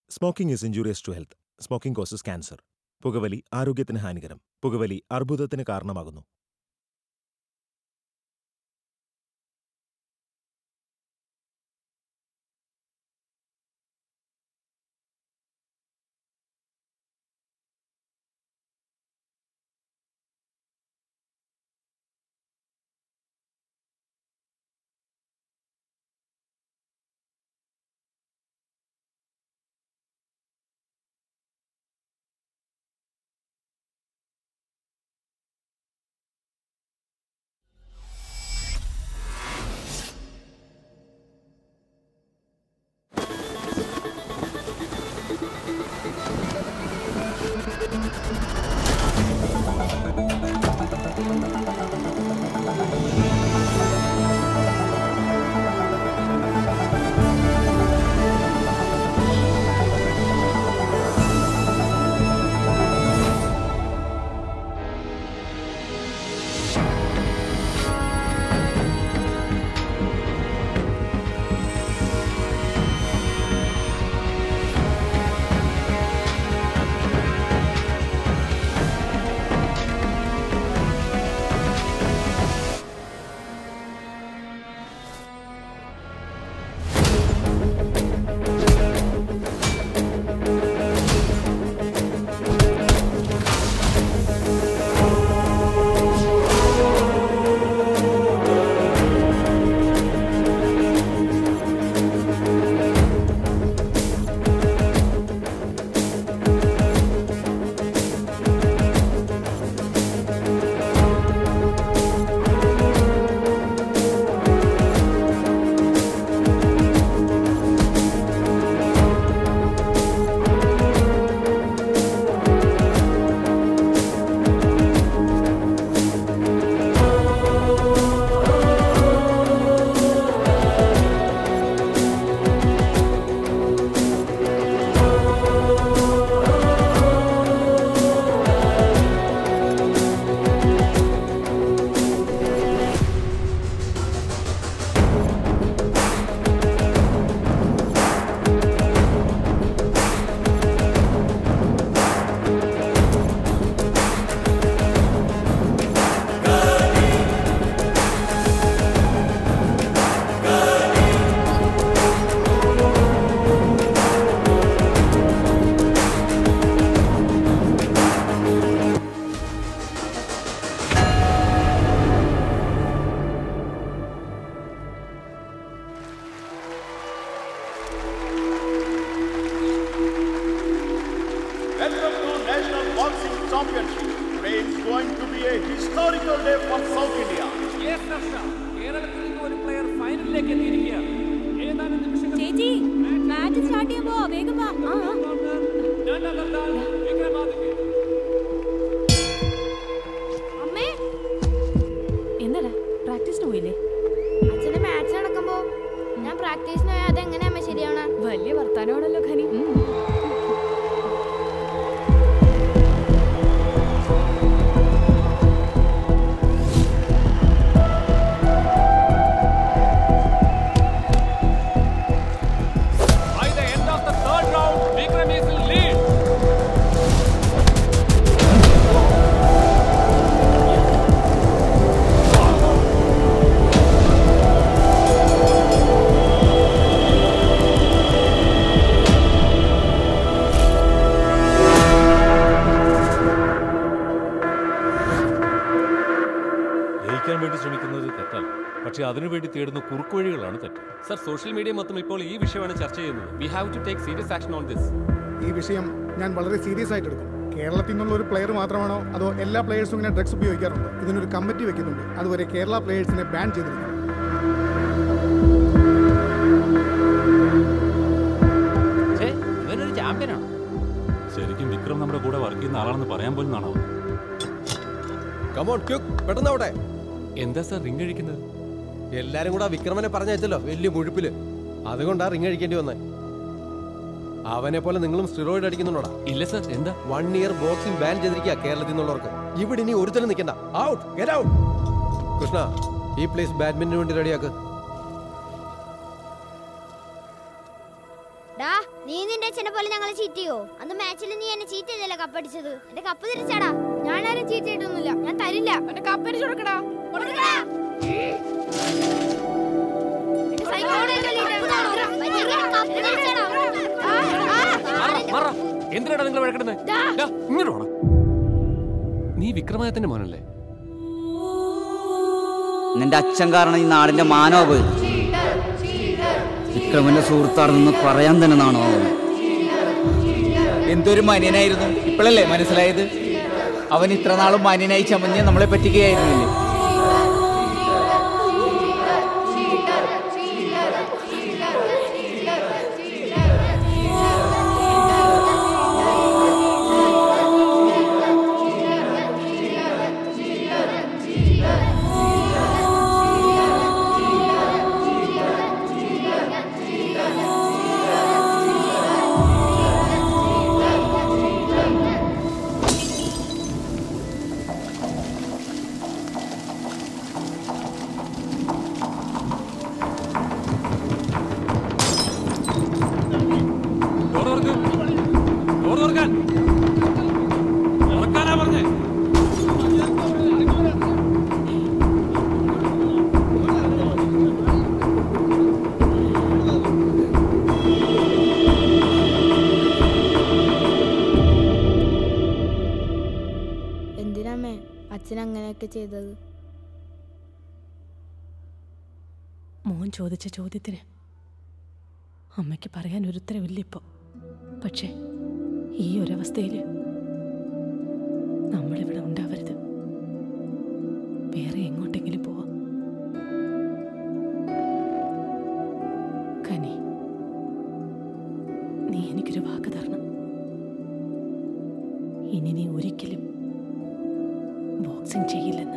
Smoking is injurious to health smoking causes cancer പുകവലി ആരോഗ്യത്തിന് ഹാനികരം പുകവലി അർബുദത്തിന് കാരണമാകുന്നു Welcome to National Boxing Championship. Today is going to be a historical day for South India. Yes, Harsha. കേരളത്തിൽ നിന്ന് ഒരു player ഫൈനലിലേക്ക് എത്തിയിരിക്കുകയാണ് ഏതാനും നിമിഷങ്ങൾ ചേച്ചി മാച്ച് സ്റ്റാർട്ട് ചെയ്യുമ്പോ വേഗം വാ ആ ആ. വിക്രമാദിത്യ അമ്മേ എന്നടാ പ്രാക്ടീസിന് പോയില്ലേ അച്ഛന്റെ മാച്ച് നടക്കുമ്പോ ഞാൻ പ്രാക്ടീസിന് പോയാൽ അതെങ്ങനെയാ അമ്മ ശരിയാവണ വലിയ വർത്താനമാണല്ലോ ഖനി By the end of the third round, Vikram is in lead. ജയിക്കാൻ വേണ്ടി ശ്രമിക്കുന്നത് തെറ്റല്ല പക്ഷെ അതിനുവേണ്ടി തേടുന്ന കുറുക്കുവഴികളാണ് തെറ്റ് സർ സോഷ്യൽ മീഡിയ മൊത്തം ഇപ്പോൾ ഈ വിഷയമാണ് ചർച്ച ചെയ്യുന്നത് we have to take serious action on this ഈ വിഷയം ഞാൻ വളരെ സീരിയസ് ആയിട്ട് എടുക്കും കേരളത്തിൽ നിന്നുള്ള ഒരു പ്ലെയർ മാത്രമാണോ അതോ എല്ലാ പ്ലെയേഴ്സും ഇങ്ങനെ ഡ്രഗ്സ് ഉപയോഗിക്കാറുണ്ടോ ഇതിനൊരു കമ്മിറ്റി വെക്കുന്നുണ്ട് അതുവരെ കേരള പ്ലെയേഴ്സിനെ ബാൻ ചെയ്തിരിക്കും ഇവനൊരു ചാമ്പ്യനാണ് ശരിക്കും വിക്രം നമ്മുടെ കൂടെ വർക്ക് ചെയ്യുന്ന ആളാണെന്ന് പറയാൻ പോലും നാണോ കമോൺ ക്യുക്ക് പെട്ടെന്നാവട്ടെ എന്താ സർ റിംഗ് അഴിക്കുന്നത് എല്ലാരും കൂടെ ആ വിക്രമനെ പറഞ്ഞയച്ചല്ലോ വലിയ മുഴുപ്പില് അതുകൊണ്ടാ റിങ് അടിക്കേണ്ടി വന്നേ അവനെ പോലെ നിങ്ങളും സ്റ്റിറോയിഡ് അടിക്കുന്നുണ്ടോടാ ഇല്ല സർ എന്താ വൺ ഇയർ ബോക്സിംഗ് ബാൻ ചെയ്തിരിക്കുക കേരളത്തിൽ നിന്നുള്ളവർക്ക് ഇവിടെ ഇനി ഒരുത്തരം നിൽക്കണ്ട ഔട്ട് ഗെറ്റ് ഔട്ട് കൃഷ്ണ ഈ പ്ലേസ് ബാഡ്മിന്റന് വേണ്ടി റെഡിയാക്ക് ഡാ നീ നിന്റെ അച്ഛനെ പോലെ ഞങ്ങൾ അറിയോ അന്ന് മാച്ചിൽ നീ എന്നെ ചീറ്റ് ചെയ്തല്ലേ കപ്പടിച്ചത് എന്റെ കപ്പ് തിരിച്ചാടാ ഞാൻ ആരും ചീറ്റ് ചെയ്തിട്ടൊന്നുമില്ല ഞാൻ തരില്ല എന്റെ കപ്പ് തിരിച്ചു കൊടുക്കടാ കൊടുക്കടാ എന്തിനാണ് നിങ്ങൾ വഴക്കിടുന്നത് ഇങ്ങോട്ട് വാടാ. നീ വിക്രമാദിത്യന്റെ മോനല്ലേ നിന്റെ അച്ഛൻ കാരണം ഈ നാടിന്റെ മാനവ പോയി വിക്രമന്റെ സുഹൃത്താണെന്ന് പറയാൻ തന്നെ നാണോ എന്തൊരു മാന്യനായിരുന്നു ഇപ്പോഴല്ലേ മനസ്സിലായത് അവൻ ഇത്ര നാളും മാന്യനായി ചമഞ്ഞ് നമ്മളെ പറ്റിക്കുകയായിരുന്നില്ലേ ഡോർ തുറക്ക് ഡോർ തുറക്കാൻ തുറക്കാനാ പറഞ്ഞേ എന്തിനാമേ അച്ഛൻ അങ്ങനെയൊക്കെ ചെയ്തത് മോൻ ചോദിച്ച ചോദ്യത്തിന് അമ്മയ്ക്ക് പറയാൻ ഒരു ഉത്തരവില്ല ഇപ്പോൾ പക്ഷേ ഈ ഒരവസ്ഥയിൽ നമ്മളിവിടെ ഉണ്ടാവരുത് വേറെ എങ്ങോട്ടെങ്കിലും പോവാം കനി നീ എനിക്കൊരു വാക്ക് തരണം ഇനി നീ ഒരിക്കലും ബോക്സിംഗ് ചെയ്യില്ലെന്ന്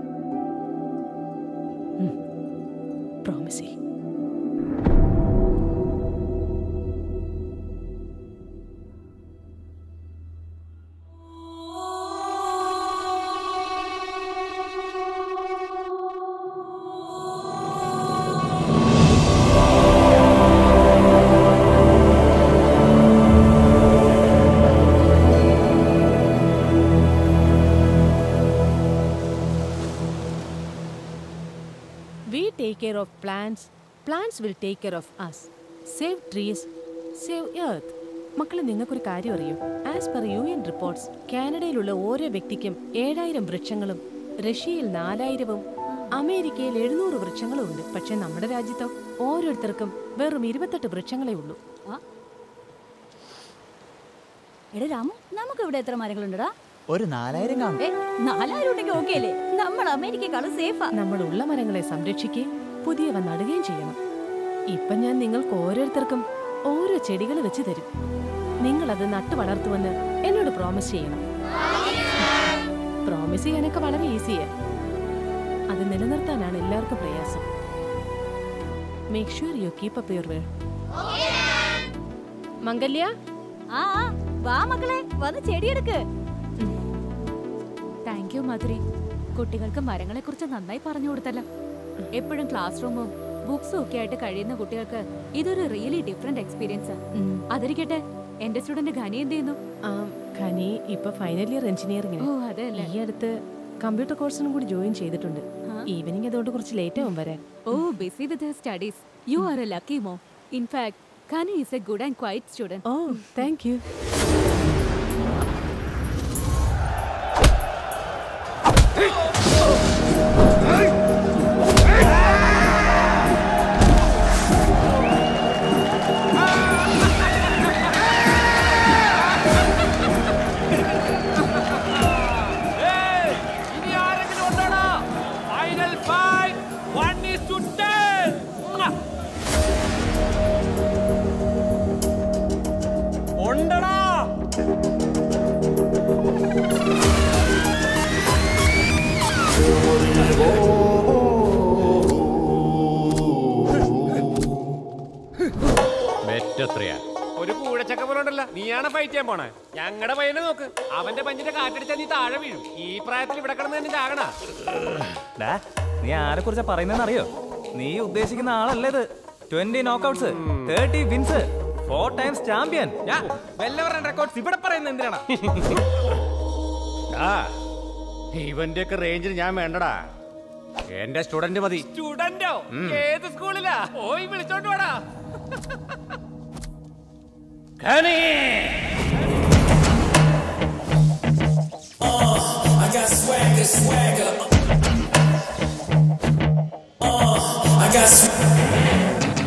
പ്രോമിസ് ചെയ്യും We take care of plants, plants will take care of us. Save trees, save earth. മക്കളെ നിങ്ങൾക്കൊരു കാര്യം അറിയോ as per U N reports കാനഡയിലുള്ള ഓരോ വ്യക്തിക്കും ഏഴായിരം വൃക്ഷങ്ങളും റഷ്യയിൽ നാലായിരവും അമേരിക്കയിൽ എഴുന്നൂറ് വൃക്ഷങ്ങളും ഉണ്ട് പക്ഷെ നമ്മുടെ രാജ്യത്തോ ഓരോരുത്തർക്കും വെറും ഇരുപത്തെട്ട് വൃക്ഷങ്ങളേ ഉള്ളൂ എടാ രാമു നമുക്ക് ഇവിടെ എത്ര മരങ്ങളുണ്ടടാ ഒരു നാലായിരം കാണും ഏ, നാലായിരം ഉണ്ടെങ്കിൽ ഓക്കെ അല്ലേ നമ്മൾ അമേരിക്കക്കാളും സേഫാ നമ്മൾ ഉള്ള മരങ്ങളെ സംരക്ഷിക്കുകയും പുതിയവ നടുകയും ചെയ്യണം ഇപ്പം ഞാൻ നിങ്ങൾക്ക് ഓരോരുത്തർക്കും ഓരോ ചെടികൾ വെച്ച് തരും നിങ്ങളത് നട്ടു വളർത്തുമെന്ന് എന്നോട് പ്രോമിസ് ചെയ്യണം പ്രോമിസ് ചെയ്യാനൊക്കെ വളരെ ഈസിയാ അത് നിലനിർത്താനാണ് എല്ലാവർക്കും പ്രയാസം make sure you keep up your word മംഗല്യ ആ ആ, വാ മക്കളെ വന്ന് ചെടിയെടുക്ക് താങ്ക് യു മധുരി കുട്ടികൾക്ക് മരങ്ങളെ കുറിച്ച് നന്നായി പറഞ്ഞു കൊടുത്തല്ലോ എപ്പോഴും ക്ലാസ് റൂമും ബുക്സും ഒക്കെ ആയിട്ട് കഴിയുന്ന കുട്ടികൾക്ക് ഇതൊരു റിയലി ഡിഫറെന്റ് എക്സ്പീരിയൻസ് അതിരിക്കട്ടെ എന്റെ സ്റ്റുഡന്റ് ഖനി എന്ത് ചെയ്യുന്നു ഖനി ഇപ്പൊ ഫൈനൽ ഇയർ എഞ്ചിനീയറിംഗിന് ഓ അതല്ലേ ഈ അടുത്ത് കമ്പ്യൂട്ടർ കോഴ്സിനും കൂടി ജോയിൻ ചെയ്തിട്ടുണ്ട് ഈവനിങ് അതുകൊണ്ട് കുറച്ച് ലേറ്റ് ആവും വരാൻ oh busy with studies you are a lucky മോ in fact Khani is a good and quiet student oh thank you ഇനി ആരെങ്കിലും ഉണ്ടോടാ final five one is two ten ഉണ്ടടാ ബെറ്റ് എത്രയാ ഒരു കൂടച്ചക്ക പോലെ ഉണ്ടല്ലോ നീയാണ് ഫൈറ്റ് ചെയ്യാൻ പോണേ ഞങ്ങളുടെ പയ്യനെ നോക്ക് അവന്റെ പഞ്ചിന്റെ കാറ്റടിച്ചാൽ നീ താഴെ വീഴും ഈ പ്രായത്തിൽ ഇവിടെ കിടന്ന് തന്നെ ചാകണ ഡാ നീ ആരെ കുറിച്ചാ പറയുന്നതെന്ന് അറിയോ നീ ഉദ്ദേശിക്കുന്ന ആളല്ലേ ഇത് twenty knockouts thirty wins four times champion വെല്ലവരുടെ റെക്കോർഡ്സ് ഇവിടെ പറയുന്നത് എന്തിനാണ് ആ ഇവന്റെ ഒക്കെ റേഞ്ചിൽ ഞാൻ വേണ്ടടാ എന്റെ സ്റ്റുഡന്റ് മതി സ്റ്റുഡന്റോ ഉം. ഏത് സ്കൂളിലാ പോയി വിളിച്ചോണ്ട് വാടാ I got swagger, swagger. Uh, I got swagger.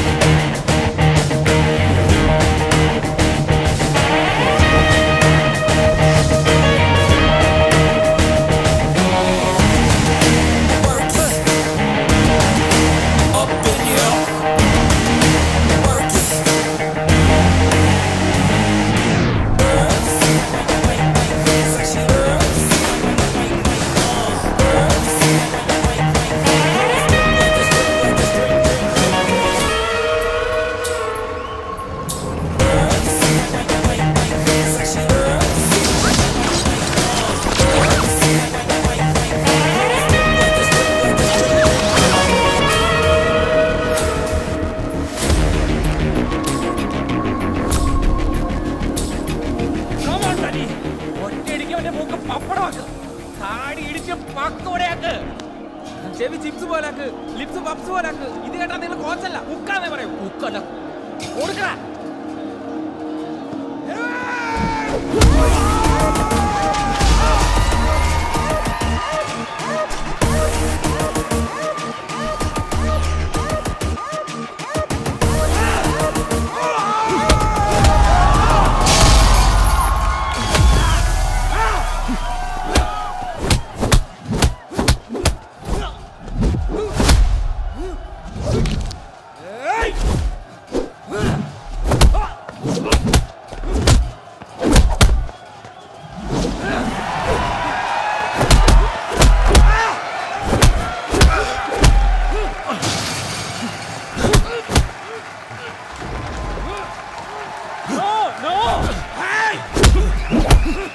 Come on, Danny. ഒറ്റയടിക്ക് അവന്റെ മൂക്ക് പപ്പടമാക്ക് താടി ഇടിച്ച് പക്കോടെയാക്ക് ചെവി ചിപ്സ് പോലാക്ക് ലിപ്സ് പപ്സ് പോലാക്ക് ഇത് കേട്ടാ നിങ്ങൾ കോച്ചല്ല ഉക്കാന്നേ പറയൂ ഉക്കല്ല കൊടുക്കടാ No, no! Hey!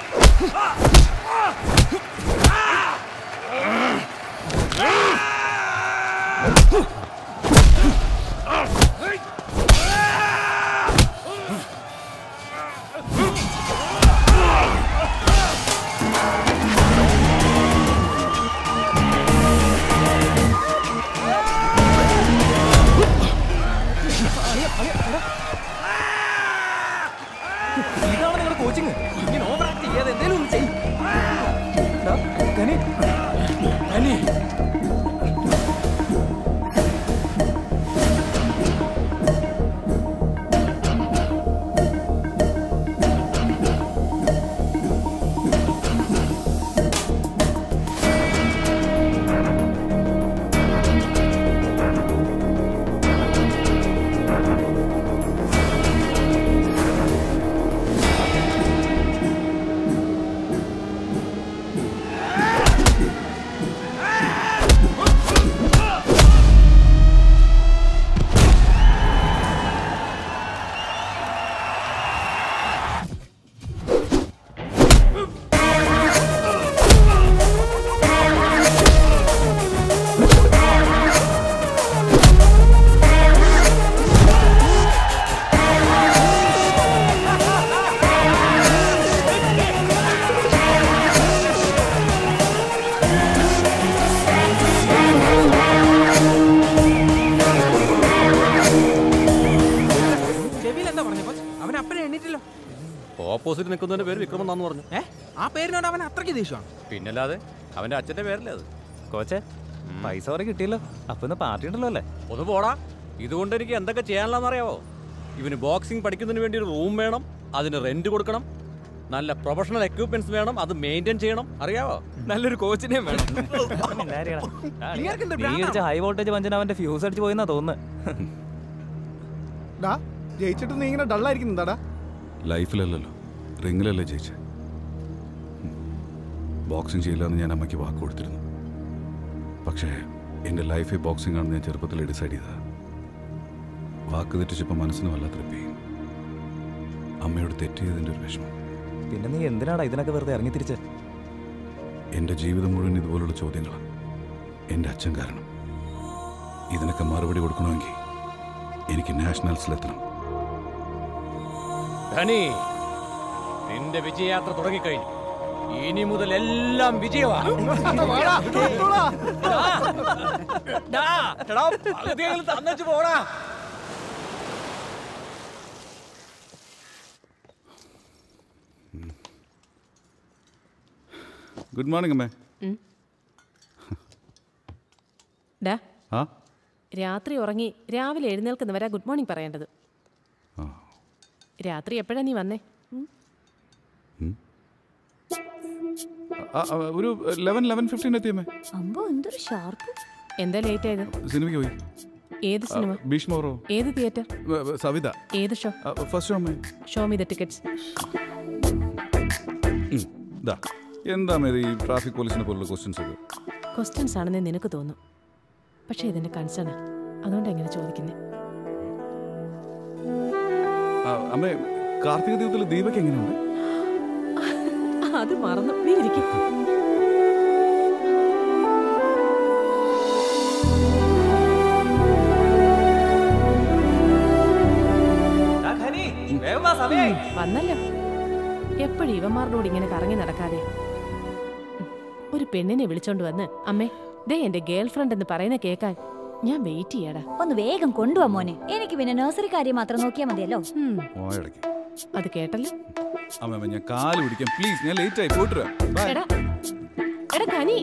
ഇതാണ് നിങ്ങളുടെ കോച്ചിങ് ഇങ്ങനെ ഓവർ ആക്ട് ചെയ്യാതെ എന്തെങ്കിലും ഒന്ന് ചെയ്യും കനി കനി ചെവിയിൽ എന്താ പറഞ്ഞു കോച്ച് അവൻ അപ്പഴേ എണ്ണീറ്റല്ലോ ഓപ്പോസിറ്റ് നിൽക്കുന്നതിന്റെ പേര് വിക്രമൻ എന്നാന്ന് പറഞ്ഞു ഏ ആ പേരിനോട് അവൻ അത്രയ്ക്ക് ദേഷ്യമാണ് പിന്നല്ലാതെ അവന്റെ അച്ഛന്റെ പേരല്ലേ അത് കോച്ചെ പൈസ കുറെ കിട്ടിയല്ലോ അപ്പൊ ഇന്ന് പാർട്ടി ഉണ്ടല്ലോ അല്ലേ ഒന്ന് പോടാ ഇതുകൊണ്ട് എനിക്ക് എന്തൊക്കെ ചെയ്യാനുള്ളതെന്ന് അറിയാവോ ഇവന് ബോക്സിംഗ് പഠിക്കുന്നതിന് വേണ്ടി ഒരു റൂം വേണം അതിന് റെന്റ് കൊടുക്കണം നല്ല പ്രൊഫഷണൽ എക്യുപ്മെന്റ്സ് വേണം അത് മെയിൻറ്റെയിൻ ചെയ്യണം അറിയാവോ നല്ലൊരു കോച്ചിനെയും വേണം നീ ഇടിച്ച ഹൈ വോൾട്ടേജ് വഞ്ചന അവന്റെ ഫ്യൂസ് അടിച്ച് പോയെന്നാ തോന്നുന്നത് ഡാ ജയിച്ചിട്ട് നീ ഇങ്ങനെ ഡള്ളായിരിക്കുന്നുണ്ടാടാ ലൈഫിലല്ലല്ലോ റിങ്ങിലല്ലേ ജയിച്ചേ ബോക്സിംഗ് ചെയ്യില്ലെന്ന് ഞാൻ അമ്മയ്ക്ക് വാക്ക് കൊടുത്തിരുന്നു പക്ഷേ എൻ്റെ ലൈഫിൽ ബോക്സിംഗ് ആണെന്ന് ഞാൻ ചെറുപ്പത്തിൽ ഡിസൈഡ് ചെയ്തതാ വാക്ക് തെറ്റിച്ചപ്പോൾ മനസ്സിന് വല്ലാത്തൊരു പെയിൻ അമ്മയോട് തെറ്റിയതിൻ്റെ ഒരു വിഷമം പിന്നെ നീ എന്തിനാടാ ഇതിനൊക്കെ വെറുതെ ഇറങ്ങി തിരിച്ച് എൻ്റെ ജീവിതം മുഴുവൻ ഇതുപോലുള്ള ചോദ്യങ്ങളാണ് എൻ്റെ അച്ഛൻ കാരണം ഇതിനൊക്കെ മറുപടി കൊടുക്കണമെങ്കിൽ എനിക്ക് നാഷണൽസിലെത്തണം ധനി നിന്റെ വിജയയാത്ര തുടങ്ങിക്കഴിഞ്ഞു ഇനി മുതൽ എല്ലാം വിജയമാണ് തന്നച്ചു പോടാ ഗുഡ് മോർണിംഗ് അമ്മേ ഡാ ആ രാത്രി ഉറങ്ങി രാവിലെ എഴുന്നേൽക്കുന്നവരാ ഗുഡ് മോർണിംഗ് പറയേണ്ടത് രാത്രി എപ്പോഴാ നീ വന്നേ ആ, ആ, ഒരു ലെവൻ ലെവൻ ഫിഫ്റ്റീൻ എത്തിയമ്മേ അമ്പോ എന്തൊരു ഷാർപ്പ് എന്താ ലേറ്റ് ആയത് സിനിമയ്ക്ക് പോയി ഏത് സിനിമ ആ, ഭീഷ്മോറോ ഏത് തിയേറ്റർ വ- വ- സവിത ഏത് ഷോ ഫസ്റ്റ് ഷോ അമ്മേ ഷോ മീ ദ ടിക്കറ്റ്സ് ഉം, ദാ എന്താ അമ്മേ ഇത് ഈ ട്രാഫിക് പോലീസിനെ പോലുള്ള ക്വസ്റ്റ്യൻസ് ഒക്കെ ക്വസ്റ്റ്യൻസ് ആണെന്ന് നിനക്ക് തോന്നും പക്ഷേ ഇതെന്റെ കൺസേൺ അതുകൊണ്ട് എങ്ങനെ ചോദിക്കുന്നേ ആ, അമ്മേ കാർത്തിക ദീപത്തിൽ ദീപക്ക് എങ്ങനെയുണ്ട് അത് മറന്നു നീ ഇരിക്കും വന്നല്ലോ എപ്പോഴും ഇവന്മാരുടെ ഇങ്ങനെ കറങ്ങി നടക്കാതെ ഉം. ഒരു പെണ്ണിനെ വിളിച്ചോണ്ട് വന്ന് അമ്മേ ദേ എന്റെ ഗേൾ ഫ്രണ്ട് എന്ന് പറയുന്ന കേക്കാൻ ഞാൻ വെയിറ്റ് ചെയ്യാടാ ഒന്ന് വേഗം കൊണ്ടുവാ മോനെ എനിക്ക് പിന്നെ നഴ്സറി കാര്യം മാത്രം നോക്കിയാൽ മതിയല്ലോ പോയടക്കി അത് കേട്ടല്ലോ അമ്മ അമ്മ, ഞാൻ കാല് പിടിക്കാം പ്ലീസ് ഞാൻ ലേറ്റ് ആയി പോയിട്ട് വരാം. Bye. എടാ എടാ കനി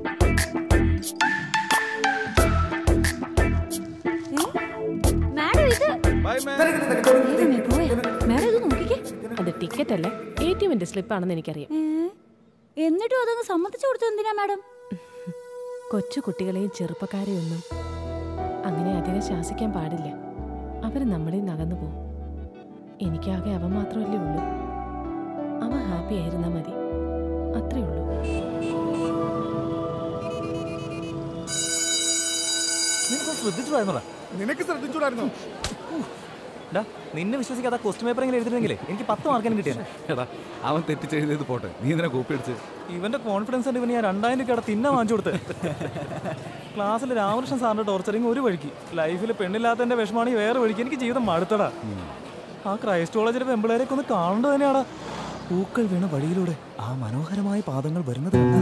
മാഡം ഇത് ദൈവമേ, പോയാ? മാഡം ഇത് നോക്കിക്കേ അത് ടിക്കറ്റ് അല്ല എ ടി എമ്മിന്റെ സ്ലിപ്പാണെന്ന് എനിക്കറിയാം ഏ? എന്നിട്ടും അതങ്ങ് സമ്മതിച്ചു കൊടുത്തത് എന്തിനാ മാഡം കൊച്ചു കുട്ടികളെയും ചെറുപ്പക്കാരെയും ഒന്നും അങ്ങനെ അധികം ശാസിക്കാൻ പാടില്ല അവർ നമ്മളിൽ നിന്ന് അകന്നു പോകും എനിക്കാകെ അവൻ മാത്രമല്ലേ ഉള്ളൂ അവൻ ഹാപ്പി ആയിരുന്നാ മതി അത്രേ ഉള്ളൂ ശ്രദ്ധിച്ചുടായിരുന്നോടാ നിനക്ക് ശ്രദ്ധിച്ചൂടായിരുന്നോ ഡാ നിന്നെ വിശ്വസിക്കാതെ ക്വസ്റ്റ്യൻ പേപ്പർ എങ്ങനെ എഴുതിയിരുന്നെങ്കിലേ എനിക്ക് പത്ത് മാർക്കിനും കിട്ടിയാണ് എടാ അവൻ തെറ്റിച്ചെഴുതിയത് പോട്ടെ നീ എന്തിനാ കോപ്പി അടിച്ച് ഇവന്റെ കോൺഫിഡൻസ് ഉണ്ട് ഇവന് ഞാൻ രണ്ടായിരം രൂപ തിന്ന വാങ്ങിച്ചു കൊടുത്ത് ക്ലാസ്സിൽ രാമകൃഷ്ണൻ സാറിന്റെ ടോർച്ചറിങ് ഒരു വഴിക്ക് ലൈഫിൽ പെണ്ണില്ലാത്തതിന്റെ വിഷമാണെങ്കിൽ വേറെ വഴിക്ക് എനിക്ക് ജീവിതം മടുത്തടാ ആ ക്രൈസ്റ്റ് കോളേജിലെ പെമ്പിളേരെയൊക്കെ ഒന്ന് കാണേണ്ടത് തന്നെയാടാ പൂക്കൾ വീണ വഴിയിലൂടെ ആ മനോഹരമായ പാദങ്ങൾ വരുന്നത് കണ്ടാ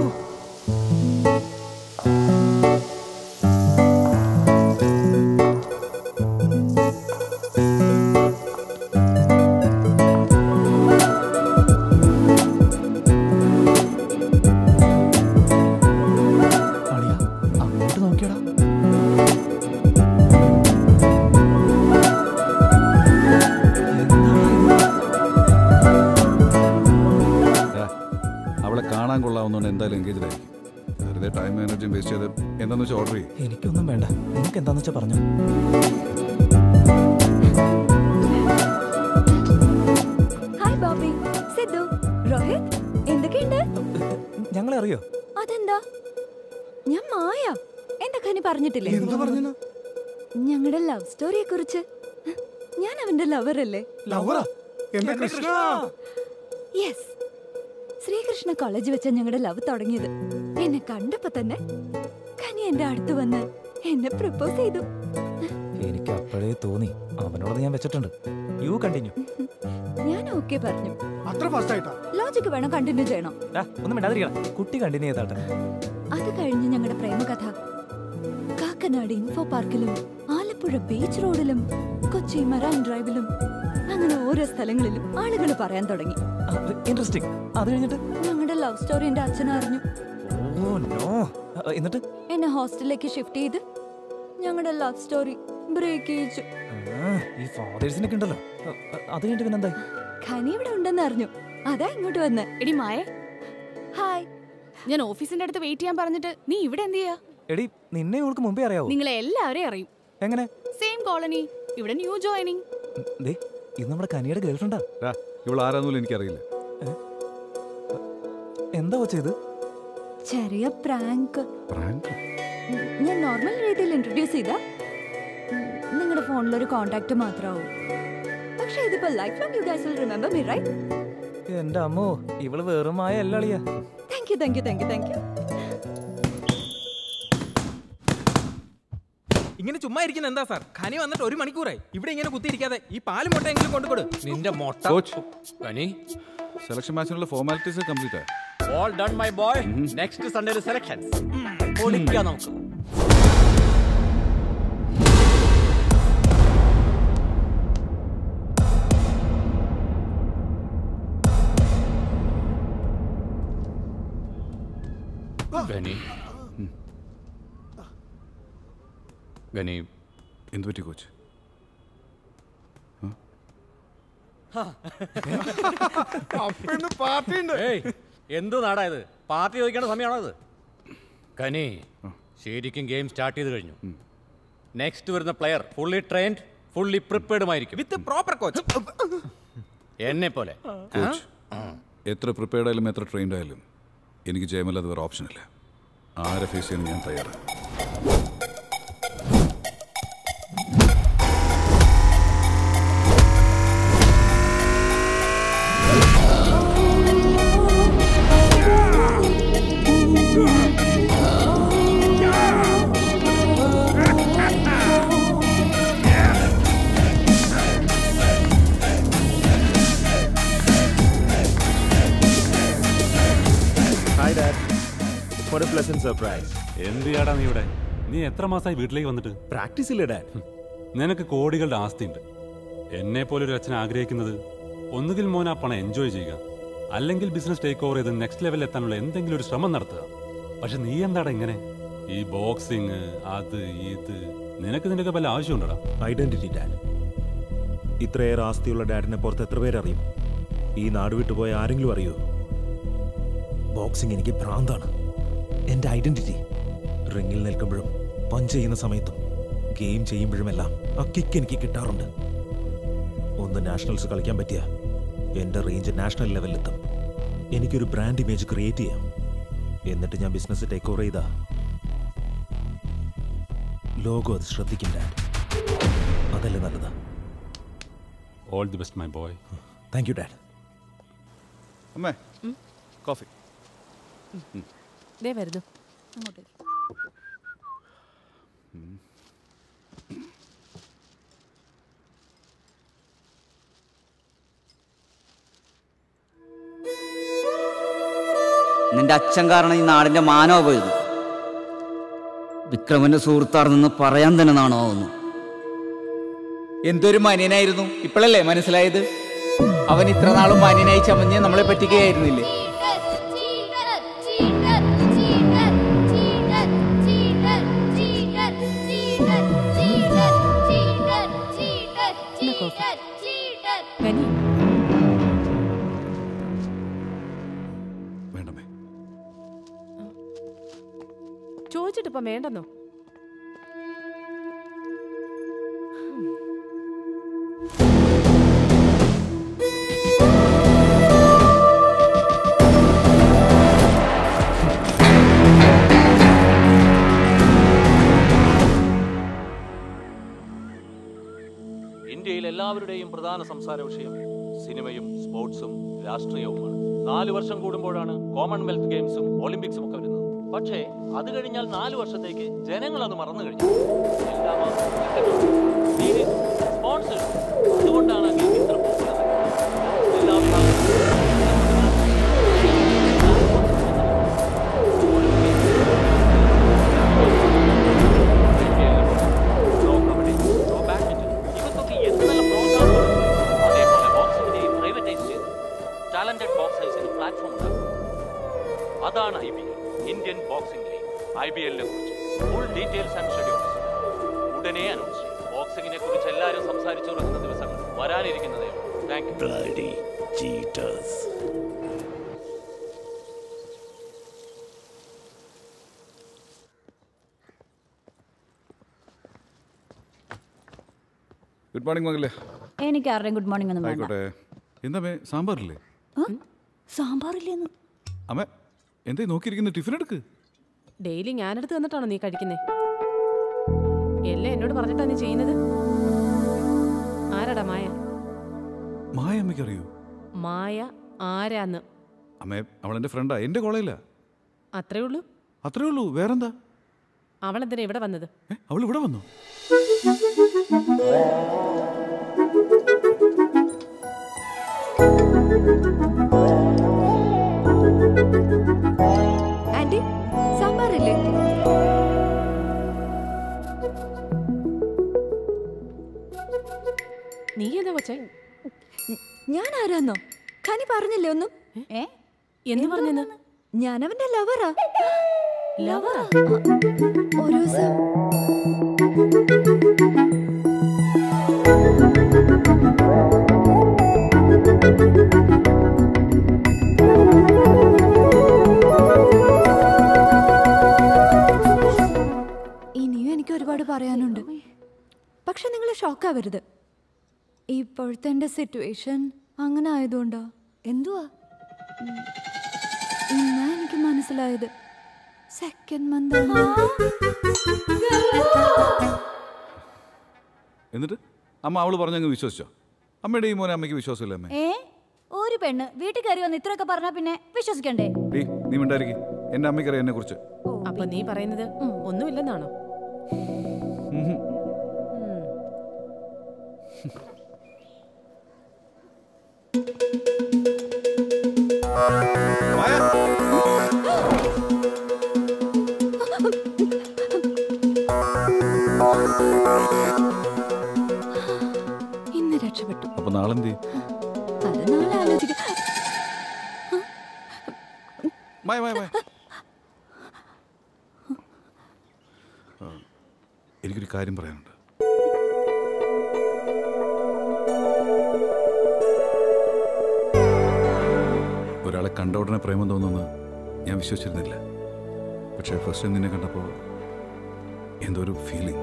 അങ്ങോട്ട് നോക്കിയടാ ദാ, അവളെ കാണാൻ കൊള്ളാവുന്നതുകൊണ്ട് എന്തായാലും എൻഗേജ് ആയിരിക്കും വെറുതെ ടൈം എനർജിയും വേസ്റ്റ് ചെയ്ത് എന്താന്ന് വെച്ചാൽ ഓർഡർ ചെയ്യും എനിക്കൊന്നും വേണ്ട നിനക്ക് എന്താന്ന് വെച്ചാ പറഞ്ഞു ഹായ് ബോബി സിദ്ധു രോഹിത് എന്തൊക്കെയുണ്ട് ഞങ്ങളെ അറിയോ അതെന്താ ഞാൻ മായ എന്റെ ഖനി പറഞ്ഞിട്ടില്ലേ ഞങ്ങളുടെ ലവ് സ്റ്റോറിയെ കുറിച്ച് ഞാൻ അവന്റെ ലവർ അല്ലേ ലവറാ എന്റെ കൃഷ്ണ യെസ് ശ്രീകൃഷ്ണ കോളേജ് വെച്ച ഞങ്ങളുടെ ലവ് തുടങ്ങിയത് എന്നെ കണ്ടപ്പോ തന്നെ കനി എന്റെ അടുത്ത് വന്ന് എന്നെ പ്രപ്പോസ് ചെയ്തു എനിക്ക് അപ്പോഴേ തോന്നി അവനോട് ഞാൻ വെച്ചിട്ടുണ്ട് യു കണ്ടിന്യൂ ഞാൻ ഓക്കെ പറഞ്ഞു അത്ര ഫാസ്റ്റ് ആയിട്ടാ ലോജിക്ക് വേണം കണ്ടിന്യൂ ചെയ്യണം ഒന്നും മിണ്ടാതിരിക്കണം കുട്ടി കണ്ടിന്യൂ ചെയ്താട്ടെ അത് കഴിഞ്ഞ് ഞങ്ങളുടെ പ്രേമകഥ കാക്കനാട് ഇൻഫോ പാർക്കിലും ആലപ്പുഴ ബീച്ച് റോഡിലും കൊച്ചി മറൈൻ ഡ്രൈവിലും അങ്ങനെ ഓരോ സ്ഥലങ്ങളിലും ആളുകൾ പറയാൻ തുടങ്ങി ഇൻട്രസ്റ്റിംഗ് അത് കഴിഞ്ഞിട്ട് ഞങ്ങളുടെ ലവ് സ്റ്റോറി എന്റെ അച്ഛൻ അറിഞ്ഞു ഓ നോ എന്നിട്ട് എന്നെ ഹോസ്റ്റലിലേക്ക് ഷിഫ്റ്റ് ചെയ്ത് ഞങ്ങളുടെ ലവ് സ്റ്റോറി ബ്രേക്ക് ചെയ്യിച്ചു ആ, ഈ ഫാദേഴ്സിനൊക്കെ ഉണ്ടല്ലോ അ, അ, അത് കഴിഞ്ഞിട്ട് പിന്നെന്തായി ഖനി ഇവിടെ ഉണ്ടെന്ന് അറിഞ്ഞു അതാ ഇങ്ങോട്ട് വന്ന് എടി മായ ഹായ് ഞാൻ ഓഫീസിന്റെ അടുത്ത് വെയിറ്റ് ചെയ്യാൻ പറഞ്ഞിട്ട് നീ ഇവിടെ എന്ത് ചെയ്യാ എടി നിന്നെ ഇവൾക്ക് മുമ്പേ അറിയാവോ നിങ്ങളെ എല്ലാവരെയും അറിയും എങ്ങനെ സെയിം കോളനി ഇവിടെ ന്യൂ ജോയിനിങ് ദേ ഇത് നമ്മുടെ കനിയുടെ ഗേൾഫ്രണ്ടാ ഇവൾ ആരാന്നൂലും എനിക്കറിയില്ല എന്താ ചെയ്ത് ചെറിയ പ്രാങ്ക് പ്രാങ്ക് ഞാൻ നോർമൽ രീതിയിൽ ഇൻട്രൊഡ്യൂസ് ചെയ്ത നിങ്ങളുടെ ഫോണിൽ ഒരു കോണ്ടാക്ട് മാത്രമാവും പക്ഷെ ഇതിപ്പോ life long you guys will remember me right എന്റെ അമ്മോ ഇവള് വെറും മായ അല്ല അളിയാ thank you thank you thank you thank you ഇങ്ങനെ ചുമ്മാ ഇരിക്കുന്ന എന്താ സാർ ഖനി വന്നിട്ട് ഒരു മണിക്കൂറായി ഇവിടെ ഇങ്ങനെ കുത്തിയിരിക്കാതെ ഈ പാല് മുട്ടയെങ്കിലും കൊണ്ടുകൊടു നിന്റെ മൊട്ട കോച്ച് കനി സെലക്ഷൻ മാച്ചിനുള്ള ഫോർമാലിറ്റീസ് കംപ്ലീറ്റ് ആയി all done my boy next Sunday selections പൊളിക്കാം നമുക്ക് ഗനി ഗനി എന്ത് പറ്റി കോച്ച് അപ്പന്ന് പാർട്ടി ഉണ്ട് ഏയ് എന്ത് നാടായത് പാർട്ടി ചോദിക്കേണ്ട സമയമാണോ ഇത് കനി ശരിക്കും ഗെയിം സ്റ്റാർട്ട് ചെയ്ത് കഴിഞ്ഞു നെക്സ്റ്റ് വരുന്ന പ്ലെയർ ഫുള്ളി ട്രെയിൻഡ് ഫുള്ളി പ്രിപ്പയർഡുമായിരിക്കും വിത്ത് പ്രോപ്പർ കോച്ച് എന്നെ പോലെ കോച്ച് എത്ര പ്രിപ്പയർഡ് ആയാലും എത്ര ട്രെയിൻഡ് ആയാലും എനിക്ക് ജയമല്ലാതെ വേറെ ഓപ്ഷൻ ഇല്ല ആരെ ഫേസ് ചെയ്യാൻ ഞാൻ തയ്യാറാണ് hi dad for a pleasant surprise എന്ത് ചെയ്യാടാ നീ ഇവിടെ നീ എത്ര മാസമായി വീട്ടിലേക്ക് വന്നിട്ട് പ്രാക്ടീസ് ഇല്ല ഡാഡ് നിനക്ക് കോടികളുടെ ആസ്തിയുണ്ട് എന്നെ പോലെ ഒരു അച്ഛൻ ആഗ്രഹിക്കുന്നത് ഒന്നുകിൽ മോൻ ആ പണം എൻജോയ് ചെയ്യുക അല്ലെങ്കിൽ ബിസിനസ് ടേക്ക് ഓവർ ചെയ്ത് നെക്സ്റ്റ് ലെവലിൽ എത്താനുള്ള എന്തെങ്കിലും ഒരു ശ്രമം നടത്തുക പക്ഷെ നീ എന്താടാ ഇങ്ങനെ ഈ ബോക്സിങ് അത് ഇത് നിനക്ക് നിനക്ക് വല്ല ആവശ്യമുണ്ടടാ ഐഡന്റിറ്റി ഡാഡ് ഇത്രയേറെ ആസ്തിയുള്ള ഡാഡിനെ പുറത്ത് എത്ര പേരറിയും ഈ നാട് വിട്ടുപോയ ആരെങ്കിലും അറിയോ ബോക്സിംഗ് എനിക്ക് ഭ്രാന്താണ് എൻ്റെ ഐഡന്റിറ്റി റിങ്ങിൽ നിൽക്കുമ്പോഴും പഞ്ച് ചെയ്യുന്ന സമയത്തും ഗെയിം ചെയ്യുമ്പോഴുമെല്ലാം ആ കിക്ക് എനിക്ക് കിട്ടാറുണ്ട് ഒന്ന് നാഷണൽസ് കളിക്കാൻ പറ്റിയ എൻ്റെ റേഞ്ച് നാഷണൽ ലെവലിലെത്തും എനിക്കൊരു ബ്രാൻഡ് ഇമേജ് ക്രിയേറ്റ് ചെയ്യാം എന്നിട്ട് ഞാൻ ബിസിനസ് ടേക്ക് ഓവർ ചെയ്താ ലോകം അത് ശ്രദ്ധിക്കും ഡാഡ് അതല്ലേ നല്ലതാ all the best my boy thank you dad അമ്മേ കോഫി ദേ വരുന്നു നിന്റെ അച്ഛൻ കാരണം ഈ നാടിന്റെ മാനവ പോയത് വിക്രമന്റെ സുഹൃത്താർന്ന് പറയാൻ തന്നെ നാണമാവുന്നു എന്തൊരു മാന്യനായിരുന്നു ഇപ്പോഴല്ലേ മനസ്സിലായത് അവൻ ഇത്ര നാളും മാന്യനായി ചമഞ്ഞ് നമ്മളെ പറ്റിക്കുകയായിരുന്നില്ലേ കനി വേണ്ടമേ ചോദിച്ചിട്ട് ഇപ്പം വേണ്ടെന്നോ ഇന്ത്യയിൽ എല്ലാവരുടെയും പ്രധാന സംസാര വിഷയം സിനിമയും സ്പോർട്സും രാഷ്ട്രീയവുമാണ് നാല് വർഷം കൂടുമ്പോഴാണ് കോമൺവെൽത്ത് ഗെയിംസും ഒളിമ്പിക്സും ഒക്കെ വരുന്നത് പക്ഷേ അത് കഴിഞ്ഞാൽ നാല് വർഷത്തേക്ക് ജനങ്ങൾ അത് മറന്നു കഴിഞ്ഞു എല്ലാ മാസവും cricket, series, sponsors. അതുകൊണ്ടാണ് ആ game ഇത്ര popular ആയത്. എല്ലാ ഇവത്തൊക്കെ എന്തെല്ലാം പ്രോത്സാഹനം അതേപോലെ ബോക്സിംഗിനെയും പ്രൈവറ്റൈസ് ചെയ്ത് ടാലന്റഡ് ബോക്സേഴ്സിന് പ്ലാറ്റ്ഫോം ഉണ്ടാകും അതാണ് I B L Indian boxing league I B എല്ലിനെ കുറിച്ച് ഫുൾ ഡീറ്റെയിൽസ് ആൻഡ് ഷെഡ്യൂൾസ് ഉടനെ അനൗൺസ് ചെയ്യും ബോക്സിംഗിനെ കുറിച്ച് എല്ലാവരും സംസാരിച്ചു തുടങ്ങുന്ന ദിവസങ്ങൾ വരാനിരിക്കുന്നതേ താങ്ക് യു ഗുഡ് മോർണിംഗ് മകളെ എനിക്ക് ആരുടെയും ഗുഡ് മോർണിംഗ് ഒന്നും വേണ്ട ആയിക്കോട്ടെ എന്താ സാമ്പാറില്ലേ ആ? സാമ്പാറില്ലെന്ന് അമ്മ എന്തേ നോക്കിയിരിക്കുന്ന ടിഫിൻ എടുക്ക് ഡെയിലി ഞാനെടുത്ത് തന്നിട്ടാണോ നീ കഴിക്കുന്നേ എല്ലാം എന്നോട് പറഞ്ഞിട്ടാ നീ ചെയ്യുന്നത് ആരാടാ മായ മായ അമ്മയ്ക്ക് അറിയൂ മായ ആരാന്ന് അമ്മേ അവൾ എൻ്റെ ഫ്രണ്ടാ എൻ്റെ കോളേജിലാ അത്രേ ഉള്ളൂ അത്രേ ഉള്ളൂ വേറെന്താ അവളെന്തിനാ ഇവിടെ വന്നത് അവൾ ഇവിടെ വന്നു ആന്റി സാമ്പാറില്ലേ നീ എന്താ കൊച്ചേ ഞാൻ ആരാന്നോ ഖനി പറഞ്ഞില്ലേ ഒന്നും ഏ എന്ന് പറഞ്ഞെന്ന് ഞാൻ അവന്റെ ലവറാ ലവറാ ഒരു ദിവസം ഇനിയും എനിക്ക് ഒരുപാട് പറയാനുണ്ട് പക്ഷെ നിങ്ങൾ ഷോക്കാവരുത് ഇപ്പോഴത്തെ എൻ്റെ സിറ്റുവേഷൻ അങ്ങനെ ആയതുകൊണ്ടോ എന്തുവാ ഉം. ഇന്നാ എനിക്ക് മനസ്സിലായത് സെക്കൻഡ് മന്ത് എന്നിട്ട് അമ്മ അവള് പറഞ്ഞങ്ങ് വിശ്വസിച്ചോ അമ്മയുടെ ഈ മോനെ അമ്മയ്ക്ക് വിശ്വാസമില്ല അമ്മേ ഏ ഒരു പെണ്ണ് വീട്ടിൽ കയറി വന്ന് ഇത്രയൊക്കെ പറഞ്ഞാ പിന്നെ വിശ്വസിക്കണ്ടേ ഡീ നീ മിണ്ടായിരിക്കും എന്റെ അമ്മയ്ക്കറിയാം എന്നെ കുറിച്ച് അപ്പൊ നീ പറയുന്നത് ഒന്നുമില്ലെന്നാണോ ഇന്ന് രക്ഷപ്പെട്ടു അപ്പൊ നാളെ എന്ത് ചെയ്യും? അത് നാളെ ആലോചിക്കാം മായ മായ മായ ആ, എനിക്കൊരു കാര്യം പറയാനുണ്ട് ഒരാളെ കണ്ട ഉടനെ പ്രേമം തോന്നുമെന്ന് ഞാൻ വിശ്വസിച്ചിരുന്നില്ല പക്ഷേ ഫസ്റ്റ് ടൈം നിന്നെ കണ്ടപ്പോൾ എന്തോ ഒരു ഫീലിംഗ്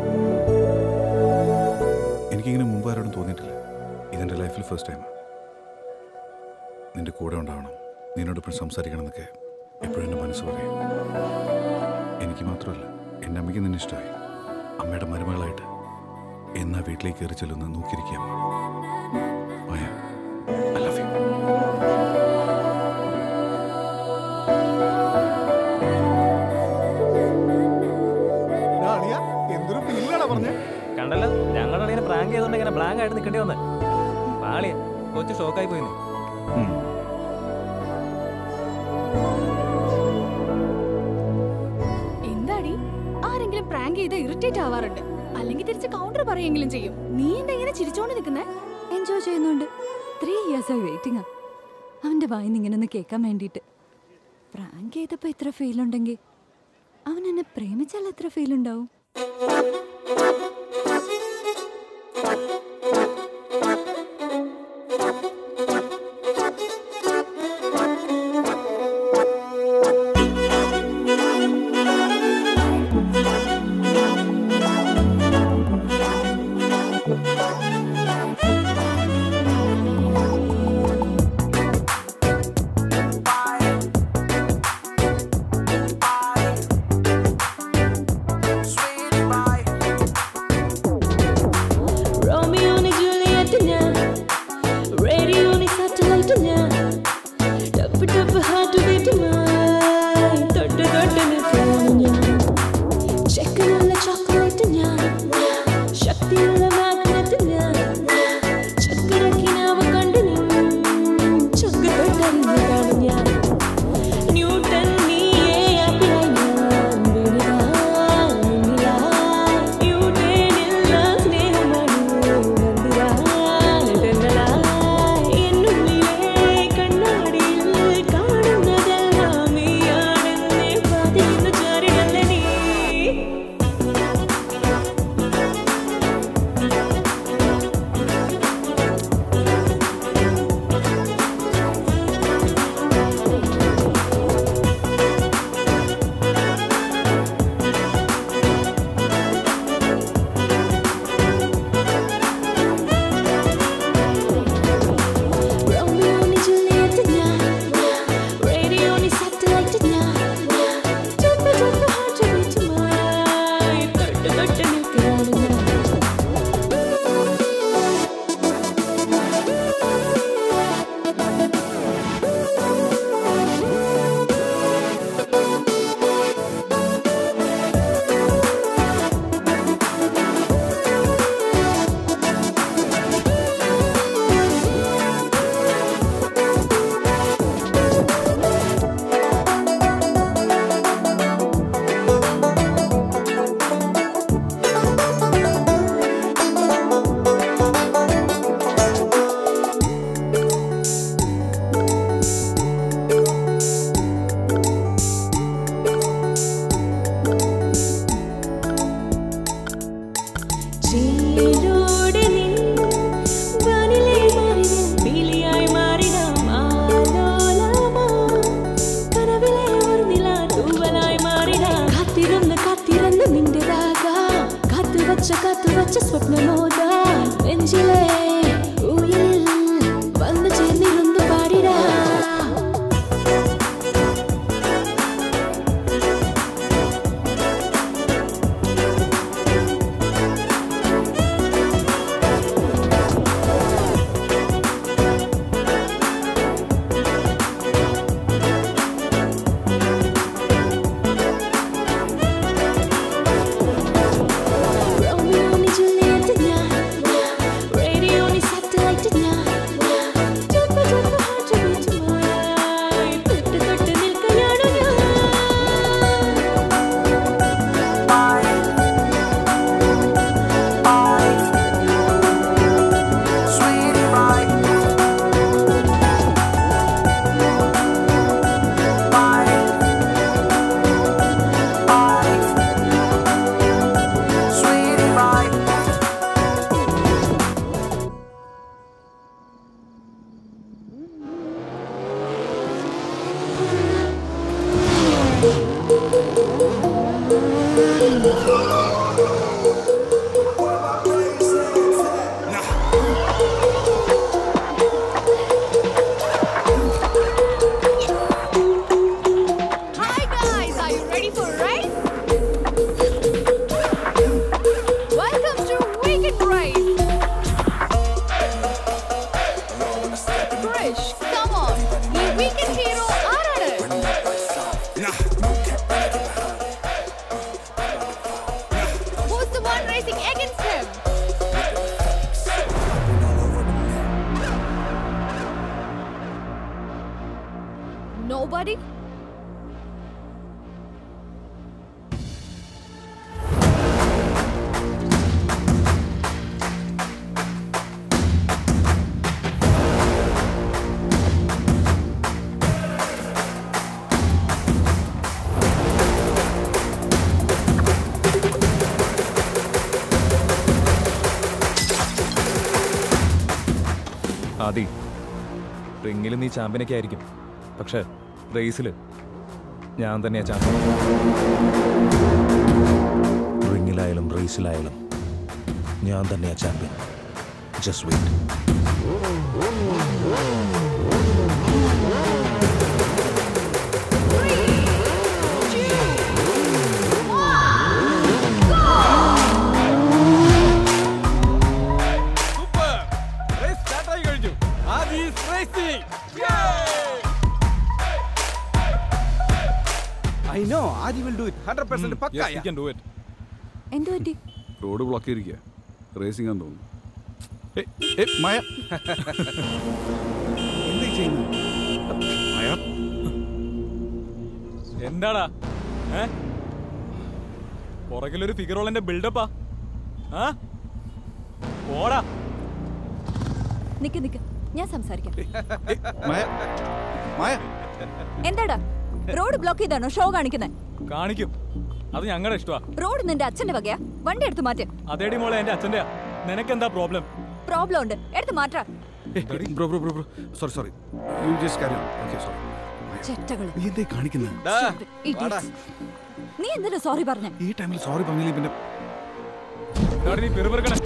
എനിക്കിങ്ങനെ മുമ്പ് ആരോടും തോന്നിയിട്ടില്ല ഇതെൻ്റെ ലൈഫിൽ ഫസ്റ്റ് ടൈം നിന്റെ കൂടെ ഉണ്ടാവണം നിന്നോടൊപ്പം സംസാരിക്കണം എന്നൊക്കെ എപ്പോഴും എൻ്റെ മനസ്സ് പറയും എനിക്ക് മാത്രമല്ല എൻ്റെ അമ്മയ്ക്ക് നിന്നെ ഇഷ്ടമായി അമ്മയുടെ മരുമകളായിട്ട് എന്നാ വീട്ടിലേക്ക് കയറി ചെല്ലുന്ന നോക്കിയിരിക്കാം മായ ഐ ലവ് യു എന്തൊരു ഫീലാണ് പറഞ്ഞേ കണ്ടല്ലോ ഞങ്ങളുടെ അളിയനെ പ്രാങ്ക് ചെയ്തോണ്ട് ഇങ്ങനെ ബ്ലാങ്ക് ആയിട്ട് നിൽക്കേണ്ടി വന്നേ പാളിയ കൊച്ചു ഷോക്കായി പോയിന്ന് എന്താടി ആരെങ്കിലും പ്രാങ്ക് ചെയ്ത് ഇറിറ്റേറ്റ് ആവാറുണ്ട് അല്ലെങ്കിൽ തിരിച്ച് കൗണ്ടർ പറയെങ്കിലും ചെയ്യും നീ എന്താ ഇങ്ങനെ ചിരിച്ചോണ്ട് നിൽക്കുന്നേ എൻജോയ് ചെയ്യുന്നുണ്ട് ത്രീ ഇയേഴ്സ് ആയി വെയിറ്റിംഗ് അവന്റെ വായിന്ന് ഇങ്ങനെ ഒന്ന് കേൾക്കാൻ വേണ്ടിയിട്ട് പ്രാങ്ക് ചെയ്തപ്പോ ഇത്ര ഫീൽ ഉണ്ടെങ്കിൽ അവൻ എന്നെ പ്രേമിച്ചാൽ എത്ര ഫീൽ ഉണ്ടാവും Sweetie, my buddy. ആദി റിങ്ങിൽ നീ ചാമ്പ്യനൊക്കെ ആയിരിക്കും പക്ഷെ റേസിൽ ഞാൻ തന്നെയാ ചാമ്പ്യൻ റിങ്ങിലായാലും റേസിലായാലും ഞാൻ തന്നെയാ champion just wait race start ആയി കഴിഞ്ഞു Adi's racing I know Adi will do it hundred percent പക്ക can do it. എന്തു പറ്റി റോഡ് ബ്ലോക്ക് ചെയ്തിരിക്കുക റേസിംഗ് ആണെന്ന് തോന്നുന്നു ഏയ്, ഏയ്, മായ എന്താ ഈ ചെയ്യുന്നത് മായ എന്താടാ ഏ പുറകിലൊരു ഫിഗറോളന്റെ ബിൽഡപ്പാ ആ ഓടാ നിക്ക് നിക്ക് ഞാൻ സംസാരിക്കാം മായ മായ എന്താടാ റോഡ് ബ്ലോക്ക് ചെയ്താണോ ഷോ കാണിക്കുന്നത് കാണിക്കും അത് ഞങ്ങളുടെ ഇഷ്ടമാ റോഡ് നിന്റെ അച്ഛന്റെ വകയാ വണ്ടി എടുത്ത് മാറ്റ് അതേടി മോളെ എന്റെ അച്ഛന്റെയാ നിനക്കെന്താ പ്രോബ്ലം പ്രോബ്ലം ഉണ്ട് എടുത്ത് മാറ്റാ bro bro bro bro sorry sorry you just carry on okay sorry ചെറ്റകള് നീ എന്തേ കാണിക്കുന്നത് Idiots. നീ എന്തിനാ സോറി പറഞ്ഞ ഈ ടൈമിൽ സോറി പറഞ്ഞില്ലേ പിന്നെ ഇതാടി നീ പെരുപെറുക്കണേ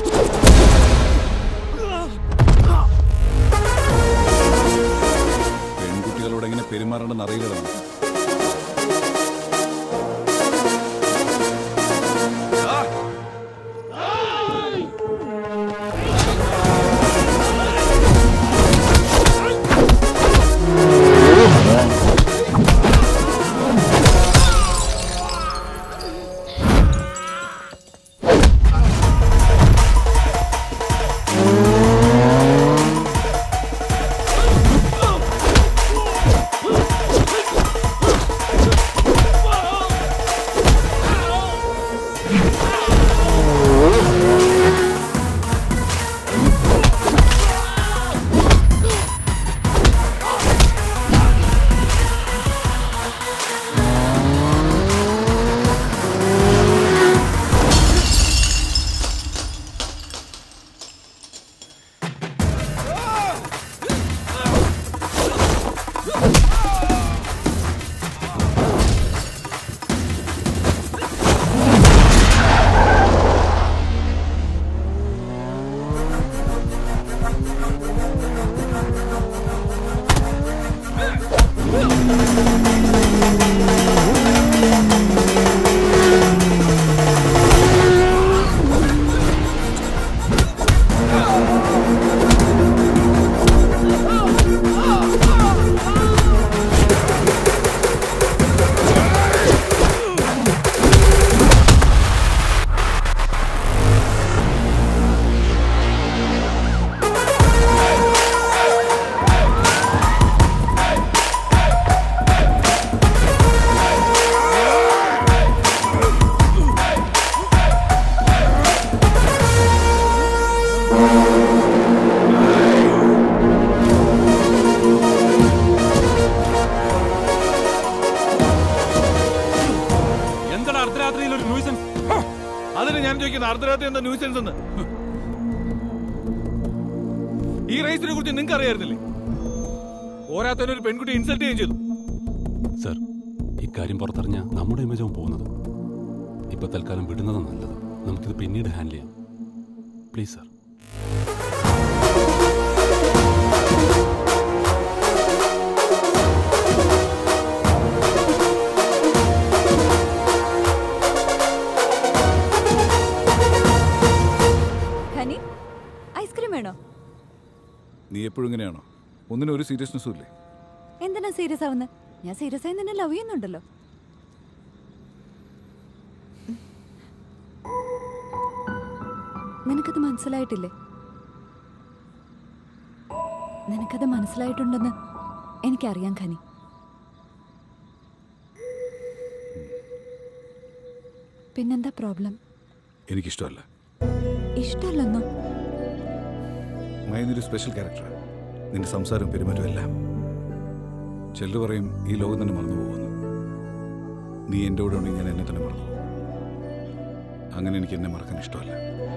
പെൺകുട്ടികളോട് എങ്ങനെ പെരുമാറണമെന്ന് അറിയില്ല നമുക്ക്. എന്താണ് അർദ്ധരാത്രിയിൽ ഒരു ന്യൂസൻസ് അതിന് ഞാൻ ചോദിക്കുന്നത് അർദ്ധരാത്രി എന്താ ന്യൂസൻസ് എന്ന് ഈ റേസിനെ കുറിച്ച് നിങ്ങൾക്ക് അറിയായിരുന്നില്ലേ ഓരാത്തന്നെ ഒരു പെൺകുട്ടി ഇൻസൾട്ട് ചെയ്യുകയും ചെയ്തു സർ ഇക്കാര്യം പുറത്തറിഞ്ഞാൽ നമ്മുടെ ഇമേജാവും പോകുന്നത് ഇപ്പൊ തൽക്കാലം വിടുന്നത് നല്ലത് നമുക്കിത് പിന്നീട് ഹാൻഡിൽ ചെയ്യാം പ്ലീസ് സർ ഖനി ഐസ്ക്രീം വേണോ നീ എപ്പോഴും ഇങ്ങനെയാണോ ഒന്നിനും ഒരു സീരിയസ്നെസ്സും ഇല്ലേ എന്തിനാ സീരിയസ് ആവുന്നത് ഞാൻ സീരിയസ് ആയി നിന്നെ ലവ് ചെയ്യുന്നുണ്ടല്ലോ നിനക്കത് മനസ്സിലായിട്ടില്ലേ നിനക്കത് മനസ്സിലായിട്ടുണ്ടെന്ന് എനിക്കറിയാം ഖനി പിന്നെന്താ പ്രോബ്ലം എനിക്കിഷ്ടമല്ല ഇഷ്ടമല്ലെന്നോ മൈനൊരു സ്പെഷ്യൽ ക്യാരക്ടറാണ് നിന്റെ സംസാരവും പെരുമാറ്റവും എല്ലാം ചിലർ പറയും ഈ ലോകം തന്നെ മറന്നു പോകുന്നു നീ എൻ്റെ കൂടെ ഉണ്ടെങ്കിൽ ഞാൻ എന്നെ തന്നെ മറന്നു പോകും അങ്ങനെ എനിക്ക് എന്നെ മറക്കാൻ ഇഷ്ടമല്ല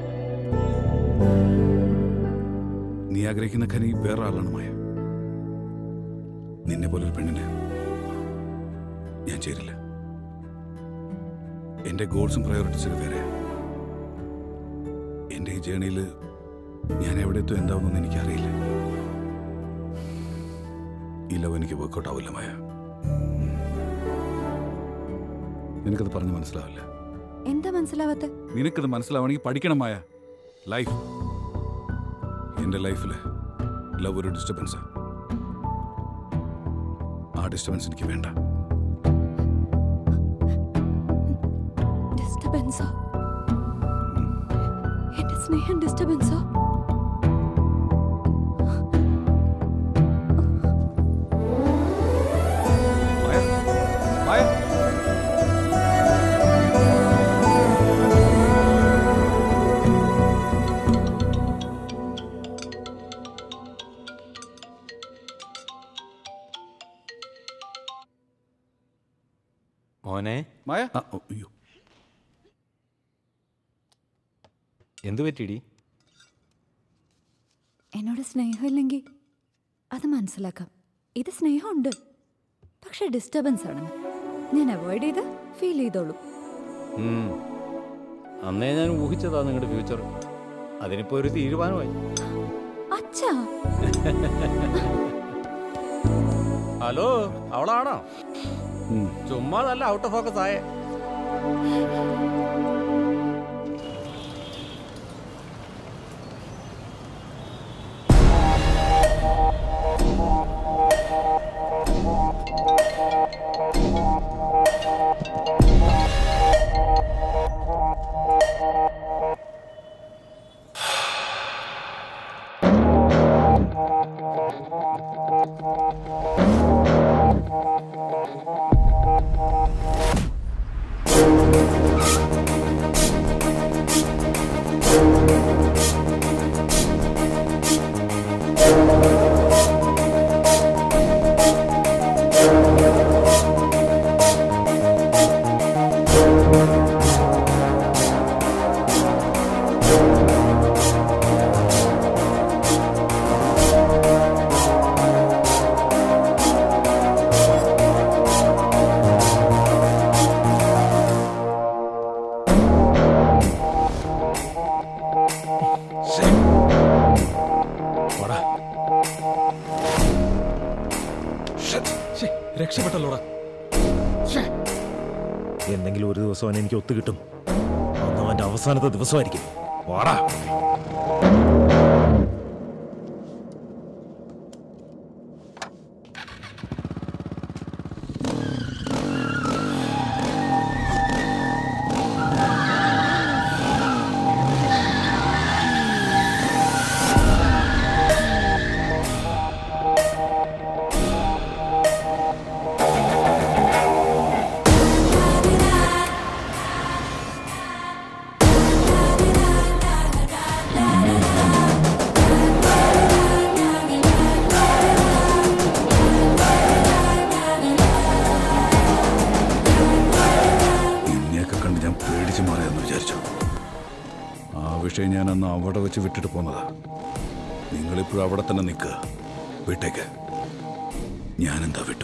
നീ ആഗ്രഹിക്കുന്ന ഖനി വേറെ ആളാണ് മായ നിന്നെ പോലൊരു പെണ്ണിന് ഞാൻ ചേരില്ല എൻ്റെ ഗോൾസും പ്രയോറിറ്റീസൊക്കെ വേറെ എൻ്റെ ഈ ജേണിയിൽ ഞാൻ എവിടെ എത്തും എന്താവുമെന്ന് എനിക്കറിയില്ല ഈ ലവ് എനിക്ക് വർക്കൗട്ട് ആവില്ല മായ നിനക്കത് പറഞ്ഞ് മനസ്സിലാവില്ല എന്താ മനസ്സിലാവാത്ത നിനക്കത് മനസ്സിലാവണമെങ്കിൽ പഠിക്കണം മായ ലൈഫ് എൻ്റെ ലൈഫിൽ ലവ് ഒരു ഡിസ്റ്റർബൻസാണ് ആ ഡിസ്റ്റർബൻസ് എനിക്ക് വേണ്ട ഡിസ്റ്റർബൻസോ എന്റെ സ്നേഹം ഡിസ്റ്റർബൻസോ മായ മോനെ മായ അയ്യോ എന്തു പറ്റിയിടി എന്നോട് സ്നേഹമില്ലെങ്കിൽ അത് മനസ്സിലാക്കാം ഇത് സ്നേഹമുണ്ട് പക്ഷെ ഡിസ്റ്റർബൻസ് ആണെന്ന് ഞാൻ അവോയ്ഡ് ചെയ്ത് ഫീൽ ചെയ്തോളൂ ഉം. അന്നേ ഞാൻ ഊഹിച്ചതാ നിങ്ങളുടെ ഫ്യൂച്ചർ അതിനിപ്പോ ഒരു തീരുമാനമായി അച്ഛാ ഹലോ അവളാണോ ചുമ്മാ നല്ല ഔട്ട് ഓഫ് ഫോക്കസ് ആയേ രക്ഷപ്പെട്ടല്ലോടാ എന്തെങ്കിലും ഒരു ദിവസം അവൻ എനിക്ക് ഒത്തു കിട്ടും അന്ന് അവന്റെ അവസാനത്തെ ദിവസമായിരിക്കും വാടാ നിന്നെയൊക്കെ കണ്ട് ഞാൻ പേടിച്ച് മാറിയെന്ന് വിചാരിച്ചു ആ വിഷയം ഞാൻ അന്ന് അവിടെ വെച്ച് വിട്ടിട്ട് പോന്നതാ നിങ്ങളിപ്പോഴും അവിടെ തന്നെ നിൽക്കുക വിട്ടേക്ക് ഞാനെന്താ വിട്ടു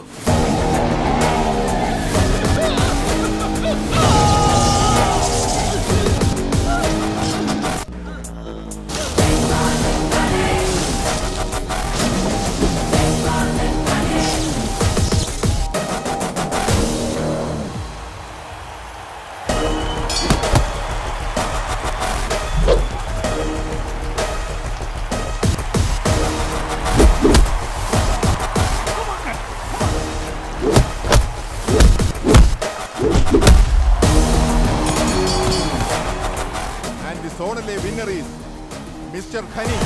And the zonale winner is Mr. Khani.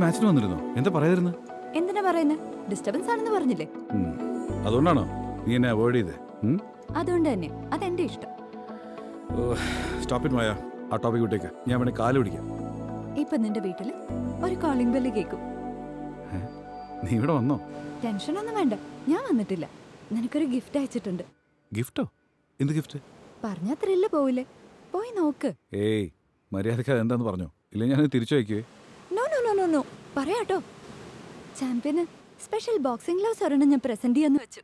മാച്ചിന് വന്നിരുന്നോ എന്താ പറയാതിരുന്നു എന്തിനാ പറയുന്നത് ഡിസ്റ്റർബൻസ് ആണെന്ന് പറഞ്ഞില്ലേ അതുകൊണ്ടാണോ നീ എന്നെ അവോയ്ഡ് ചെയ്തേ ഉം? അതുകൊണ്ട് തന്നെ അതെന്റെ ഇഷ്ടം ഓ, സ്റ്റോപ്പ് ഇറ്റ് മായ ആ ടോപ്പിക് വിട്ടേക്ക് ഞാൻ വേണേ കാല് പിടിക്കാം ഇപ്പൊ നിന്റെ വീട്ടില് ഒരു കോളിംഗ് ബെല്ല് കേൾക്കും നീ ഇവിടെ വന്നോ ടെൻഷനൊന്നും വേണ്ട ഞാൻ വന്നിട്ടില്ല നിനക്കൊരു ഗിഫ്റ്റ് അയച്ചിട്ടുണ്ട് ഗിഫ്റ്റോ എന്ത് ഗിഫ്റ്റ് പറഞ്ഞാ ത്രില്ല് പോവില്ലേ പോയി നോക്ക് ഏയ് മര്യാദയ്ക്ക് അതെന്താന്ന് പറഞ്ഞോ ഇല്ലെങ്കിൽ ഞാൻ തിരിച്ചു വയ്ക്കുവേ no no no no no പറയാട്ടോ ചാമ്പ്യന് സ്പെഷ്യൽ ബോക്സിംഗ് ഗ്ലൗസ് ഒരെണ്ണം ഞാൻ പ്രസന്റ് ചെയ്യാന്ന് വെച്ചു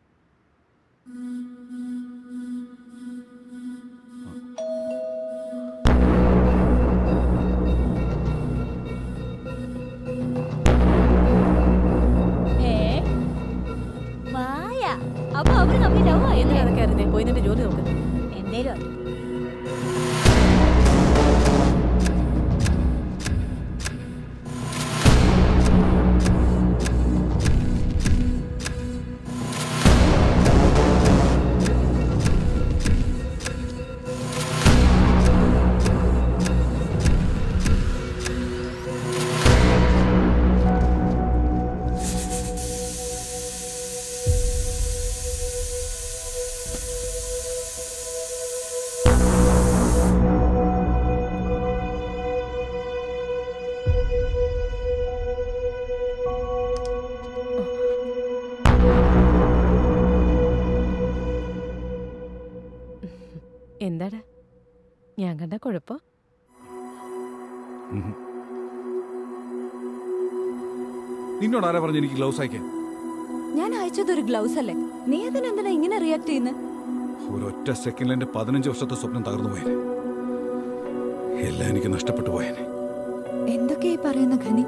മായ അപ്പൊ അവര് കമ്പ്ലീറ്റ് ആവുമോ എന്ത് കണക്കായിരുന്നേ പോയി നിന്റെ ജോലി നോക്ക് എന്തേലും എന്താടാ ഞാൻ കണ്ട കുഴപ്പം ഉം. നിന്നോട് ആരാ പറഞ്ഞു എനിക്ക് ഗ്ലൗസ് അയക്കാൻ ഞാൻ അയച്ചത് ഒരു ഗ്ലൗസ് അല്ലേ നീ അതിനെന്തിനാ ഇങ്ങനെ റിയാക്ട് ചെയ്യുന്നത് ഒരൊറ്റ സെക്കൻഡിൽ എന്റെ പതിനഞ്ച് വർഷത്തെ സ്വപ്നം തകർന്നു പോയേനെ എല്ലാം എനിക്ക് നഷ്ടപ്പെട്ടു പോയേനെ എന്തൊക്കെയായി പറയുന്ന ഖനി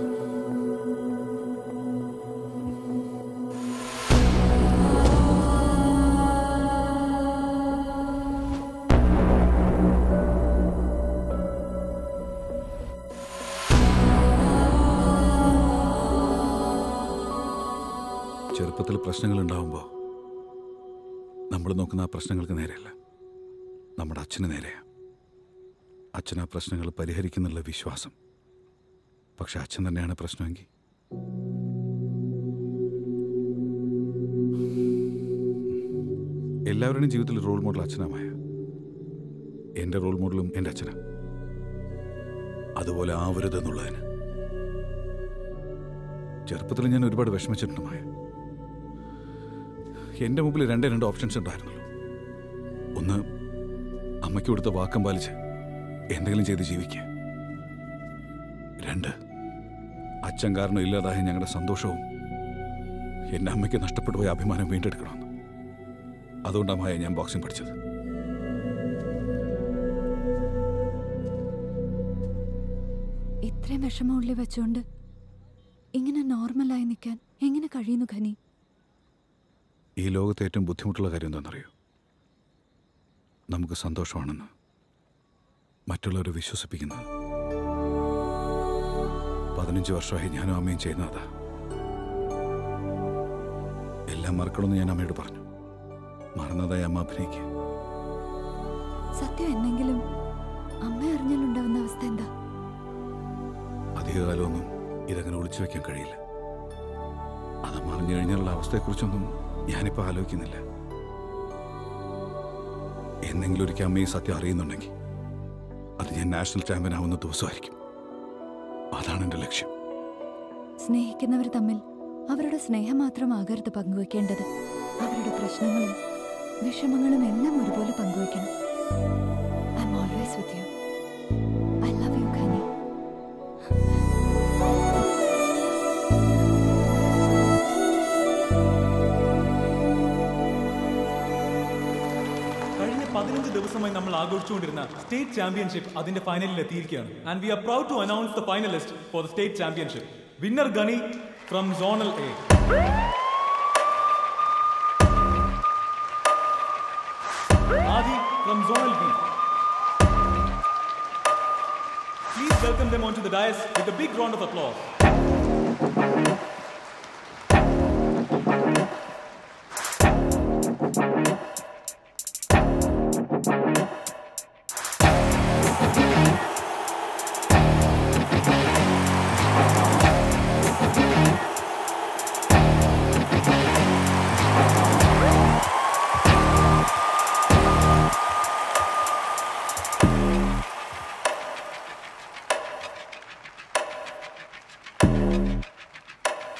ചെറുപ്പത്തിൽ പ്രശ്നങ്ങൾ ഉണ്ടാവുമ്പോൾ നമ്മൾ നോക്കുന്ന ആ പ്രശ്നങ്ങൾക്ക് നേരെയല്ല നമ്മുടെ അച്ഛന് നേരെയാ അച്ഛൻ ആ പ്രശ്നങ്ങൾ പരിഹരിക്കുന്നുള്ള വിശ്വാസം പക്ഷെ അച്ഛൻ തന്നെയാണ് പ്രശ്നമെങ്കിൽ എല്ലാവരുടെയും ജീവിതത്തിൽ റോൾ മോഡൽ അച്ഛനാമായ എൻ്റെ റോൾ മോഡലും എൻ്റെ അച്ഛനാ അതുപോലെ ആവരുതെന്നുള്ളതിന് ചെറുപ്പത്തിൽ ഞാൻ ഒരുപാട് വിഷമിച്ചിട്ടുണ്ട് മായ എൻ്റെ മുമ്പിൽ രണ്ടേ രണ്ട് ഓപ്ഷൻസ് ഉണ്ടായിരുന്നുള്ളൂ ഒന്ന് അമ്മയ്ക്ക് കൊടുത്ത വാക്കം പാലിച്ച് എന്തെങ്കിലും ചെയ്ത് ജീവിക്കുക രണ്ട് അച്ഛൻ കാരണം ഇല്ലാതായ ഞങ്ങളുടെ സന്തോഷവും എൻ്റെ അമ്മയ്ക്ക് നഷ്ടപ്പെട്ടു പോയ അഭിമാനം വീണ്ടെടുക്കണമെന്ന് അതുകൊണ്ടാണ് ഞാൻ ബോക്സിംഗ് പഠിച്ചത് ഇത്രയും വിഷമമുള്ളിൽ വെച്ചുകൊണ്ട് ഇങ്ങനെ നോർമലായി നിൽക്കാൻ എങ്ങനെ കഴിയുന്നു ഖനി ഈ ലോകത്തെ ഏറ്റവും ബുദ്ധിമുട്ടുള്ള കാര്യം എന്താണെന്നറിയോ നമുക്ക് സന്തോഷമാണെന്ന് മറ്റുള്ളവരെ വിശ്വസിപ്പിക്കുന്നത് പതിനഞ്ച് വർഷമായി ഞാനും അമ്മയും ചെയ്യുന്നതാ എല്ലാം മറക്കണമെന്ന് ഞാൻ അമ്മയോട് പറഞ്ഞു മറന്നതായി അമ്മ അഭിനയിക്കുക സത്യം എന്നെങ്കിലും അമ്മ അറിഞ്ഞാലുണ്ടാവുന്ന അവസ്ഥ എന്താ അധികകാലമൊന്നും ഇതങ്ങനെ ഒളിച്ചു വെക്കാൻ കഴിയില്ല അത് മറിഞ്ഞു കഴിഞ്ഞാലുള്ള അവസ്ഥയെക്കുറിച്ചൊന്നും ഞാനിപ്പോൾ ആലോചിക്കുന്നില്ല എന്നെങ്കിലും ഒരിക്കൽ അമ്മ ഈ സത്യം അറിയുന്നുണ്ടെങ്കിൽ അത് ഞാൻ നാഷണൽ ചാമ്പ്യൻ ആവുന്ന ദിവസമായിരിക്കും അതാണ് എൻ്റെ ലക്ഷ്യം സ്നേഹിക്കുന്നവർ തമ്മിൽ അവരുടെ സ്നേഹം മാത്രമാകരുത് പങ്കുവെക്കേണ്ടത് അവരുടെ പ്രശ്നങ്ങളും വിഷമങ്ങളും എല്ലാം ഒരുപോലെ പങ്കുവെക്കണം I am always with you I love you Khani കഴിഞ്ഞ പതിനഞ്ച് ദിവസമായി നമ്മൾ ആഘോഷിച്ചുകൊണ്ടിരുന്ന സ്റ്റേറ്റ് ചാമ്പ്യൻഷിപ്പ് അതിന്റെ ഫൈനലിൽ എത്തിയിരിക്കുകയാണ് and we are proud to announce the finalist for the state championship winner Gani from zonal A Adi from Zonal B. Please welcome them onto the dais with a big round of applause.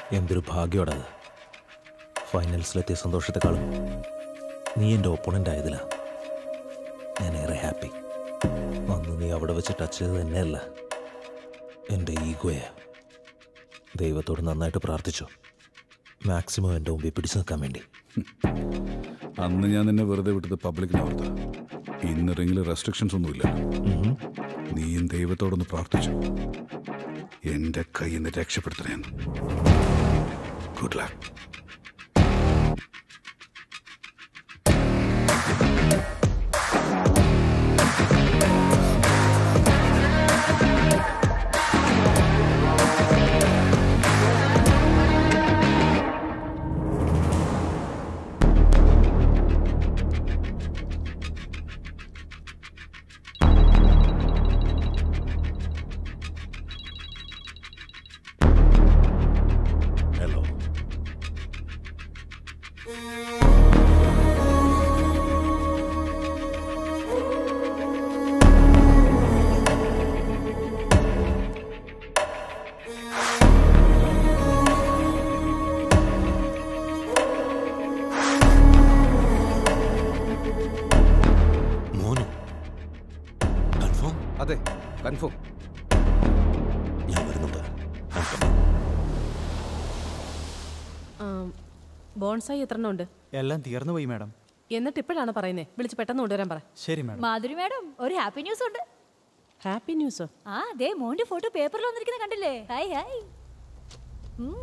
എന്തൊരു ഭാഗ്യോടാ അത് ഫൈനൽസിലെത്തിയ സന്തോഷത്തെക്കാളും നീ എൻ്റെ opponent ആയതിലാ ഞാൻ ഏറെ happy അന്ന് നീ അവിടെ വെച്ച് ടച്ച് ചെയ്തത് തന്നെയല്ല എൻ്റെ ഈഗോയെ ദൈവത്തോട് നന്നായിട്ട് പ്രാർത്ഥിച്ചു മാക്സിമം എൻ്റെ മുമ്പിൽ പിടിച്ചു നിൽക്കാൻ വേണ്ടി അന്ന് ഞാൻ നിന്നെ വെറുതെ വിട്ടത് പബ്ലിക്കിനെ ഓർത്ത ഇന്ന് റിങ്ങിൽ റെസ്ട്രിക്ഷൻസ് ഒന്നുമില്ല നീയും ദൈവത്തോടൊന്ന് പ്രാർത്ഥിച്ചു എന്റെ കയ്യിൽ നിന്ന് രക്ഷപ്പെടുത്തണേന്ന് good luck hello Monu confirm അതെ കൺഫേം ഞാൻ വരുന്നുണ്ട് ബോൺസായി എത്ര ഉണ്ട് എല്ലാം തീർന്നു പോയി മാഡം എന്നിട്ട് ഇപ്പോഴാണ് പറയുന്നത് വിളിച്ച് പെട്ടെന്ന് കൊണ്ടുവരാൻ പറ ശരി മാഡം മാധുരി മാഡം ഒരു ഹാപ്പി ന്യൂസ് ഉണ്ട് ഹാപ്പി ന്യൂസോ ആ ദേ മോന്റെ ഫോട്ടോ പേപ്പറിൽ വന്നിരിക്കുന്ന കണ്ടില്ലേ ഹായ് ഹായ് ഉം.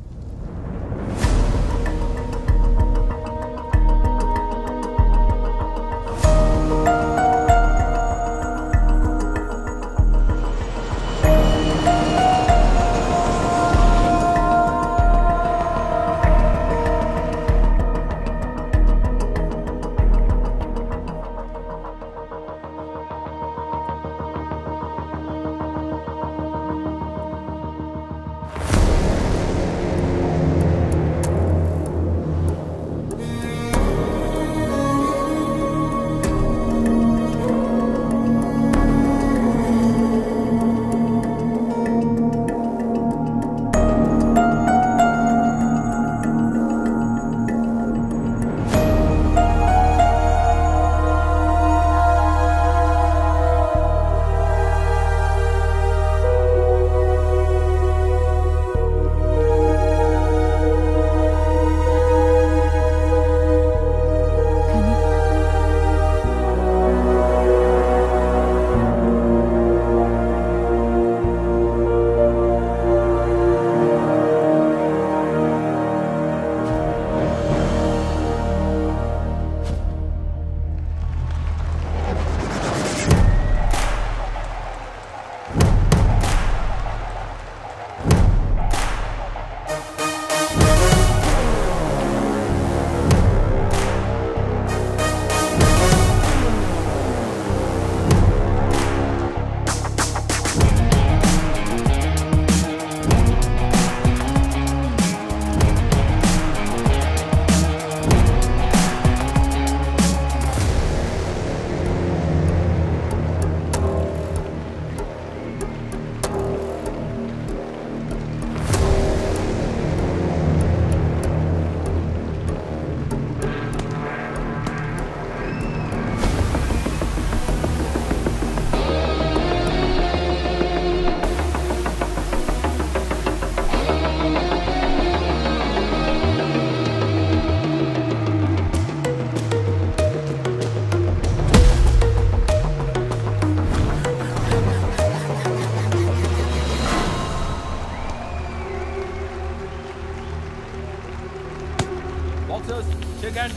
Boxers, shake hands.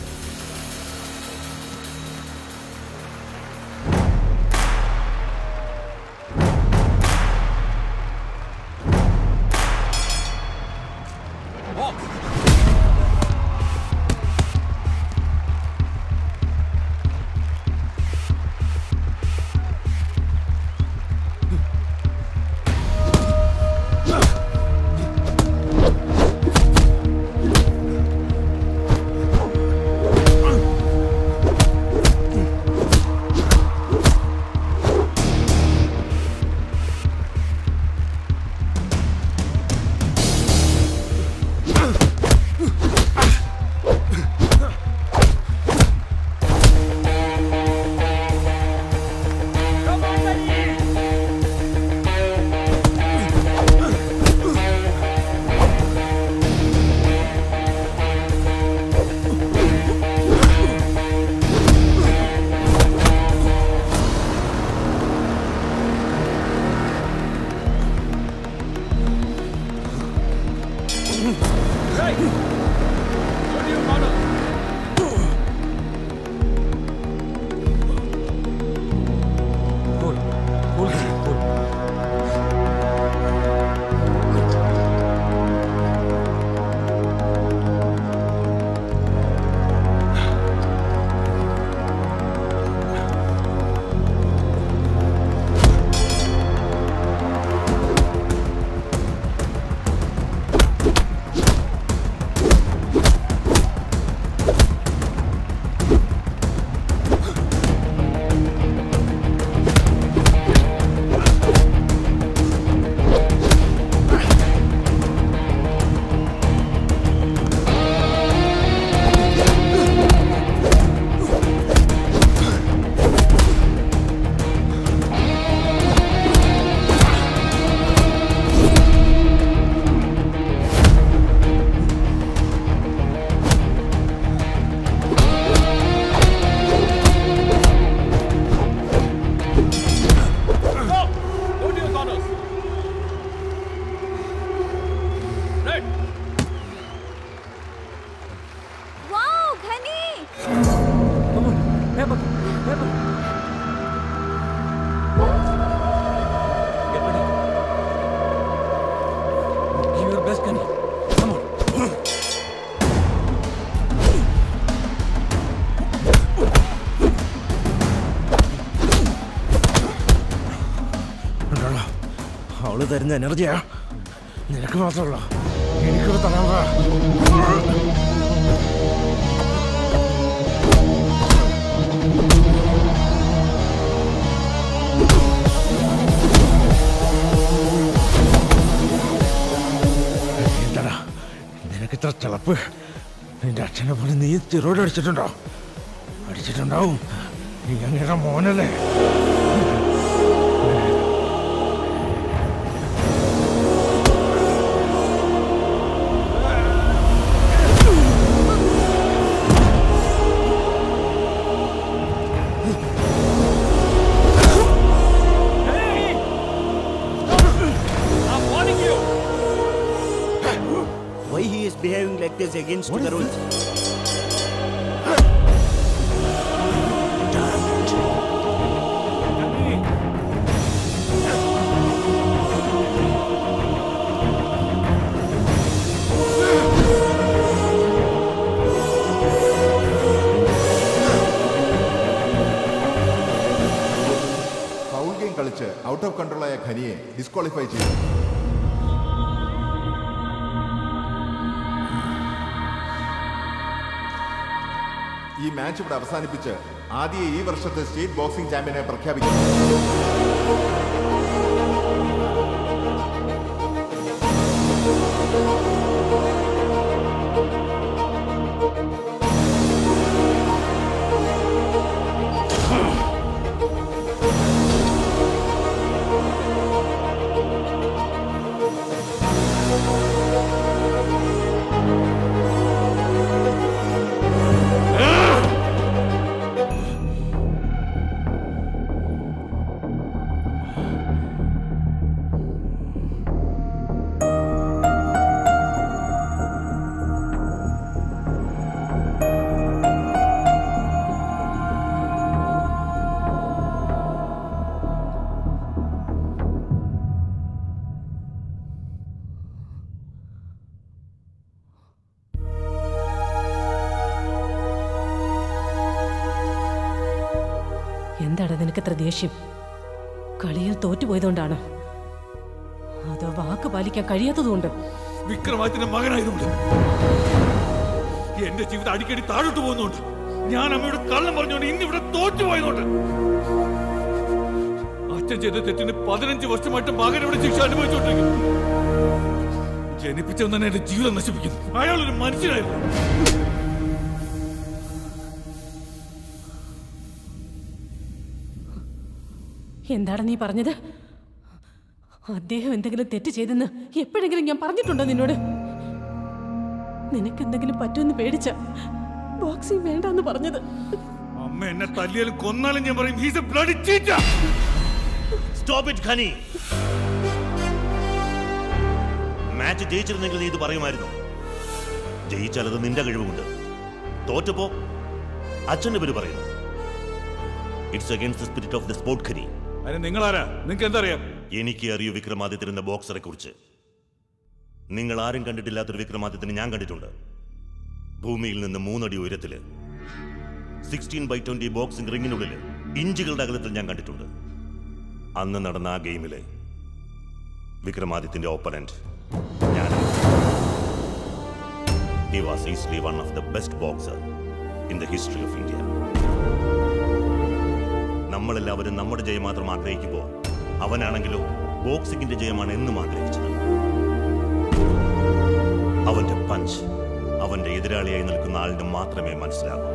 Box. Box. Go! Go to your corners. Right. Wow, Ghani! Give your best, Ghani. Come on. ഉണ്ടോടാ അവള് തരുന്ന എനർജിയാ നിനക്ക് മാത്രമല്ല എനിക്കൊരു തരാൻ എന്താടാ നിനക്കിത്ര തിളപ്പ് നിന്റെ അച്ഛനെ പോലെ നീ തിറോട് അടിച്ചിട്ടുണ്ടോ അടിച്ചിട്ടുണ്ടാവും നീ അങ്ങയുടെ മോനല്ലേ I'm warning you. Why he is behaving like this against the rules? Foul game കളിച്ച് ഔട്ട് ഓഫ് കൺട്രോളായ ഖനിയെ ഡിസ്ക്വാളിഫൈ ചെയ്തു ഈ മാച്ച് ഇവിടെ അവസാനിപ്പിച്ച് ആദ്യ ഈ വർഷത്തെ സ്റ്റേറ്റ് ബോക്സിംഗ് ചാമ്പ്യനെ പ്രഖ്യാപിക്കുന്നു എന്താടാ നിനക്കത്ര ദേഷ്യം കളിയിൽ തോറ്റുപോയതുകൊണ്ടാണോ അതോ വാക്ക് പാലിക്കാൻ കഴിയാത്തതുകൊണ്ട് വിക്രമാദിത്യന്റെ മകനായതുകൊണ്ട് എന്റെ ജീവിതം അടിക്കടി താഴോട്ട് പോകുന്നുണ്ട് ഞാൻ അമ്മയോട് കള്ളം പറഞ്ഞുകൊണ്ട് ഇന്നിവിടെ തോറ്റുപോയതുകൊണ്ട് അച്ഛൻ ചെയ്ത തെറ്റിന് പതിനഞ്ച് വർഷമായിട്ട് മകൻ ഇവിടെ ശിക്ഷ അനുഭവിച്ചുകൊണ്ടിരിക്കുന്നു ജനിപ്പിച്ചവൻ തന്നെ എന്റെ ജീവിതം നശിപ്പിക്കുന്നു അയാളൊരു മനുഷ്യനായിരുന്നു എന്താണ് നീ പറഞ്ഞത് അദ്ദേഹം എന്തെങ്കിലും തെറ്റ് ചെയ്തെന്ന് എപ്പോഴെങ്കിലും ഞാൻ പറഞ്ഞിട്ടുണ്ടോ നിന്നോട് നിനക്ക് എന്തെങ്കിലും പറ്റുമെന്ന് പേടിച്ച ബോക്സിംഗ് വേണ്ടെന്ന് പറഞ്ഞത് അമ്മ എന്നെ തല്ലിയാലും കൊന്നാലും ഞാൻ പറയും he's a bloody cheater Stop it, Khani. Match ജയിച്ചിരുന്നെങ്കിൽ നീ ഇത് പറയുമായിരുന്നു ജയിച്ചാൽ അത് നിന്റെ കഴിവുകൊണ്ട് തോറ്റപ്പോ അച്ഛന്റെ പേര് പറയുന്നു it's against the spirit of the sport Khari അതിന് നിങ്ങളാരാ നിങ്ങൾക്ക് എന്തറിയാം എനിക്ക് അറിയൂ വിക്രമാദിത്യൻ എന്ന ബോക്സറെ കുറിച്ച് നിങ്ങൾ ആരും കണ്ടിട്ടില്ലാത്തൊരു വിക്രമാദിത്യനെ ഞാൻ കണ്ടിട്ടുണ്ട് ഭൂമിയിൽ നിന്ന് മൂന്നടി ഉയരത്തില് സിക്സ്റ്റീൻ ബൈ ട്വന്റി ബോക്സിംഗ് റിങ്ങിനുള്ളിൽ ഇഞ്ചുകളുടെ അകലത്തിൽ ഞാൻ കണ്ടിട്ടുണ്ട് അന്ന് നടന്ന ആ ഗെയിമില് വിക്രമാദിത്യന്റെ ഓപ്പണന്റ് ഞാൻ he was easily one of the best boxer in the history of India നമ്മളെല്ലാവരും നമ്മുടെ ജയം മാത്രം ആഗ്രഹിക്കുമ്പോൾ അവനാണെങ്കിലോ ബോക്സിംഗിന്റെ ജയമാണ് എന്നും ആഗ്രഹിച്ചത് അവന്റെ പഞ്ച് അവന്റെ എതിരാളിയായി നിൽക്കുന്ന ആളിന് മാത്രമേ മനസ്സിലാകൂ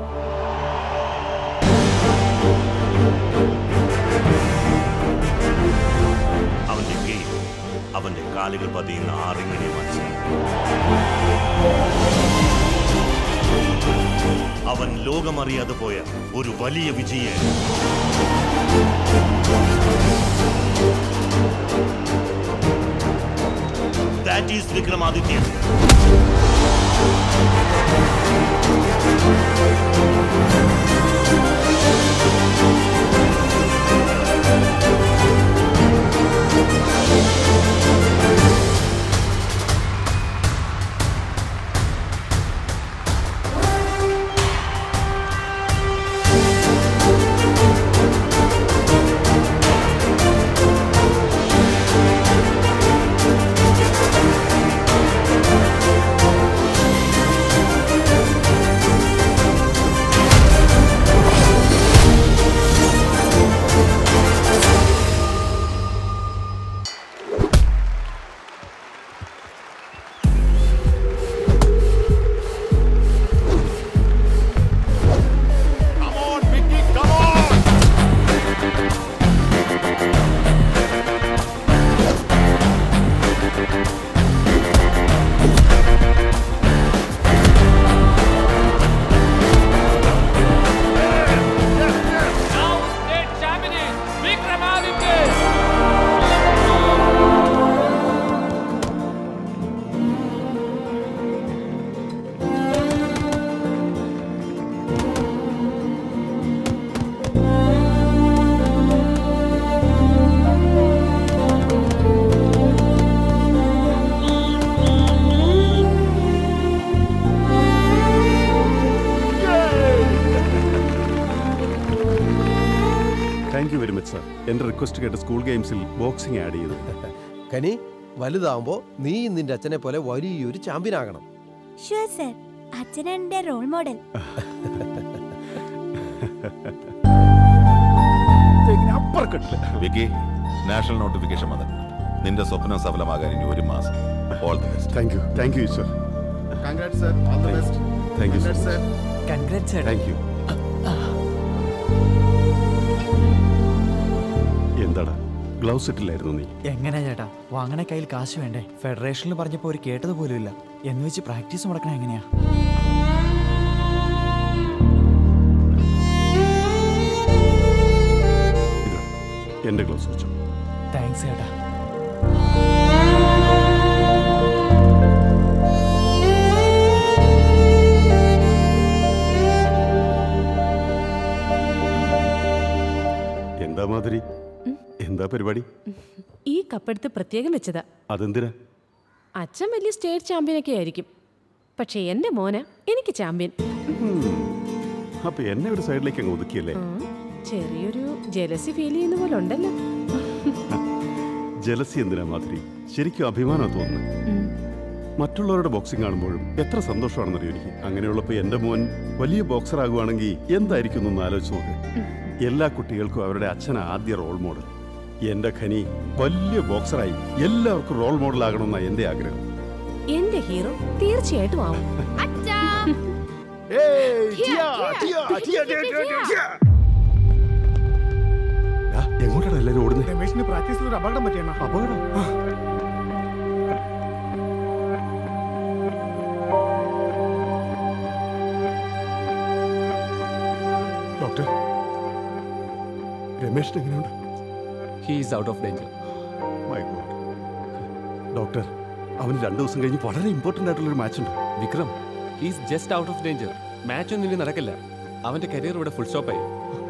അവന്റെ ഗെയിം അവന്റെ കാലുകൾ പതിയുന്ന ആ റിങ്ങിനെ മനസ്സിലാക്കും അവൻ ലോകമറിയാതെ പോയ ഒരു വലിയ വിജയായിരുന്നു that is Vikramadithyan Come on, Vicky, come on! Now state champion is Vikramaditya. Thank you very much sir എൻ്റെ റിക്വസ്റ്റ് കേട്ട് സ്കൂൾ ഗെയിംസിൽ ബോക്സിംഗ് ആഡ് ചെയ്തു കനി വലുതാവുമ്പോ നീ നിന്റെ അച്ഛനെ പോലെ വലിയൊരു ചാമ്പ്യൻ ആകണം ഷുവർ സർ അച്ഛനാണ് എന്റെ role model Vicky national notification വന്നിട്ടുണ്ട് നിന്റെ സ്വപ്നം സഫലമാകാൻ ഇനി ഒരു മാസം all the best thank you thank you Eshwar congrat sir all the best thank you congrat sir congrats thank you എന്താടാ ഗ്ലൗസ് ഇട്ടില്ലായിരുന്നു നീ എങ്ങനെ ചേട്ടാ വാങ്ങണ കയ്യിൽ കാശ് വേണ്ടേ ഫെഡറേഷനിൽ പറഞ്ഞപ്പോ ഒരു കേട്ടത് പോലും ഇല്ല എന്ന് വെച്ച് പ്രാക്ടീസ് മുടക്കണ എങ്ങനെയാ എൻ്റെ ഗ്ലൗസ് വെച്ചോ താങ്ക്സ് ചേട്ടാ എന്താ മാധുരി എന്താ പരിപാടി ഈ കപ്പെടുത്ത് പ്രത്യേകം വെച്ചതാ അതെന്തിനാ അച്ഛൻ വലിയ സ്റ്റേറ്റ് ചാമ്പ്യനൊക്കെ ആയിരിക്കും പക്ഷേ എൻ്റെ മോന എനിക്ക് ചാമ്പ്യൻ അപ്പൊ എന്നെ ഒരു സൈഡിലേക്ക് അങ്ങ് ഒതുക്കിയല്ലേ ഉം, ചെറിയൊരു ജലസി ഫീൽ ചെയ്യുന്ന പോലെ ഉണ്ടല്ലോ ജലസി എന്തിനാ മാധുരി ശരിക്കും അഭിമാനം തോന്നുന്നു ഉം. മറ്റുള്ളവരുടെ ബോക്സിംഗ് കാണുമ്പോഴും എത്ര സന്തോഷമാണെന്നറിയോ എനിക്ക് അങ്ങനെയുള്ളപ്പോൾ എൻ്റെ മോൻ വലിയ ബോക്സർ ആകുവാണെങ്കിൽ എന്തായിരിക്കും എന്നൊന്ന് ആലോചിച്ച് നോക്ക് എല്ലാ കുട്ടികൾക്കും അവരുടെ അച്ഛൻ ആദ്യ റോൾ മോഡൽ എൻ്റെ ഖനി വലിയ ബോക്സറായി എല്ലാവർക്കും റോൾ മോഡൽ ആകണമെന്നാണ് എൻ്റെ ആഗ്രഹം എന്റെ ഹീറോ തീർച്ചയായിട്ടും ആവും എങ്ങോട്ടാണ് എല്ലാവരും ഓടുന്നത് രമേശിന് പ്രാക്ടീസിൽ ഒരു അപകടം പറ്റിയാണ് അപകടം ഡോക്ടർ രമേശിന് എങ്ങനെയുണ്ട് he is out of danger my god doctor അവന് രണ്ടു ദിവസം കഴിഞ്ഞ് വളരെ ഇമ്പോർട്ടന്റ് ആയിട്ടുള്ള ഒരു മാച്ച് ഉണ്ട് Vikram he's just out of danger match ഒന്നും ഇനി നടക്കില്ല അവന്റെ കരിയർ ഇവിടെ ഫുൾ സ്റ്റോപ്പായി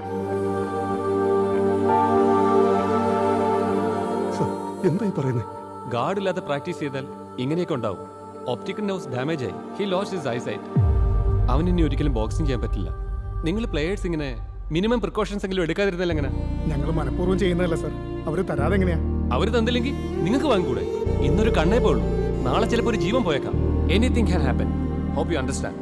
എന്തായി പറയുന്നത് ഗാർഡ് ഇല്ലാതെ പ്രാക്ടീസ് ചെയ്താൽ ഇങ്ങനെയൊക്കെ ഉണ്ടാവും ഒപ്റ്റിക്കൽ നെർവ്സ് ഡാമേജ് ആയി ഹി ലോസ്റ്റ് ഹിസ് ഐസൈറ്റ് അവൻ ഇനി ഒരിക്കലും ബോക്സിംഗ് ചെയ്യാൻ പറ്റില്ല നിങ്ങൾ പ്ലേയേഴ്സ് ഇങ്ങനെ മിനിമം പ്രിക്കോഷൻസ് എങ്കിലും എടുക്കാതിരുന്നില്ല എങ്ങനെ ഞങ്ങൾ മനഃപൂർവ്വം ചെയ്യുന്നതല്ല സർ അവര് തരാതെ എങ്ങനെയാ അവർ തന്നില്ലെങ്കിൽ നിങ്ങൾക്ക് വാങ്ങിക്കൂടെ ഇന്നൊരു കണ്ണേ പോയുള്ളൂ നാളെ ചിലപ്പോൾ ഒരു ജീവൻ പോയേക്കാം anything can happen hope you understand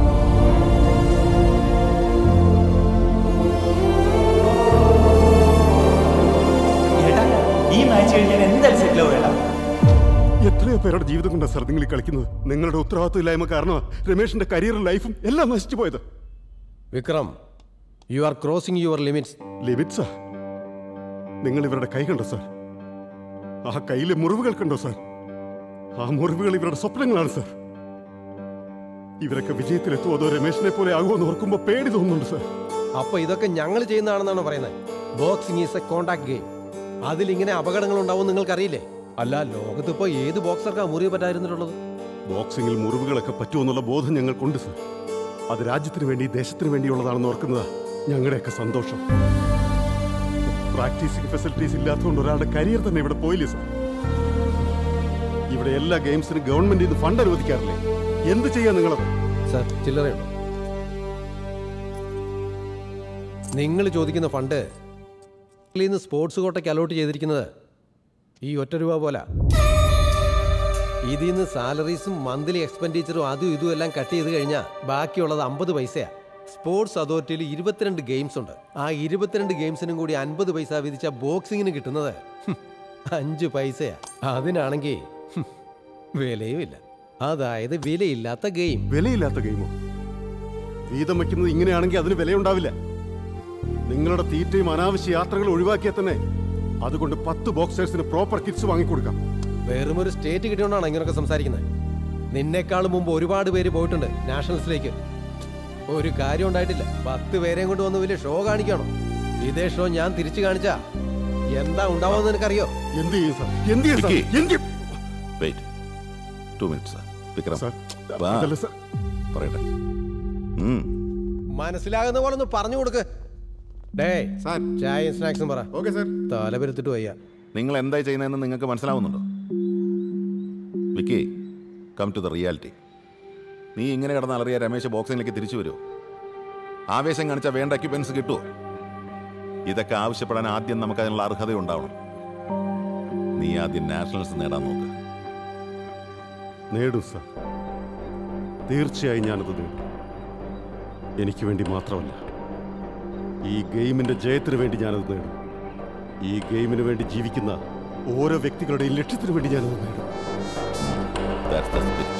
ഈ മാച്ച് കഴിഞ്ഞാൽ എന്തായാലും സെറ്റിൽ ആവുകയല്ല എത്രയോ പേരുടെ ജീവിതം കൊണ്ടാണ് സർ നിങ്ങൾ ഈ കളിക്കുന്നത് നിങ്ങളുടെ ഉത്തരവാദിത്വമില്ലായ്മ കാരണം രമേഷിന്റെ കരിയറും ലൈഫും എല്ലാം നശിച്ചു പോയത് Vikram you are crossing your limits ലിമിറ്റ്സാ നിങ്ങൾ ഇവരുടെ കൈ കണ്ടോ സാർ ആ കയ്യിലെ മുറിവുകൾ കണ്ടോ സാർ ആ മുറിവുകൾ ഇവരുടെ സ്വപ്നങ്ങളാണ് സാർ ഇവരൊക്കെ വിജയത്തിലെത്തുമോ അതോ രമേഷിനെ പോലെ ആകുമെന്ന് ഓർക്കുമ്പോൾ പേടി തോന്നുന്നുണ്ട് സാർ അപ്പൊ ഇതൊക്കെ ഞങ്ങൾ ചെയ്യുന്നതാണെന്നാണ് പറയുന്നത് boxing is a contact game അതിലിങ്ങനെ അപകടങ്ങൾ ഉണ്ടാവും നിങ്ങൾക്കറിയില്ലേ അല്ല ലോകത്തിപ്പോ ഏത് ബോക്സർക്കാ മുറിവ് പറ്റാതിരുന്നിട്ടുള്ളത് ബോക്സിംഗിൽ മുറിവുകളൊക്കെ പറ്റുമെന്നുള്ള ബോധം ഞങ്ങൾക്കുണ്ട് സാർ അത് രാജ്യത്തിന് വേണ്ടി ദേശത്തിന് വേണ്ടിയുള്ളതാണെന്ന് ഓർക്കുന്നതാ ഞങ്ങളുടെയൊക്കെ സന്തോഷം പ്രാക്ടീസിംഗ് ഫെസിലിറ്റീസ് ഇല്ലാത്തതുകൊണ്ട് ഒരാളുടെ കരിയർ തന്നെ ഇവിടെ പോയില്ലേ സാർ ഇവിടെ എല്ലാ ഗെയിംസിനും ഗവൺമെന്റ് ഇത് ഫണ്ട് അനുവദിക്കാറില്ലേ എന്ത് ചെയ്യാ നിങ്ങളത് സാർ ചില്ലറയുണ്ടോ നിങ്ങൾ ചോദിക്കുന്ന ഫണ്ട് നിന്ന് സ്പോർട്സ് കോട്ടയ്ക്ക് അലോട്ട് ചെയ്തിരിക്കുന്നത് ഈ ഒറ്റ രൂപ പോലെ ഇതിൽ നിന്ന് സാലറീസും മന്ത്ലി എക്സ്പെൻഡിച്ചറും അതും ഇതും എല്ലാം കട്ട് ചെയ്ത് കഴിഞ്ഞാൽ ബാക്കിയുള്ളത് അമ്പത് പൈസയാ സ്പോർട്സ് അതോറിറ്റിയിൽ ഇരുപത്തിരണ്ട് ഗെയിംസ് ഉണ്ട് ആ ഇരുപത്തിരണ്ട് ഗെയിംസിനും കൂടി അൻപത് പൈസ വിധിച്ച ബോക്സിങ്ങിന് കിട്ടുന്നത് ഹും, അഞ്ച് പൈസയാ അതിനാണെങ്കിൽ ഹും, വിലയുമില്ല അതായത് വിലയില്ലാത്ത ഗെയിം വിലയില്ലാത്ത ഗെയിമോ വീതം വയ്ക്കുന്നത് ഇങ്ങനെയാണെങ്കിൽ അതിന് വിലയുണ്ടാവില്ല നിങ്ങളുടെ തീറ്റയും അനാവശ്യ യാത്രകൾ ഒഴിവാക്കിയാൽ തന്നെ അതുകൊണ്ട് പത്ത് ബോക്സേഴ്സിന് പ്രോപ്പർ കിറ്റ്സ് വാങ്ങിക്കൊടുക്കാം വെറും ഒരു സ്റ്റേറ്റ് കിട്ടിയോണ്ടാണ് ഇങ്ങനെയൊക്കെ സംസാരിക്കുന്നത് നിന്നേക്കാളും മുമ്പ് ഒരുപാട് പേര് പോയിട്ടുണ്ട് നാഷണൽസിലേക്ക് ഒരു കാര്യം ഉണ്ടായിട്ടില്ല പത്ത് പേരെയും കൊണ്ട് വന്ന് വലിയ ഷോ കാണിക്കണം ഇതേ ഷോ ഞാൻ തിരിച്ചു കാണിച്ചാ എന്താ ഉണ്ടാവുമെന്ന് നിനക്കറിയോ എന്ത് ചെയ്യും സാർ എന്ത് ചെയ്യും സാർ വിക്കി. എന്ത് wait two minutes Vikram sir, വാ. അതല്ല സാർ. പറയട്ടെ ഉം. മനസ്സിലാകുന്ന പോലെ ഒന്ന് പറഞ്ഞു കൊടുക്ക് ഡേ ചായയും സ്നാക്സും പറ ഓക്കെ സാർ തല പെരുത്തിട്ട് വയ്യ നിങ്ങൾ എന്തായി ചെയ്യുന്നതെന്ന് നിങ്ങൾക്ക് മനസ്സിലാവുന്നുണ്ടോ Vicky come to the reality നീ ഇങ്ങനെ കിടന്ന് അലറിയ രമേശ് ബോക്സിംഗിലേക്ക് തിരിച്ചു വരുമോ ആവേശം കാണിച്ചാൽ വേണ്ട എക്യുപ്മെന്റ്സ് കിട്ടുമോ ഇതൊക്കെ ആവശ്യപ്പെടാൻ ആദ്യം നമുക്ക് അതിനുള്ള അർഹത ഉണ്ടാവണം നീ ആദ്യം നാഷണൽസ് നേടാൻ നോക്ക് നേടും സാർ തീർച്ചയായും ഞാനത് നേടും എനിക്ക് വേണ്ടി മാത്രമല്ല ഈ ഗെയിമിന്റെ ജയത്തിന് വേണ്ടി ഞാനത് നേടും ഈ ഗെയിമിന് വേണ്ടി ജീവിക്കുന്ന ഓരോ വ്യക്തികളുടെയും ലക്ഷ്യത്തിന് വേണ്ടി ഞാനത് നേടും That's the spirit.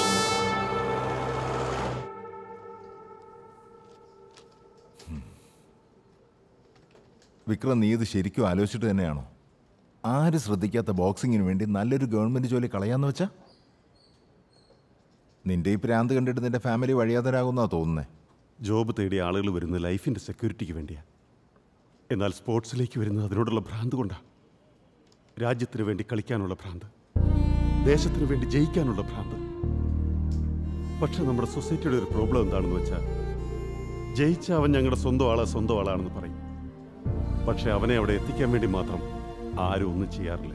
വിക്രം നീ ഇത് ശരിക്കും ആലോചിച്ചിട്ട് തന്നെയാണോ ആര് ശ്രദ്ധിക്കാത്ത ബോക്സിങ്ങിന് വേണ്ടി നല്ലൊരു ഗവൺമെന്റ് ജോലി കളയാന്ന് വെച്ചാ നിന്റെ ഈ പ്രാന്ത് കണ്ടിട്ട് നിന്റെ ഫാമിലി വഴിയാതരാകുന്നാ തോന്നുന്നേ ജോബ് തേടിയ ആളുകൾ വരുന്നത് ലൈഫിന്റെ സെക്യൂരിറ്റിക്ക് വേണ്ടിയാണ് എന്നാൽ സ്പോർട്സിലേക്ക് വരുന്നത് അതിനോടുള്ള ഭ്രാന്ത് കൊണ്ടാണ് രാജ്യത്തിന് വേണ്ടി കളിക്കാനുള്ള ഭ്രാന്ത് ദേശത്തിന് വേണ്ടി ജയിക്കാനുള്ള ഭ്രാന്ത് പക്ഷെ നമ്മുടെ സൊസൈറ്റിയുടെ ഒരു പ്രോബ്ലം എന്താണെന്ന് വെച്ചാൽ ജയിച്ച അവൻ ഞങ്ങളുടെ സ്വന്തം ആളാ സ്വന്തം ആളാണെന്ന് പറയും പക്ഷെ അവനെ അവിടെ എത്തിക്കാൻ വേണ്ടി മാത്രം ആരും ഒന്നും ചെയ്യാറില്ല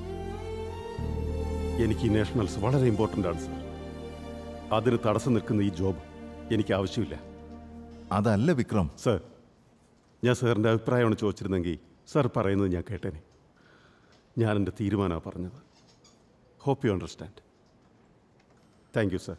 എനിക്ക് ഈ നാഷണൽസ് വളരെ ഇമ്പോർട്ടൻ്റ് ആണ് സർ അതിന് തടസ്സം നിൽക്കുന്ന ഈ ജോബ് എനിക്ക് ആവശ്യമില്ല അതല്ല വിക്രം സർ ഞാൻ സാറിൻ്റെ അഭിപ്രായമാണ് ചോദിച്ചിരുന്നെങ്കിൽ സാർ പറയുന്നത് ഞാൻ കേട്ടേനെ ഞാൻ എൻ്റെ തീരുമാനമാണ് പറഞ്ഞത് hope you understand thank you sir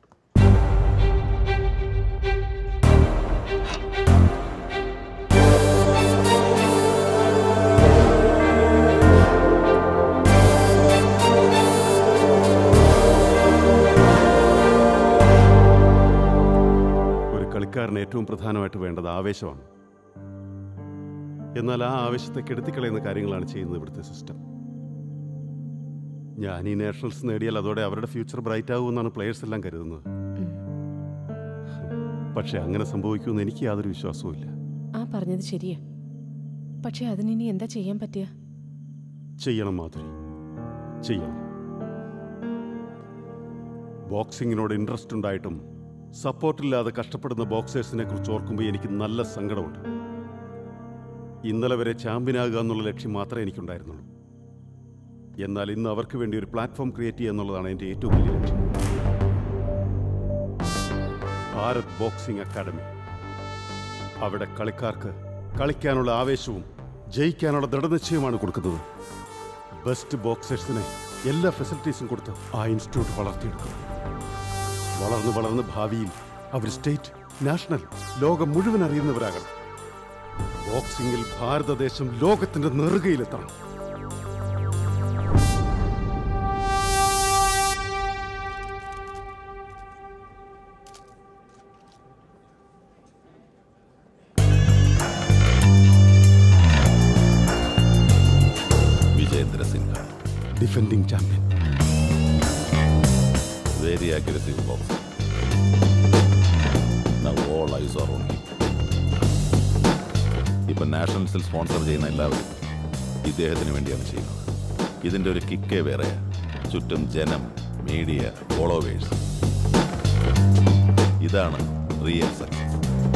ഒരു കളിക്കാരന് ഏറ്റവും പ്രധാനമായിട്ട് വേണ്ടത് ആവേശമാണ് എന്നാൽ ആ ആവേശത്തെ കെടുത്തിക്കളയുന്ന കാര്യങ്ങളാണ് ചെയ്യുന്നത് ഇവിടുത്തെ സിസ്റ്റം ഞാൻ ഈ നാഷണൽസ് നേടിയാൽ അതോടെ അവരുടെ ഫ്യൂച്ചർ ബ്രൈറ്റ് ആകുമെന്നാണ് പ്ലേയേഴ്സ് എല്ലാം കരുതുന്നത് പക്ഷെ അങ്ങനെ സംഭവിക്കുമെന്ന് എനിക്ക് യാതൊരു വിശ്വാസവും ഇല്ല ആ പറഞ്ഞത് ശരിയാ പക്ഷെ അതിനിനി എന്താ ചെയ്യാൻ പറ്റുക ചെയ്യണം മാധുരി ചെയ്യണം ബോക്സിങ്ങിനോട് ഇൻട്രസ്റ്റ് ഉണ്ടായിട്ടും സപ്പോർട്ടില്ലാതെ കഷ്ടപ്പെടുന്ന ബോക്സേഴ്സിനെ കുറിച്ച് ഓർക്കുമ്പോൾ എനിക്ക് നല്ല സങ്കടമുണ്ട് ഇന്നലെ വരെ ചാമ്പ്യനാകുക എന്നുള്ള ലക്ഷ്യം മാത്രമേ എനിക്കുണ്ടായിരുന്നുള്ളൂ എന്നാൽ ഇന്ന് അവർക്ക് വേണ്ടി ഒരു പ്ലാറ്റ്ഫോം ക്രിയേറ്റ് ചെയ്യുക എന്നുള്ളതാണ് എൻ്റെ ഏറ്റവും വലിയ ലക്ഷ്യം ഭാരത് ബോക്സിംഗ് അക്കാദമി അവിടെ കളിക്കാർക്ക് കളിക്കാനുള്ള ആവേശവും ജയിക്കാനുള്ള ദൃഢനിശ്ചയമാണ് കൊടുക്കുന്നത് ബെസ്റ്റ് ബോക്സേഴ്സിനെ എല്ലാ ഫെസിലിറ്റീസും കൊടുത്ത് ആ ഇൻസ്റ്റിറ്റ്യൂട്ട് വളർത്തിയെടുക്കും വളർന്ന് വളർന്ന് ഭാവിയിൽ അവർ സ്റ്റേറ്റ് നാഷണൽ ലോകം മുഴുവൻ അറിയുന്നവരാകണം ബോക്സിംഗിൽ ഭാരതദേശം ലോകത്തിന്റെ നെറുകയിലെത്തണം Vijendra Sinha defending champion very aggressive box Now all eyes are on him. ഇപ്പൊ നാഷണൽസിൽ സ്പോൺസർ ചെയ്യുന്ന എല്ലാവരും ഇദ്ദേഹത്തിന് വേണ്ടിയാണ് ചെയ്യുന്നത് ഇതിന്റെ ഒരു കിക്കേ വേറെ ചുറ്റും ജനം മീഡിയ ഫോളോവേഴ്സ് ഇതാണ് റിയൽ സക്സസ്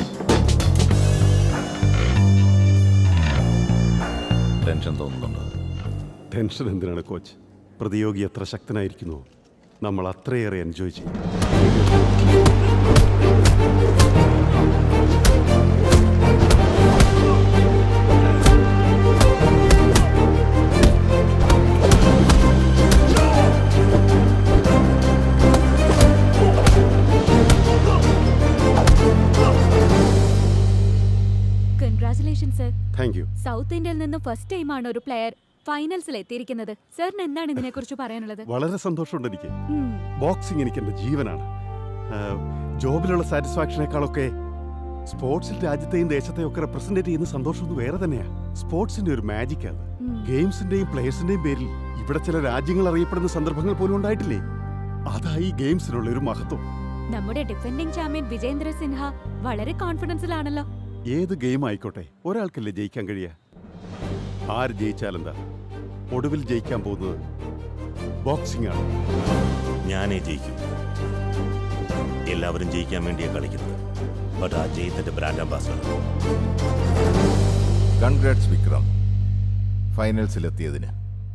ടെൻഷൻ തോന്നുന്നുണ്ടോ ടെൻഷൻ എന്തിനാണ് കോച്ച് പ്രതിയോഗി എത്ര ശക്തനായിരിക്കുന്നു നമ്മൾ അത്രയേറെ എൻജോയ് ചെയ്യും congratulation sir thank you south ഇന്ത്യയിൽ നിന്ന് ഫസ്റ്റ് ടൈമാണ് ഒരു പ്ലെയർ ഫൈനൽസിൽ എത്തിയിരിക്കുന്നത് സാറിന് എന്താണ് ഇതിനെക്കുറിച്ച് പറയാനുള്ളത് വളരെ സന്തോഷമുണ്ട് എനിക്ക് ഉം. ബോക്സിംഗ് എനിക്ക് എൻ്റെ ജീവനാണ് ആ, ജോബിലുള്ള സാറ്റിസ്ഫാക്ഷനേക്കാളൊക്കെ സ്പോർട്സിൽ രാജ്യത്തെയും ദേശത്തെയും ഒക്കെ റെപ്രസെന്റ് ചെയ്യുന്ന സന്തോഷം ഒന്ന് വേറെ തന്നെയാ സ്പോർട്സിന്റെ ഒരു മാജിക് അത് ഉം. ഗെയിംസിന്റെയും പ്ലേയേഴ്സിന്റെയും പേരിൽ ഇവിടെ ചില രാജ്യങ്ങൾ അറിയപ്പെടുന്ന സന്ദർഭങ്ങൾ പോലും ഉണ്ടായിട്ടില്ലേ അതാ ഈ ഗെയിംസിനുള്ള ഒരു മഹത്വം നമ്മുടെ ഡിഫെൻഡിംഗ് ചാമ്പ്യൻ വിജേന്ദ്ര സിൻഹ വളരെ കോൺഫിഡൻസിലാണല്ലോ ഏത് ഗെയിം ആയിക്കോട്ടെ ഒരാൾക്കല്ലേ ജയിക്കാൻ കഴിയുക ആര് ജയിച്ചാലെന്താ ഒടുവിൽ ജയിക്കാൻ പോകുന്നത് ബോക്സിംഗ് ആണ് ഞാനേ ജയിക്കും എല്ലാവരും ജയിക്കാൻ വേണ്ടിയാണ് കളിക്കുന്നത് ബട്ട് ആ ജയത്തിന്റെ ബ്രാൻഡ് അംബാസഡർ കൺഗ്രാറ്റ്സ് വിക്രം ഫൈനൽസിലെത്തിയതിന്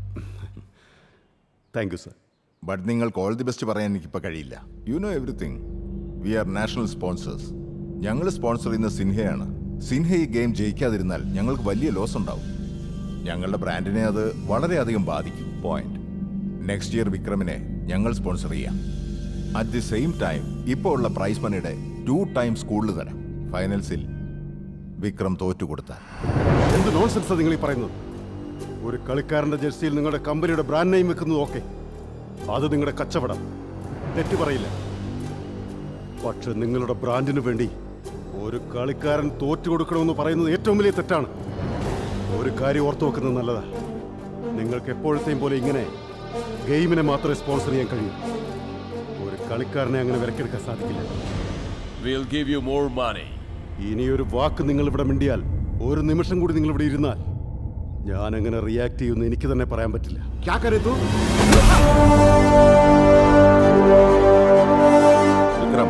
താങ്ക് യു സർ ബട്ട് നിങ്ങൾക്ക് ഓൾ ദി ബെസ്റ്റ് പറയാൻ എനിക്കിപ്പോൾ കഴിയില്ല you know everything we are national sponsors ഞങ്ങൾ സ്പോൺസർ ചെയ്യുന്ന സിൻഹയാണ് സിൻഹ ഈ ഗെയിം ജയിക്കാതിരുന്നാൽ ഞങ്ങൾക്ക് വലിയ ലോസ് ഉണ്ടാവും ഞങ്ങളുടെ ബ്രാൻഡിനെ അത് വളരെയധികം ബാധിക്കും പോയിന്റ് നെക്സ്റ്റ് ഇയർ വിക്രമിനെ ഞങ്ങൾ സ്പോൺസർ ചെയ്യാം അറ്റ് ദി സെയിം ടൈം ഇപ്പോൾ ഉള്ള പ്രൈസ് മണിയുടെ ടു ടൈംസ് കൂടുതൽ തരാം ഫൈനൽസിൽ വിക്രം തോറ്റുകൊടുത്താൽ എന്ത് നോൺസെൻസ് നിങ്ങൾ ഈ പറയുന്നത് ഒരു കളിക്കാരന്റെ ജേഴ്സിയിൽ നിങ്ങളുടെ കമ്പനിയുടെ ബ്രാൻഡ് നെയിം വെക്കുന്നത് ഓക്കെ അത് നിങ്ങളുടെ കച്ചവടം തെറ്റ് പറയില്ല പക്ഷെ നിങ്ങളുടെ ബ്രാൻഡിന് വേണ്ടി ഒരു കളിക്കാരൻ തോറ്റു കൊടുക്കണമെന്ന് പറയുന്നത് ഏറ്റവും വലിയ തെറ്റാണ് ഒരു കാര്യം ഓർത്തു വെക്കുന്നത് നല്ലതാ നിങ്ങൾക്ക് എപ്പോഴത്തെയും പോലെ ഇങ്ങനെ ഗെയിമിനെ മാത്രമേ സ്പോൺസർ ചെയ്യാൻ കഴിയൂ ഒരു കളിക്കാരനെ അങ്ങനെ വിലക്കെടുക്കാൻ സാധിക്കില്ല We'll give you more money. ഇനിയൊരു വാക്ക് നിങ്ങൾ ഇവിടെ മിണ്ടിയാൽ ഒരു നിമിഷം കൂടി നിങ്ങൾ ഇവിടെ ഇരുന്നാൽ ഞാൻ എങ്ങനെ റിയാക്ട് ചെയ്യുമെന്ന് എനിക്ക് തന്നെ പറയാൻ പറ്റില്ല ക്യാ കരുത്തു വിക്രം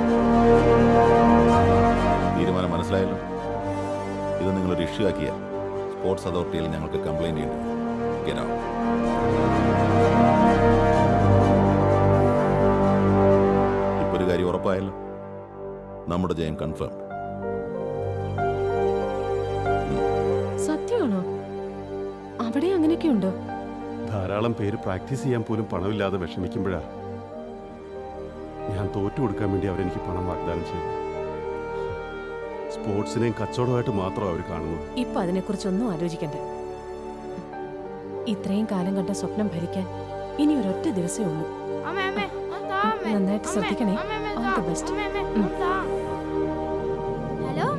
തീരുമാനം മനസ്സിലായല്ലോ ഇത് നിങ്ങളൊരു ഇഷ്യൂ ആക്കിയ സ്പോർട്സ് അതോറിറ്റിയിൽ ഞങ്ങൾക്ക് കംപ്ലൈന്റ് ചെയ്യേണ്ടി Get out. ഇപ്പൊ ഒരു കാര്യം ഉറപ്പായല്ലോ നമ്മുടെ ജയം കൺഫേം സത്യമാണോ അവിടെ അങ്ങനെയൊക്കെ ഉണ്ടോ ധാരാളം പേര് പ്രാക്ടീസ് ചെയ്യാൻ പോലും പണമില്ലാതെ വിഷമിക്കുമ്പോഴാ ഞാൻ തോറ്റു കൊടുക്കാൻ വേണ്ടി അവരെനിക്ക് പണം വാഗ്ദാനം ചെയ്തു സ്പോർട്സിനെയും കച്ചവടമായിട്ട് മാത്രം അവർ കാണുന്നത് ഇപ്പൊ അതിനെക്കുറിച്ചൊന്നും ആലോചിക്കണ്ട ഇത്രയും കാലം കണ്ട സ്വപ്നം ഭരിക്കാൻ ഇനി ഒരൊറ്റ ദിവസമേ ഉള്ളൂ നന്നായിട്ട് ശ്രദ്ധിക്കണേ all the best hello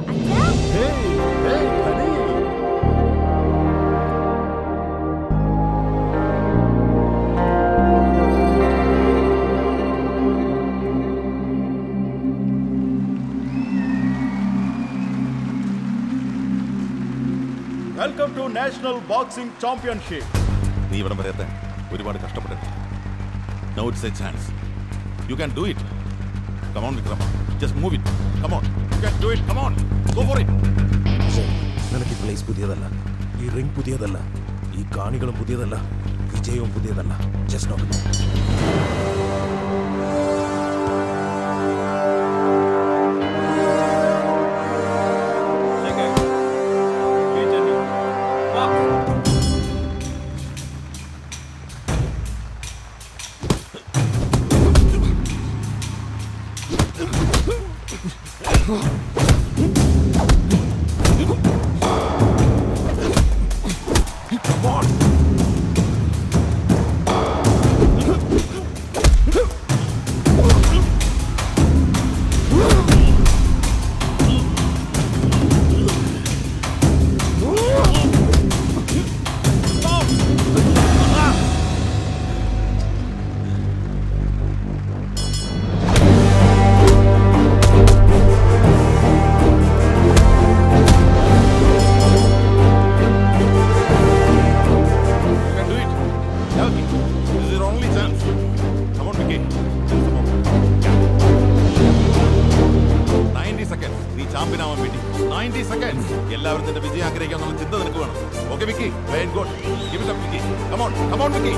Welcome to National Boxing Championship. നീ ഇവിടം വരെ എത്താൻ ഒരുപാട് കഷ്ടപ്പെട്ടിട്ടുണ്ട് no it's a chance you can do it come on Vikram just move it come on you can do it come on go for it Vijay നിനക്ക് ഈ പ്ലേസ് പുതിയതല്ല ഈ ring പുതിയതല്ല ഈ കാണികളും പുതിയതല്ല വിജയവും പുതിയതല്ല ജസ്റ്റ് നോക്കുന്നു Come on! You can do it. Yeah, okay. This is your only chance. Come on, Vicky. Come on. 90 seconds. നീ ചാമ്പ്യൻ ആവാൻ വേണ്ടി 90 seconds. എല്ലാവരും നിന്റെ വിജയം ആഗ്രഹിക്കാന്നുള്ള ചിന്ത നിനക്ക് വേണം okay Vicky very good give it up Vicky come on come on Vicky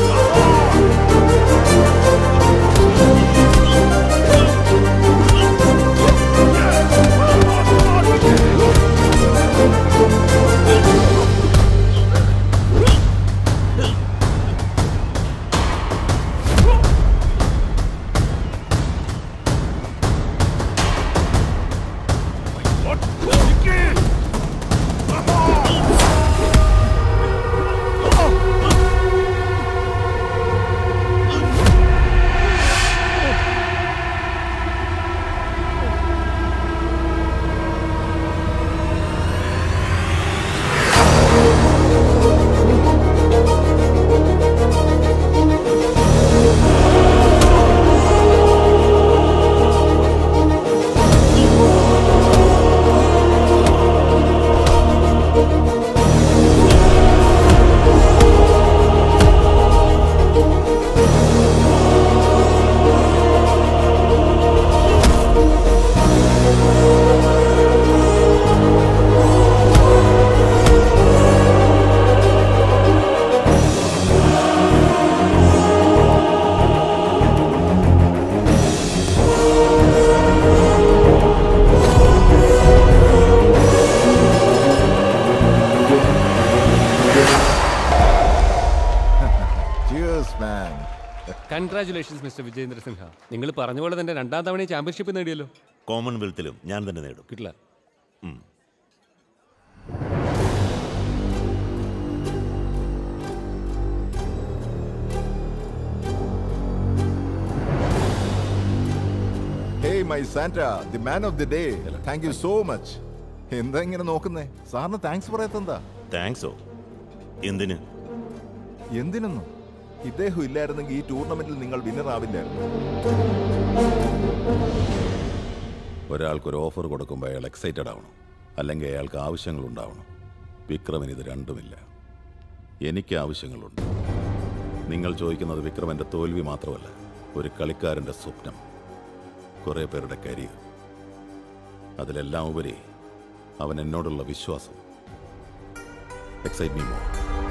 Cheers, man. Congratulations mister Vijayendra Sinha നിങ്ങൾ പറഞ്ഞ പോലെ തന്നെ രണ്ടാം തവണ ചാമ്പ്യൻഷിപ്പ് നേടിയല്ലോ കോമൺവെൽത്തിലും ഞാൻ തന്നെ നേടും കിട്ടില്ല ഉം. Hey, my Santa, the man of the day. Thank you so much. എന്താ ഇങ്ങനെ നോക്കുന്നേ സാറിന് താങ്ക്സ് പറയാത്തെന്താ താങ്ക്സോ എന്തിന് എന്തിനൊന്നും ഇദ്ദേഹം ഇല്ലായിരുന്നെങ്കിൽ ഈ ടൂർണമെന്റിൽ നിങ്ങൾ വിന്നർ ആവില്ലായിരുന്നു ഒരാൾക്കൊരു ഓഫർ കൊടുക്കുമ്പോൾ അയാൾ എക്സൈറ്റഡ് ആവണം അല്ലെങ്കിൽ അയാൾക്ക് ആവശ്യങ്ങൾ ഉണ്ടാവണം വിക്രമിന് ഇത് രണ്ടുമില്ല എനിക്ക് ആവശ്യങ്ങളുണ്ട് നിങ്ങൾ ചോദിക്കുന്നത് വിക്രമൻ്റെ തോൽവി മാത്രമല്ല ഒരു കളിക്കാരൻ്റെ സ്വപ്നം കുറേ പേരുടെ കരിയർ അതിലെല്ലാം ഉപരി അവൻ എന്നോടുള്ള വിശ്വാസം excite me more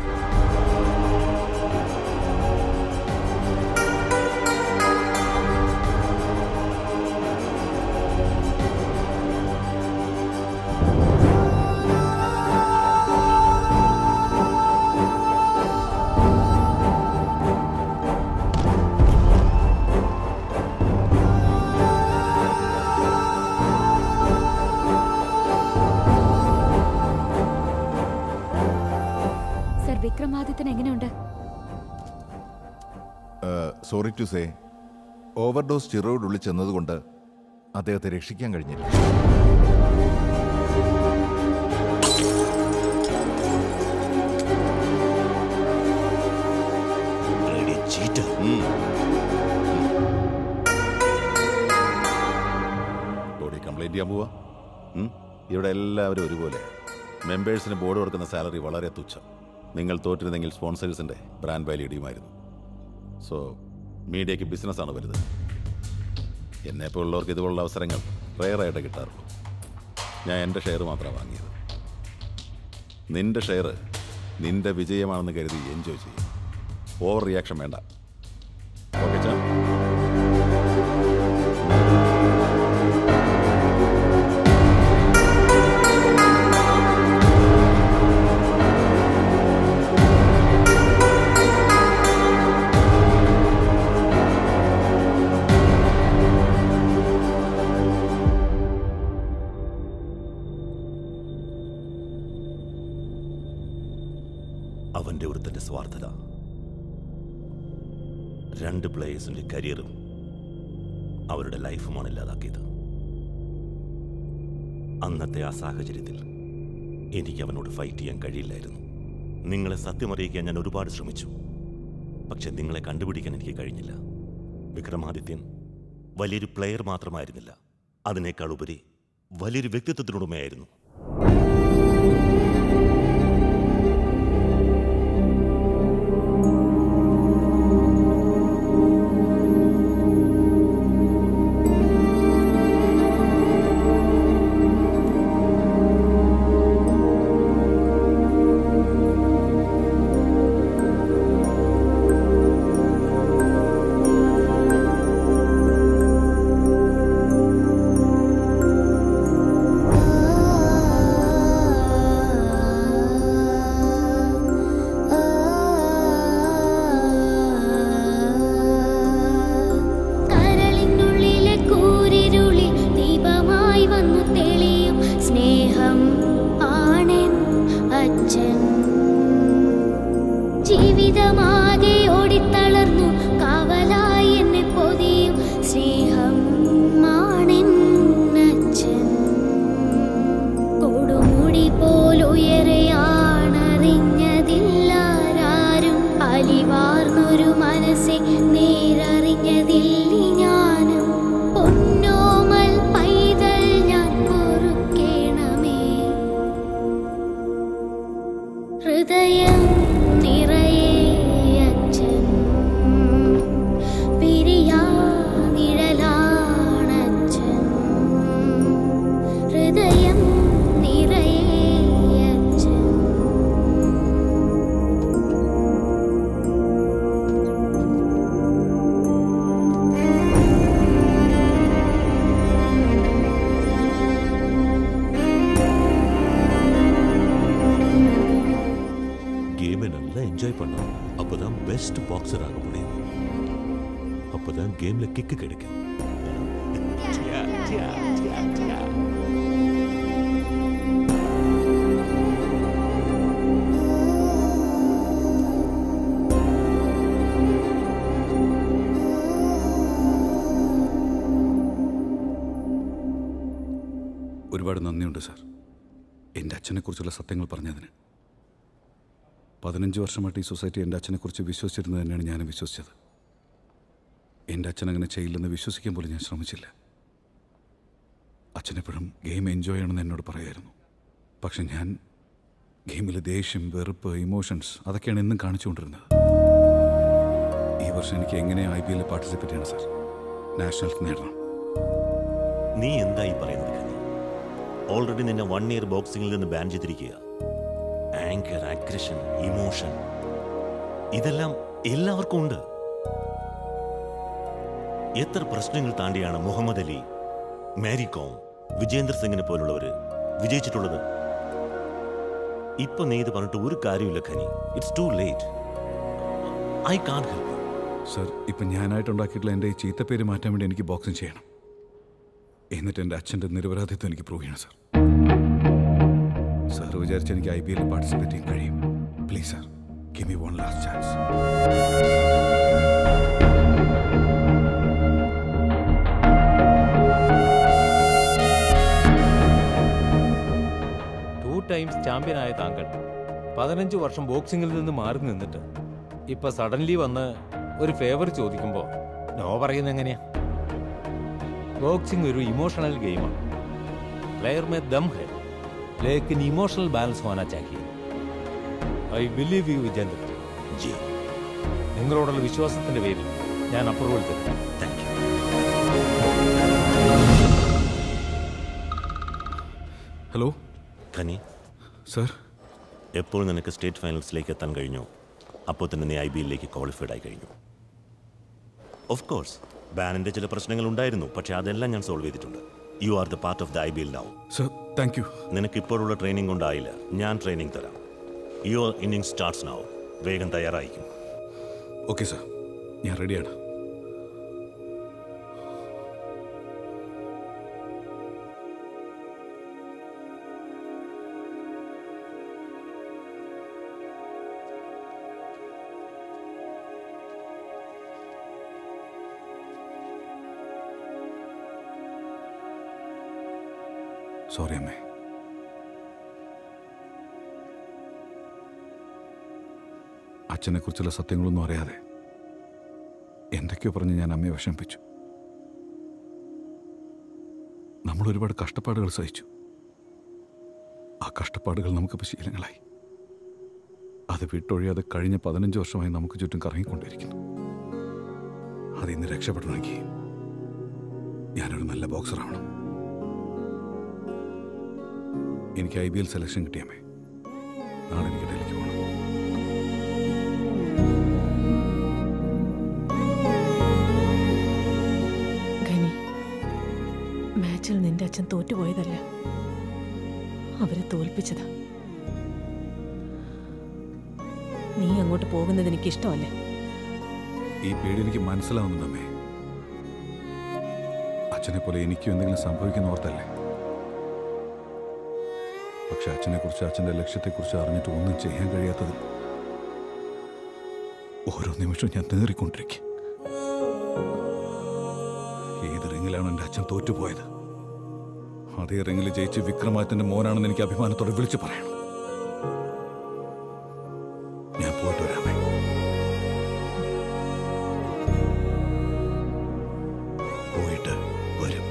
sir Vikramadithyan എങ്ങനെയുണ്ട് sorry to say overdose steroid ഉള്ളിൽ ചെന്നതുകൊണ്ട് അദ്ദേഹത്തെ രക്ഷിക്കാൻ കഴിഞ്ഞില്ല ബോഡി കംപ്ലൈൻറ്റ് ചെയ്യാൻ പോവാ ഉം? ഇവിടെ എല്ലാവരും ഒരുപോലെ മെമ്പേഴ്സിന് ബോർഡ് കൊടുക്കുന്ന സാലറി വളരെ തുച്ഛം നിങ്ങൾ തോറ്റിരുന്നെങ്കിൽ സ്പോൺസേഴ്സിൻ്റെ ബ്രാൻഡ് വാല്യൂ ഇടിയുമായിരുന്നു സോ മീഡിയയ്ക്ക് ബിസിനസ്സാണ് വലുത് എന്നെപ്പോലുള്ളവർക്ക് ഇതുപോലുള്ള അവസരങ്ങൾ റെയറായിട്ട് കിട്ടാറുള്ളൂ ഞാൻ എൻ്റെ ഷെയർ മാത്രമാണ് വാങ്ങിയത് നിന്റെ ഷെയർ നിന്റെ വിജയമാണെന്ന് കരുതി എൻജോയ് ചെയ്യും ഓവർ റിയാക്ഷൻ വേണ്ട ഓക്കെ ചാ അവന്റെ ഒരുത്തന്റെ സ്വാർത്ഥത രണ്ട് പ്ലേയേഴ്സിന്റെ കരിയറും അവരുടെ ലൈഫുമാണ് ഇല്ലാതാക്കിയത് അന്നത്തെ ആ സാഹചര്യത്തിൽ എനിക്ക് അവനോട് ഫൈറ്റ് ചെയ്യാൻ കഴിയില്ലായിരുന്നു നിങ്ങളെ സത്യം അറിയിക്കാൻ ഞാൻ ഒരുപാട് ശ്രമിച്ചു പക്ഷെ നിങ്ങളെ കണ്ടുപിടിക്കാൻ എനിക്ക് കഴിഞ്ഞില്ല വിക്രമാദിത്യൻ വലിയൊരു പ്ലെയർ മാത്രമായിരുന്നില്ല അതിനേക്കാൾ ഉപരി വലിയൊരു വ്യക്തിത്വത്തിനുടമയായിരുന്നു കരളിനുള്ളിലെ കൂരിരുളിൽ ദീപമായി വന്നു തെളിയും സ്നേഹം ആണെൻ അച്ഛൻ ജീവിതമാകെ ഓടിത്തളർന്നു കാവലായി എന്നെ പൊതിയും സ്നേഹം ആണെൻ അച്ഛൻ കൊടുമുടി പോലുയരെയാണറിഞ്ഞതില്ലാരും അലിവാർന്നൊരു മനസ്സെ നേരറിഞ്ഞതില്ലി ഞാനും പൊന്നോമൽ പൈതൽ ഞാൻ പൊറുക്കേണമേ ഹൃദയം നിറയെ അച്ഛൻ പിരിയാ നിഴലാണച്ഛൻ ഹൃദയം നിറയെ അച്ഛൻ கேமை நல்லா என்ஜாய் பண்ணோம் அப்பதான் பெஸ்ட் பாக்ஸர் ஆக முடியும் அப்பதான் கேம்ல கிக்கு கிடைக்கும் டியா, டியா, டியா, டியா. ഒരുപാട് നന്ദിയുണ്ട് സാർ എൻ്റെ അച്ഛനെക്കുറിച്ചുള്ള സത്യങ്ങൾ പറഞ്ഞതിന് പതിനഞ്ച് വർഷമായിട്ട് ഈ സൊസൈറ്റി എൻ്റെ അച്ഛനെക്കുറിച്ച് വിശ്വസിച്ചിരുന്നത് തന്നെയാണ് ഞാൻ വിശ്വസിച്ചത് എൻ്റെ അച്ഛൻ അങ്ങനെ ചെയ്യില്ലെന്ന് വിശ്വസിക്കാൻ പോലും ഞാൻ ശ്രമിച്ചില്ല അച്ഛനെപ്പോഴും ഗെയിം എൻജോയ് ചെയ്യണമെന്ന് എന്നോട് പറയായിരുന്നു പക്ഷെ ഞാൻ ഗെയിമിലെ ദേഷ്യം വെറുപ്പ് ഇമോഷൻസ് അതൊക്കെയാണ് എന്നും കാണിച്ചുകൊണ്ടിരുന്നത് ഈ വർഷം എനിക്ക് എങ്ങനെ ഐ പി എല്ലിൽ പാർട്ടിസിപ്പേറ്റ് ചെയ്യണം സാർ നാഷണൽസ് നേടണം നീ എന്തായി പറയുന്നത് ഖനി ഓൾറെഡി നിന്നെ വൺ ഇയർ ബോക്സിംഗിൽ നിന്ന് ബാൻ ചെയ്തിരിക്കുക ആങ്കർ അഗ്രഷൻ ഇമോഷൻ ഇതെല്ലാം എല്ലാവർക്കും ഉണ്ട് എത്ര പ്രശ്നങ്ങൾ താണ്ടിയാണ് മുഹമ്മദ് അലി മാരി കോം വിജേന്ദർ സിംഗിനെ പോലുള്ളവര് വിജയിച്ചിട്ടുള്ളത് ഇപ്പൊ നീ ഇത് പറഞ്ഞിട്ട് ഒരു കാര്യമില്ല ഖനി it's to late I can't help sir ഇപ്പം ഞാനായിട്ടുണ്ടാക്കിയിട്ടുള്ള എൻ്റെ ഈ ചീത്തപ്പേര് മാറ്റാൻ വേണ്ടി എനിക്ക് ബോക്സിംഗ് ചെയ്യണം എന്നിട്ട് എൻ്റെ അച്ഛൻ്റെ നിരപരാധിത്വം എനിക്ക് പ്രൂവ് ചെയ്യണം സർ സാർ വിചാരിച്ച് എനിക്ക് ഐ പി എല്ലിൽ പാർട്ടിസിപ്പേറ്റ് ചെയ്യാൻ കഴിയും please sir give me one last chance two times ചാമ്പ്യനായ താങ്കൾ പതിനഞ്ച് വർഷം ബോക്സിംഗിൽ നിന്ന് മാറി നിന്നിട്ട് ഇപ്പൊ സഡൻലി വന്ന് ഒരു ഫേവർ ചോദിക്കുമ്പോൾ നോ പറയുന്നത് എങ്ങനെയാ ബോക്സിംഗ് ഒരു ഇമോഷണൽ ഗെയിമാണ് പ്ലെയർ മേ ദം ഹെ ലേക്കിൻ ഇമോഷണൽ ബാലൻസ് ഹോനാ ചാഹിയെ I believe you Vijendra ji നിങ്ങളോടുള്ള വിശ്വാസത്തിന്റെ പേരിൽ ഞാൻ അപ്രൂവൽ തരും thank you hello Khani sir എപ്പോൾ നിനക്ക് സ്റ്റേറ്റ് ഫൈനൽസിലേക്ക് എത്താൻ കഴിഞ്ഞോ അപ്പോൾ തന്നെ നീ ഐ ബി എല്ലിലേക്ക് ക്വാളിഫൈഡ് ആയി കഴിഞ്ഞു ഓഫ് കോഴ്സ് ബാനിൻ്റെ ചില പ്രശ്നങ്ങൾ ഉണ്ടായിരുന്നു പക്ഷേ അതെല്ലാം ഞാൻ സോൾവ് ചെയ്തിട്ടുണ്ട് you are the part of the I B L now sir thank you നിനക്ക് ഇപ്പോഴുള്ള ട്രെയിനിങ് കൊണ്ടായില്ല ഞാൻ ട്രെയിനിങ് തരാം യുവർ ഇന്നിംഗ് സ്റ്റാർട്ട്സ് നൗ വേഗം തയ്യാറായിരിക്കും ഓക്കെ സർ ഞാൻ റെഡിയാണ് സോറി അമ്മേ അച്ഛനെക്കുറിച്ചുള്ള സത്യങ്ങളൊന്നും അറിയാതെ എന്തൊക്കെയോ പറഞ്ഞ് ഞാൻ അമ്മയെ വിഷമിപ്പിച്ചു നമ്മൾ ഒരുപാട് കഷ്ടപ്പാടുകൾ സഹിച്ചു ആ കഷ്ടപ്പാടുകൾ നമുക്കിപ്പോൾ ശീലങ്ങളായി അത് വിട്ടൊഴിയാതെ കഴിഞ്ഞ പതിനഞ്ച് വർഷമായി നമുക്ക് ചുറ്റും കറങ്ങിക്കൊണ്ടിരിക്കുന്നു അതിൽ നിന്ന് രക്ഷപ്പെടണമെങ്കിൽ ഞാനൊരു നല്ല ബോക്സറാവണം എനിക്ക് ഐ ബി എൽ സെലക്ഷൻ കിട്ടിയമേ നാളെ എനിക്ക് ഡൽഹിക്ക് പോകണം ഖനി മാച്ചിൽ നിന്റെ അച്ഛൻ തോറ്റുപോയതല്ല അവരെ തോൽപ്പിച്ചതാ നീ അങ്ങോട്ട് പോകുന്നത് എനിക്ക് ഇഷ്ടമല്ലേ ഈ പേടി എനിക്ക് മനസ്സിലാവുന്നുണ്ട് അമ്മേ അച്ഛനെ പോലെ എനിക്കും എന്തെങ്കിലും സംഭവിക്കുന്ന ഓർത്തല്ലേ പക്ഷെ അച്ഛനെ കുറിച്ച് അച്ഛന്റെ ലക്ഷ്യത്തെക്കുറിച്ച് അറിഞ്ഞിട്ട് ഒന്നും ചെയ്യാൻ കഴിയാത്തതിൽ ഓരോ നിമിഷവും ഞാൻ നേറിക്കൊണ്ടിരിക്കും ഏത് റിങ്ങിലാണ് എൻ്റെ അച്ഛൻ തോറ്റുപോയത് അതേ റിങ്ങിൽ ജയിച്ച് വിക്രമാദിത്യന്റെ മോനാണെന്ന് എനിക്ക് അഭിമാനത്തോടെ വിളിച്ചു പറയണം ഞാൻ പോയിട്ട് വരാമേ പോയിട്ട് വരും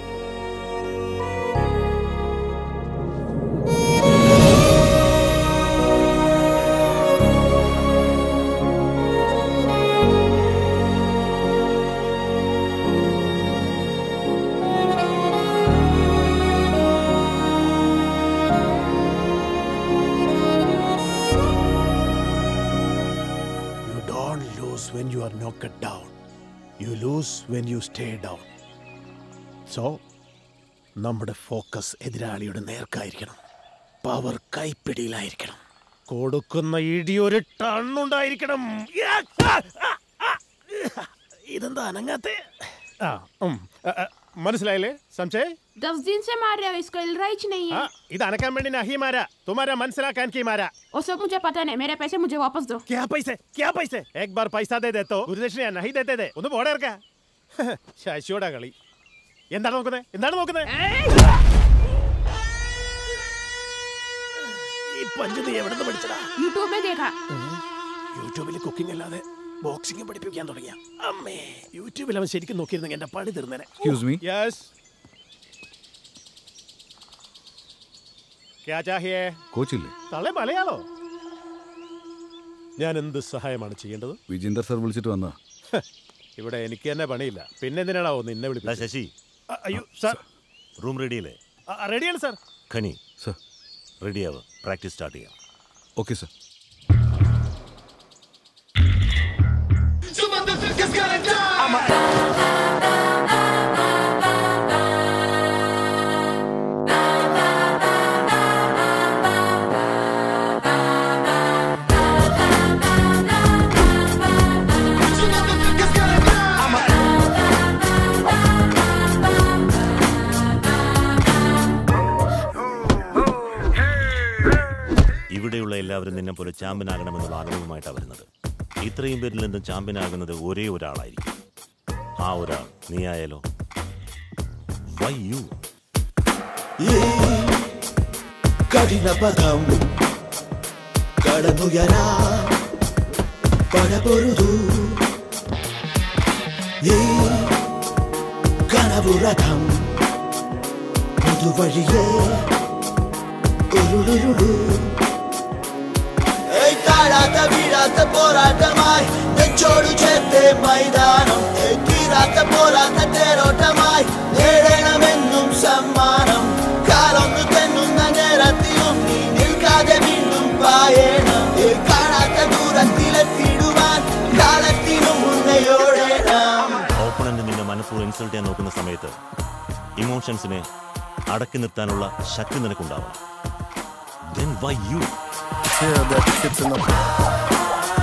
You don't lose when you are knocked down. You lose when you stay down. So നമ്മുടെ ഫോക്കസ് എതിരാളിയുടെ നേർക്കായിരിക്കണം പവർ കൈപ്പിടിയിലായിരിക്കണം കൊടുക്കുന്ന ഇടി ഒരു ടണ്ണുണ്ടായിരിക്കണം യാ! ആ! ആ! ആ! ഇതെന്താ അനങ്ങാത്തെ ആ ഉം. ആ, ആ, മനസ്സിലായില്ലേ സംശയ് दस दिन से मार रहे हो इसको हिल रहा ही नहीं ആ, है ഇത് അനക്കാൻ വേണ്ടി നഹി മാരാ തുമാരാ മനസ്സിലാക്കാൻ കീ മാരാ वो सब मुझे पता नहीं मेरे पैसे मुझे वापस दो क्या पैसे क्या पैसे एक बार पैसा दे दे तो ഗുരുദക്ഷിണ नहीं देते दे ഒന്ന് പോടെ ഇറക്ക ശശിയോടാ കളി എന്താണ് നോക്കുന്നത് എന്താണ് നോക്കുന്നത് ഈ പഞ്ച് നീ എവിടെ നിന്ന് പഠിച്ചടാ यूट्यूब में देखा യൂട്യൂബിൽ കുക്കിംഗ് അല്ലാതെ ബോക്സിംഗ് പഠിപ്പിക്കാൻ തുടങ്ങിയ അമ്മേ യൂട്യൂബിൽ അവൻ ശരിക്കും നോക്കിയിരുന്നെങ്കിൽ എന്റെ പണി തീർന്നേനെ Excuse me? യെസ് ക്യാ ചാഹിയേ കോച്ചില്ലേ തളെ മലയാളോ ഞാൻ എന്ത് സഹായമാണ് ചെയ്യേണ്ടത് വിജേന്ദർ സർ വിളിച്ചിട്ട് വന്നാ ഹ്, ഇവിടെ എനിക്ക് തന്നെ പണിയില്ല പിന്നെ എന്തിനാണോ നിന്നെ വിളിപ്പിച്ചത് ശശി അ- അയ്യോ സാർ റൂം റെഡിയല്ലേ അ- റെഡിയാണ് സാർ ഖനി സർ റെഡിയാവ് പ്രാക്ടീസ് സ്റ്റാർട്ട് ചെയ്യാം ഓക്കെ സർ ഇവിടെയുള്ള എല്ലാവരും നിന്നെ പോലെ ചാമ്പ്യൻ ആകണമെന്നുള്ള ആഗ്രഹവുമായിട്ടാണ് വരുന്നത് ഇത്രയും പേരിൽ നിന്നും ചാമ്പ്യൻ ആകുന്നത് ഒരേ ഒരാളായിരിക്കും ആ ഒരാൾ നീ ആയാലോ വൈ യു കഠിന പദം കടന്നുയരാ പടപൊരുതു ഈ കനവുരഥം പുതുവഴിയേ ഉരുളുരുളു ഏയ് താഴാത്ത വീഴാത്ത പോരാട്ടമായി നെച്ചോടു ചേർത്തേ മൈതാനം ഏയ് തീരാത്ത പോരാത്ത തേരോട്ടമായി നേടണമെന്നും സമ്മാനം കാലൊന്നു തെന്നുന്ന കൊടുക്കുന്ന സമയത്ത് ഇമോഷൻസിനെ അടക്കി നിർത്താനുള്ള ശക്തി നിനക്കുണ്ടാവണം Then why you? Yeah, that fits in the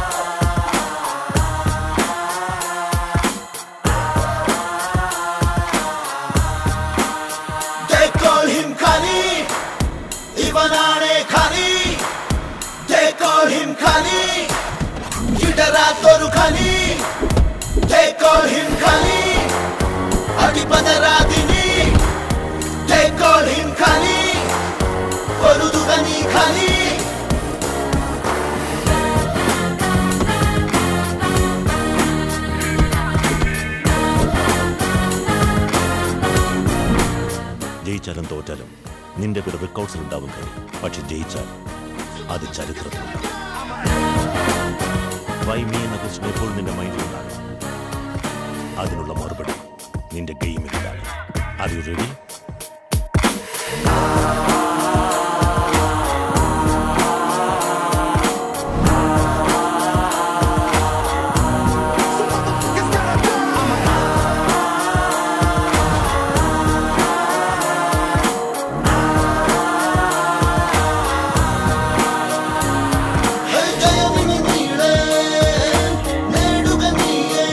They call him Kali ഇവനാണ് ഖനി They call him ഖനി ഇടരാത്തൊരു ഖനി They call him ഖനി അടിപതരാതിനി They call him ഖനി പൊരുതുക നീ ഖനി ജയിച്ചാലും തോറ്റാലും നിന്റെ കൂടെ റെക്കോർഡ്സിൽ ഉണ്ടാവും കനി പക്ഷെ ജയിച്ചാൽ അത് ചരിത്രത്തിലുണ്ടാവും വൈ മീ എന്ന ക്വസ്റ്റൻ എപ്പോഴും നിന്റെ മൈൻഡിലുണ്ടാകും അതിനുള്ള മറുപടി നിന്റെ ഗെയിമിലുണ്ടാകും ആർ യു റെഡി ജയമിനി നീളെ നേടുക നീയേ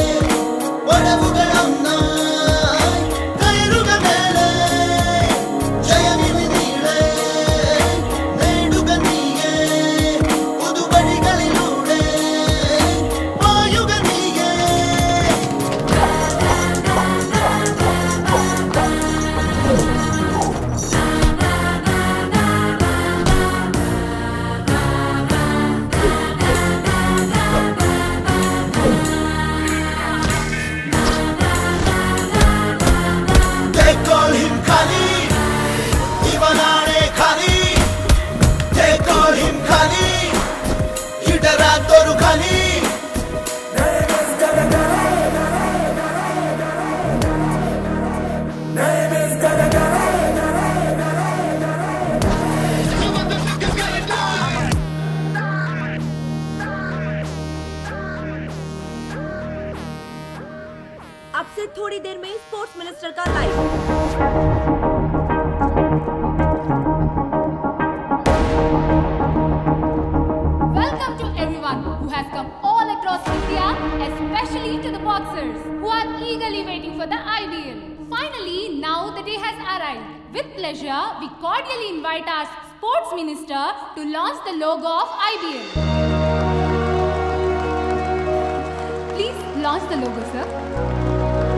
വടവുകളൊന്നായി കയറുക മേലെ ജയമിനി നീളെ നേടുക നീയേ പുതുവഴികളിലൂടെ പായുക നീയേ They call him Kali ഇവനാണ് ഖനി They call him ഖനി ഇടരാത്തൊരു ഖനി अब से थोड़ी देर में स्पोर्ट्स मिनिस्टर का live Welcome to everyone who has come all across India, especially to the boxers who are eagerly waiting for the IBL. Finally, now the day has arrived. With pleasure, we cordially invite our sports minister to launch the logo of IBL. Please launch the logo, sir.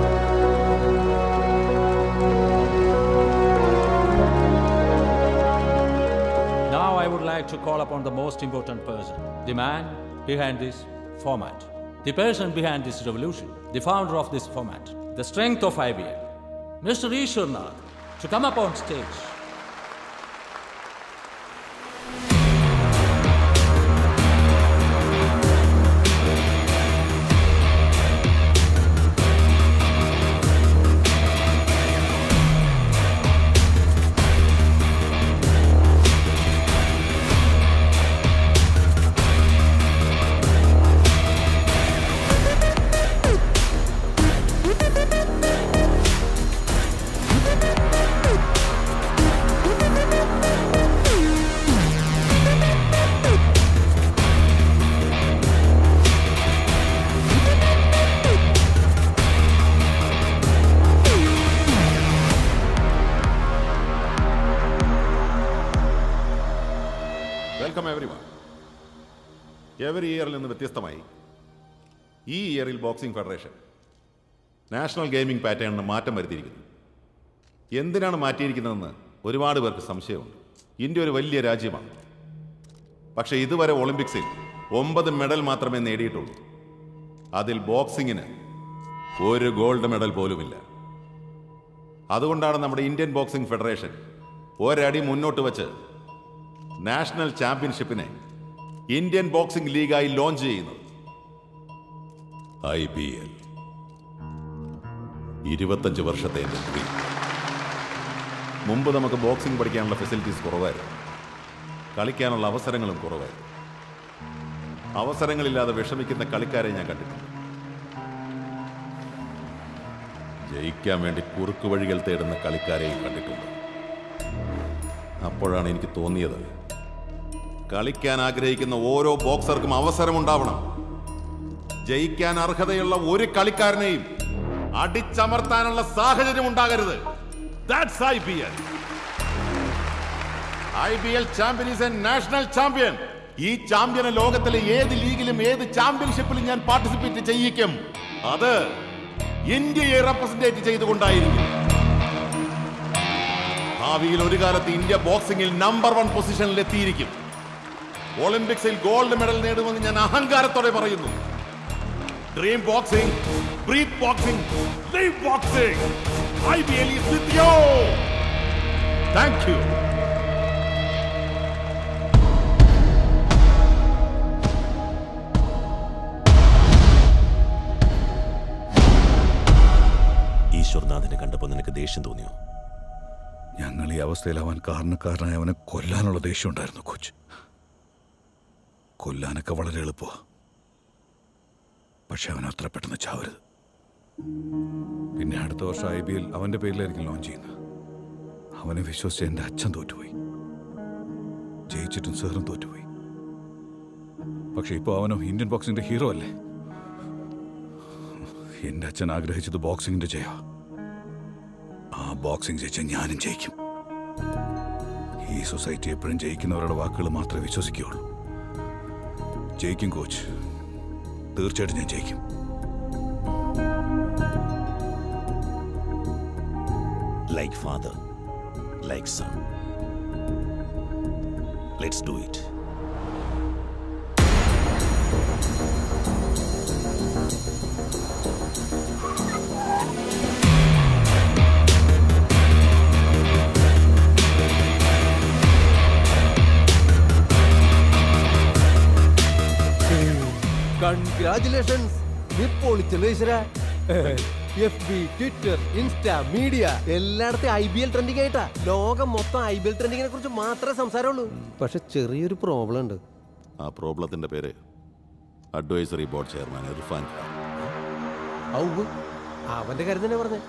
Now I would like to call upon the most important person, the man behind this format, the person behind this revolution, the founder of this format, the strength of IBL, Mr. Ishwarnath, to come up on stage. Welcome everyone every ഇയറിൽ നിന്ന് വ്യത്യസ്തമായി ഈ ഇയറിൽ boxing federation national gaming പാറ്റേണിന് മാറ്റം വരുത്തിയിരിക്കുന്നു എന്തിനാണ് മാറ്റിയിരിക്കുന്നതെന്ന് ഒരുപാട് പേർക്ക് സംശയമുണ്ട് ഇന്ത്യ ഒരു വലിയ രാജ്യമാണ് പക്ഷേ ഇതുവരെ ഒളിമ്പിക്സിൽ ഒമ്പത് മെഡൽ മാത്രമേ നേടിയിട്ടുള്ളൂ അതിൽ ബോക്സിങ്ങിന് ഒരു ഗോൾഡ് മെഡൽ പോലുമില്ല അതുകൊണ്ടാണ് നമ്മുടെ ഇന്ത്യൻ ബോക്സിംഗ് ഫെഡറേഷൻ ഒരടി മുന്നോട്ട് വച്ച് നാഷണൽ ചാമ്പ്യൻഷിപ്പിനെ ഇന്ത്യൻ ബോക്സിംഗ് ലീഗായി ലോഞ്ച് ചെയ്യുന്നത് ഐ പി എൽ ഇരുപത്തഞ്ച് വർഷത്തെ എൻ്റെ ഡ്രീം മുമ്പ് നമുക്ക് ബോക്സിംഗ് പഠിക്കാനുള്ള ഫെസിലിറ്റീസ് കുറവായിരുന്നു കളിക്കാനുള്ള അവസരങ്ങളും കുറവായിരുന്നു അവസരങ്ങളില്ലാതെ വിഷമിക്കുന്ന കളിക്കാരെ ഞാൻ കണ്ടിട്ടുണ്ട് ജയിക്കാൻ വേണ്ടി കുറുക്ക് വഴികൾ തേടുന്ന കളിക്കാരെയും കണ്ടിട്ടുണ്ട് അപ്പോഴാണ് എനിക്ക് തോന്നിയത് കളിക്കാൻ ആഗ്രഹിക്കുന്ന ഓരോ ബോക്സർക്കും അവസരമുണ്ടാവണം ജയിക്കാൻ അർഹതയുള്ള ഒരു കളിക്കാരനെയും അടിച്ചമർത്താനുള്ള സാഹചര്യം ഉണ്ടാകരുത് that's I P L I P L champion is a national champion ഈ ചാമ്പ്യനെ ലോകത്തിലെ ഏത് ലീഗിലും ഏത് ചാമ്പ്യൻഷിപ്പിലും ഞാൻ പാർട്ടിസിപ്പേറ്റ് ചെയ്യിക്കും അത് ഇന്ത്യയെ റെപ്രസെന്റേറ്റ് ചെയ്തുകൊണ്ടായിരിക്കും ഭാവിയിൽ ഒരു കാലത്ത് ഇന്ത്യ ബോക്സിംഗിൽ നമ്പർ വൺ പൊസിഷനിൽ എത്തിയിരിക്കും ഒളിമ്പിക്സിൽ ഗോൾഡ് മെഡൽ നേടുമെന്ന് ഞാൻ അഹങ്കാരത്തോടെ പറയുന്നു dream boxing breathe boxing live boxing I B L is with you thank you ഈശ്വർനാഥിനെ കണ്ടപ്പോൾ നിനക്ക് ദേഷ്യം തോന്നിയോ ഞങ്ങൾ ഈ അവസ്ഥയിലാവാൻ കാരണക്കാരനായ അവനെ കൊല്ലാനുള്ള ദേഷ്യം ഉണ്ടായിരുന്നു കൊച്ച് കൊല്ലാനൊക്കെ വളരെ എളുപ്പമാണ് പക്ഷെ അവൻ അത്ര പെട്ടെന്ന് ചാവരുത് പിന്നെ അടുത്ത വർഷം ഐ ബി എൽ അവന്റെ പേരിലായിരിക്കും ലോഞ്ച് ചെയ്യുന്നത് അവനെ വിശ്വസിച്ച് എന്റെ അച്ഛൻ തോറ്റുപോയി ജയിച്ചിട്ടും സാറും തോറ്റുപോയി പക്ഷെ ഇപ്പോൾ അവനോ ഇന്ത്യൻ ബോക്സിംഗിന്റെ ഹീറോ അല്ലേ എന്റെ അച്ഛൻ ആഗ്രഹിച്ചത് ബോക്സിംഗിന്റെ ജയ ആ ബോക്സിംഗ് ജയിച്ച ഞാനും ജയിക്കും ഈ സൊസൈറ്റി എപ്പോഴും ജയിക്കുന്നവരുടെ വാക്കുകൾ മാത്രമേ വിശ്വസിക്കുകയുള്ളൂ ജയിക്കും കോച്ച് തീർച്ചയായിട്ടും ഞാൻ ജയിക്കും like father, like son. Let's do it. Congratulations നീ പൊളിച്ചല്ലോ ഈശ്വര F B Twitter Insta media എല്ലായിടത്തും ഐ ബി എൽ ട്രെൻഡിങ് ആയിട്ടാ ലോകം മൊത്തം ഐ ബി എൽ ട്രെൻഡിങ്ങിനെ കുറിച്ച് മാത്രമേ സംസാരമുള്ളൂ പക്ഷെ ചെറിയൊരു പ്രോബ്ലം ഉണ്ട് ആ പ്രോബ്ലത്തിന്റെ പേര് advisory board chairman Irfan Khan ഔ അവന്റെ കാര്യം തന്നെ പറഞ്ഞേ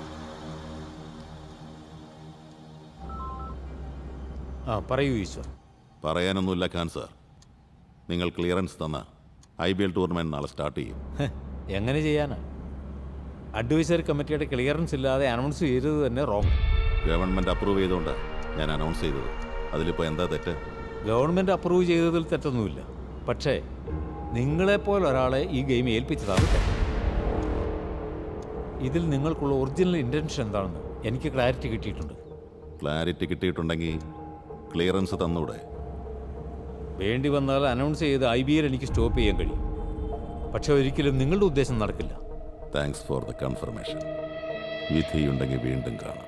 ആ പറയൂ ഈശ്വർ പറയാനൊന്നുമില്ല ഖാൻ സാർ നിങ്ങൾ ക്ലിയറൻസ് തന്ന ഐ ബി എൽ ടൂർണമെന്റ് നാളെ സ്റ്റാർട്ട് ചെയ്യും ഹെ, എങ്ങനെ ചെയ്യാനാ അഡ്വൈസറി കമ്മിറ്റിയുടെ ക്ലിയറൻസ് ഇല്ലാതെ അനൗൺസ് ചെയ്തത് തന്നെ റോങ് ഗവൺമെന്റ് അപ്രൂവ് ചെയ്തുകൊണ്ട് ഞാൻ അനൗൺസ് ചെയ്തത് അതിലിപ്പോൾ എന്താ തെറ്റ് ഗവൺമെന്റ് അപ്രൂവ് ചെയ്തതിൽ തെറ്റൊന്നുമില്ല പക്ഷേ നിങ്ങളെപ്പോലെ ഒരാളെ ഈ ഗെയിം ഏൽപ്പിച്ചതാണ് തെറ്റ് ഇതിൽ നിങ്ങൾക്കുള്ള ഒറിജിനൽ ഇൻറ്റൻഷൻ എന്താണെന്ന് എനിക്ക് ക്ലാരിറ്റി കിട്ടിയിട്ടുണ്ട് ക്ലാരിറ്റി കിട്ടിയിട്ടുണ്ടെങ്കിൽ ക്ലിയറൻസ് തന്നൂടെ വേണ്ടി വന്നാൽ അനൗൺസ് ചെയ്ത് ഐ ബി എൽ എനിക്ക് സ്റ്റോപ്പ് ചെയ്യാൻ കഴിയും പക്ഷെ ഒരിക്കലും നിങ്ങളുടെ ഉദ്ദേശം നടക്കില്ല താങ്ക്സ് ഫോർ ദ കൺഫർമേഷൻ വിധിയുണ്ടെങ്കിൽ വീണ്ടും കാണാം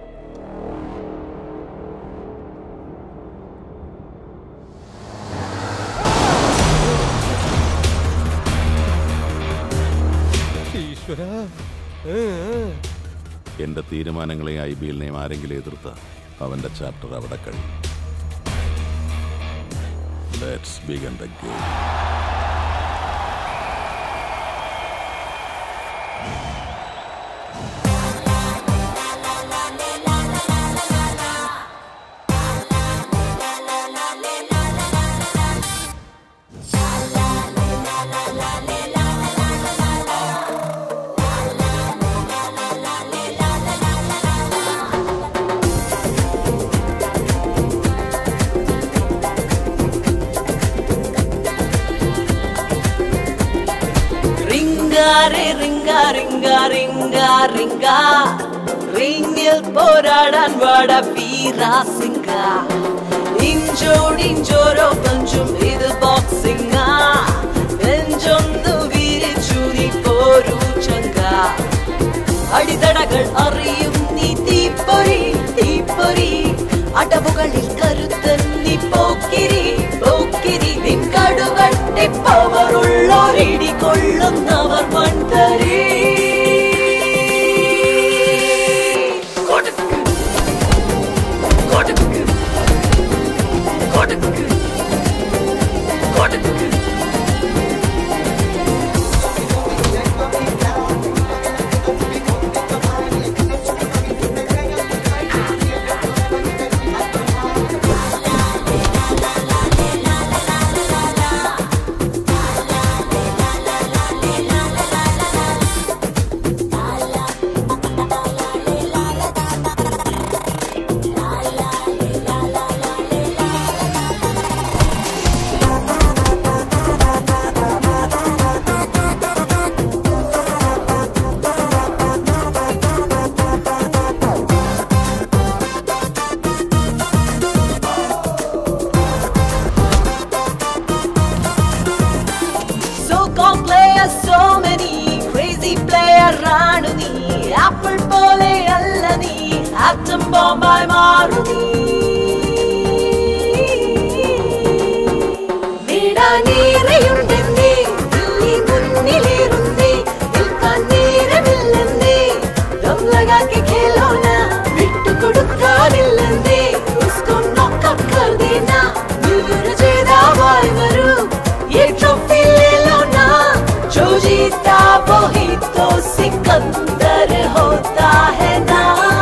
ഈശ്വര എന്റെ തീരുമാനങ്ങളെയും ഐ ബി എല്ലിനെയും ആരെങ്കിലും എതിർത്ത അവന്റെ ചാപ്റ്റർ അവിടെ കഴിയും ലെറ്റ്സ് ബിഗൻ ദ ഗെയിം റിങ്കാരെ റിങ്ക റിങ്ക റിങ്ക റിങ്ക റിങ്ങിൽ പോരാടാൻ വാട വീരാ സിംഗ ഇഞ്ചോടിഞ്ചോരോ പഞ്ചും ഇത് ബോക്സിംഗ നെഞ്ചൊന്നു വിരിച്ചു നീ പോരൂ ചങ്ക അടിതടകൾ അറിയും നീ തീപ്പൊരി തീപ്പൊരി അടവുകളിൽ കരുത്തൻ നീ പോക്കിരി പോക്കിരി നിൻ കടുവട്ടെ പവറുള്ളോരിടി കൊള്ളുന്നവർ മൺതരീ കൊടുക്ക് കൊടുക്ക് കൊടുക്ക് കൊടുക്ക് ആറ്റം ബോംബായി മാറും നീടാനേറെയുണ്ടെന്നേ നീ മുന്നിലേറുന്നേ നിൽക്കാൻ നേരമില്ലെന്നേ ദം ലഗാ കെ ഖേലോ നാ വിട്ടുകൊടുക്കാനില്ലെന്നേ ഉസ്കോ നോക്കൗട്ട് കർ ദേനാ മിലൊരു ജേതാവായി വരൂ ये ट्रॉफी ले लो ना जो जीता वो ही तो सिकंदर होता है ना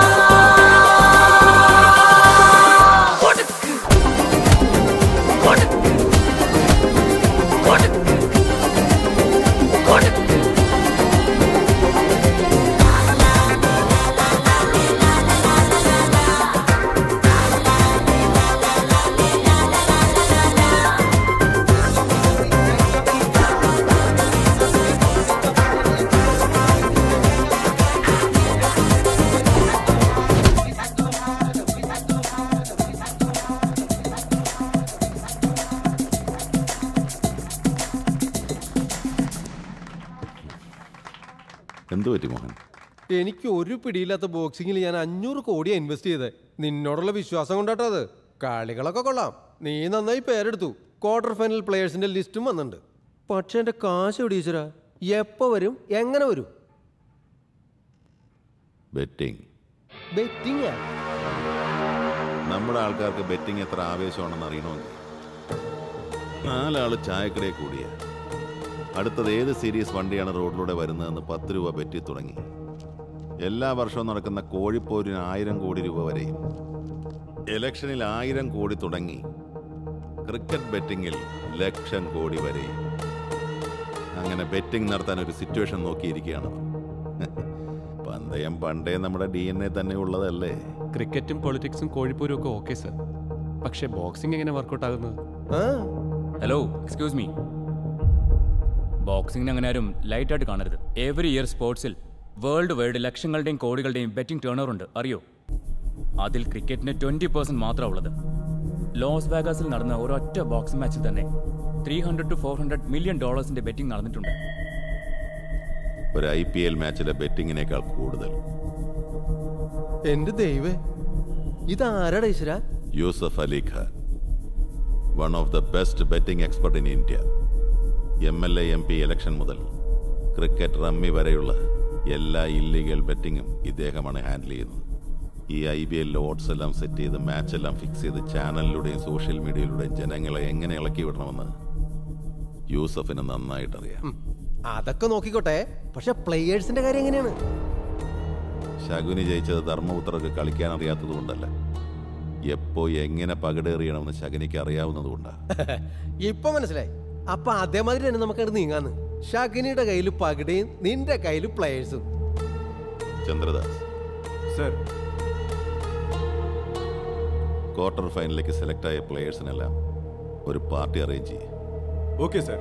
എന്തു പറ്റി മോഹൻ എനിക്ക് ഒരു പിടിയില്ലാത്ത ബോക്സിങ്ങിൽ ഞാൻ അഞ്ഞൂറ് കോടിയാ ഇൻവെസ്റ്റ് ചെയ്തത് നിന്നോടുള്ള വിശ്വാസം കൊണ്ടാട്ടോ അത് കളികളൊക്കെ കൊള്ളാം നീ നന്നായി പേരെടുത്തു ക്വാർട്ടർ ഫൈനൽ പ്ലേയേഴ്സിന്റെ ലിസ്റ്റും വന്നിട്ടുണ്ട് പക്ഷെ എന്റെ കാശ് എവിടെ ഈശ്വരാ എപ്പോ വരും എങ്ങനെ വരും ബെറ്റിംഗ് ബെറ്റിംഗ് നമ്മുടെ ആൾക്കാർക്ക് ബെറ്റിംഗ് എത്ര ആവേശമാണെന്ന് അറിയണമെങ്കിൽ നാലാള് ചായക്കടയിൽ കൂടിയ അടുത്തത് ഏത് സീരീസ് വണ്ടിയാണ് റോഡിലൂടെ വരുന്നതെന്ന് പത്ത് രൂപ ബെറ്റി തുടങ്ങി എല്ലാ വർഷവും നടക്കുന്ന കോഴിപ്പോരിന് ആയിരം കോടി രൂപ വരെയും ഇലക്ഷനിൽ ആയിരം കോടി തുടങ്ങി ക്രിക്കറ്റ് ബെറ്റിങ്ങിൽ ലക്ഷം കോടി വരെയും അങ്ങനെ ബെറ്റിംഗ് നടത്താൻ ഒരു സിറ്റുവേഷൻ നോക്കിയിരിക്കുകയാണ് പന്തയം പണ്ടേ നമ്മുടെ ഡി എൻ എ തന്നെ ഉള്ളതല്ലേ ക്രിക്കറ്റും പൊളിറ്റിക്സും കോഴിപ്പൂരും ഒക്കെ ഓക്കെ സർ പക്ഷേ ബോക്സിംഗ് എങ്ങനെ വർക്കൗട്ട് ആകുന്നത് ഹലോ എക്സ്ക്യൂസ് മീ ബോക്സിംഗിന് അങ്ങനെ ആരും ലൈറ്റായിട്ട് കാണരുത് എവറി ഇയർ സ്പോർട്സിൽ വേൾഡ് വൈഡ് ലക്ഷങ്ങളുടെയും കോടികളുടെയും ബെറ്റിംഗ് ടേണർ ഉണ്ട് അറിയോ അതിൽ ക്രിക്കറ്റിന് ട്വന്റി പെർസെന്റ് മാത്രമാണ് ഉള്ളത് ലോസ് വേഗാസിൽ നടന്ന ഒരൊറ്റ ബോക്സിംഗ് മാച്ചിൽ തന്നെ three hundred to four hundred million ഡോളേഴ്സിന്റെ ബെറ്റിംഗ് നടന്നിട്ടുണ്ട് ഒരു ഐ പി എൽ മാച്ചിലെ ബെറ്റിങ്ങിനേക്കാൾ കൂടുതൽ എന്റെ ദൈവേ ഇതാരാടാ ഈശ്വര Yusuf Ali Khan one of the best betting expert in India M L A M P election മുതൽ ക്രിക്കറ്റ് റമ്മി വരെയുള്ള എല്ലാ ഇല്ലീഗൽ ബെറ്റിങ്ങും ഇദ്ദേഹമാണ് ഹാൻഡിൽ ചെയ്യുന്നത് ഈ ഐ ബി എൽ ഓട്സ് എല്ലാം സെറ്റ് ചെയ്ത് മാച്ച് എല്ലാം ഫിക്സ് ചെയ്ത് ചാനലിലൂടെയും സോഷ്യൽ മീഡിയയിലൂടെയും ജനങ്ങളെ എങ്ങനെ ഇളക്കി വിടണമെന്ന് യൂസഫിന് നന്നായിട്ടറിയാം അതൊക്കെ നോക്കിക്കോട്ടെ പക്ഷെ പ്ലേയേഴ്സിന്റെ കാര്യം എങ്ങനെയാണ് ശകുനി ജയിച്ചത് ധർമ്മപുത്രർക്ക് കളിക്കാൻ അറിയാത്തത് കൊണ്ടല്ല എപ്പോ എങ്ങനെ പകടേറിയണമെന്ന് ശകുനിക്ക് അറിയാവുന്നതുകൊണ്ടാണ് ഇപ്പൊ മനസ്സിലായി അപ്പൊ അതേമാതിരി തന്നെ നമുക്കത് നീങ്ങാന്ന് ഷഗിനിയുടെ കയ്യിൽ പകിടയും നിന്റെ കയ്യിൽ പ്ലേയേഴ്സും ചന്ദ്രദാസ് സർ ക്വാർട്ടർ ഫൈനലിലേക്ക് സെലക്ട് ആയ പ്ലേയേഴ്സിനെല്ലാം ഒരു പാർട്ടി അറേഞ്ച് ചെയ്യും okay sir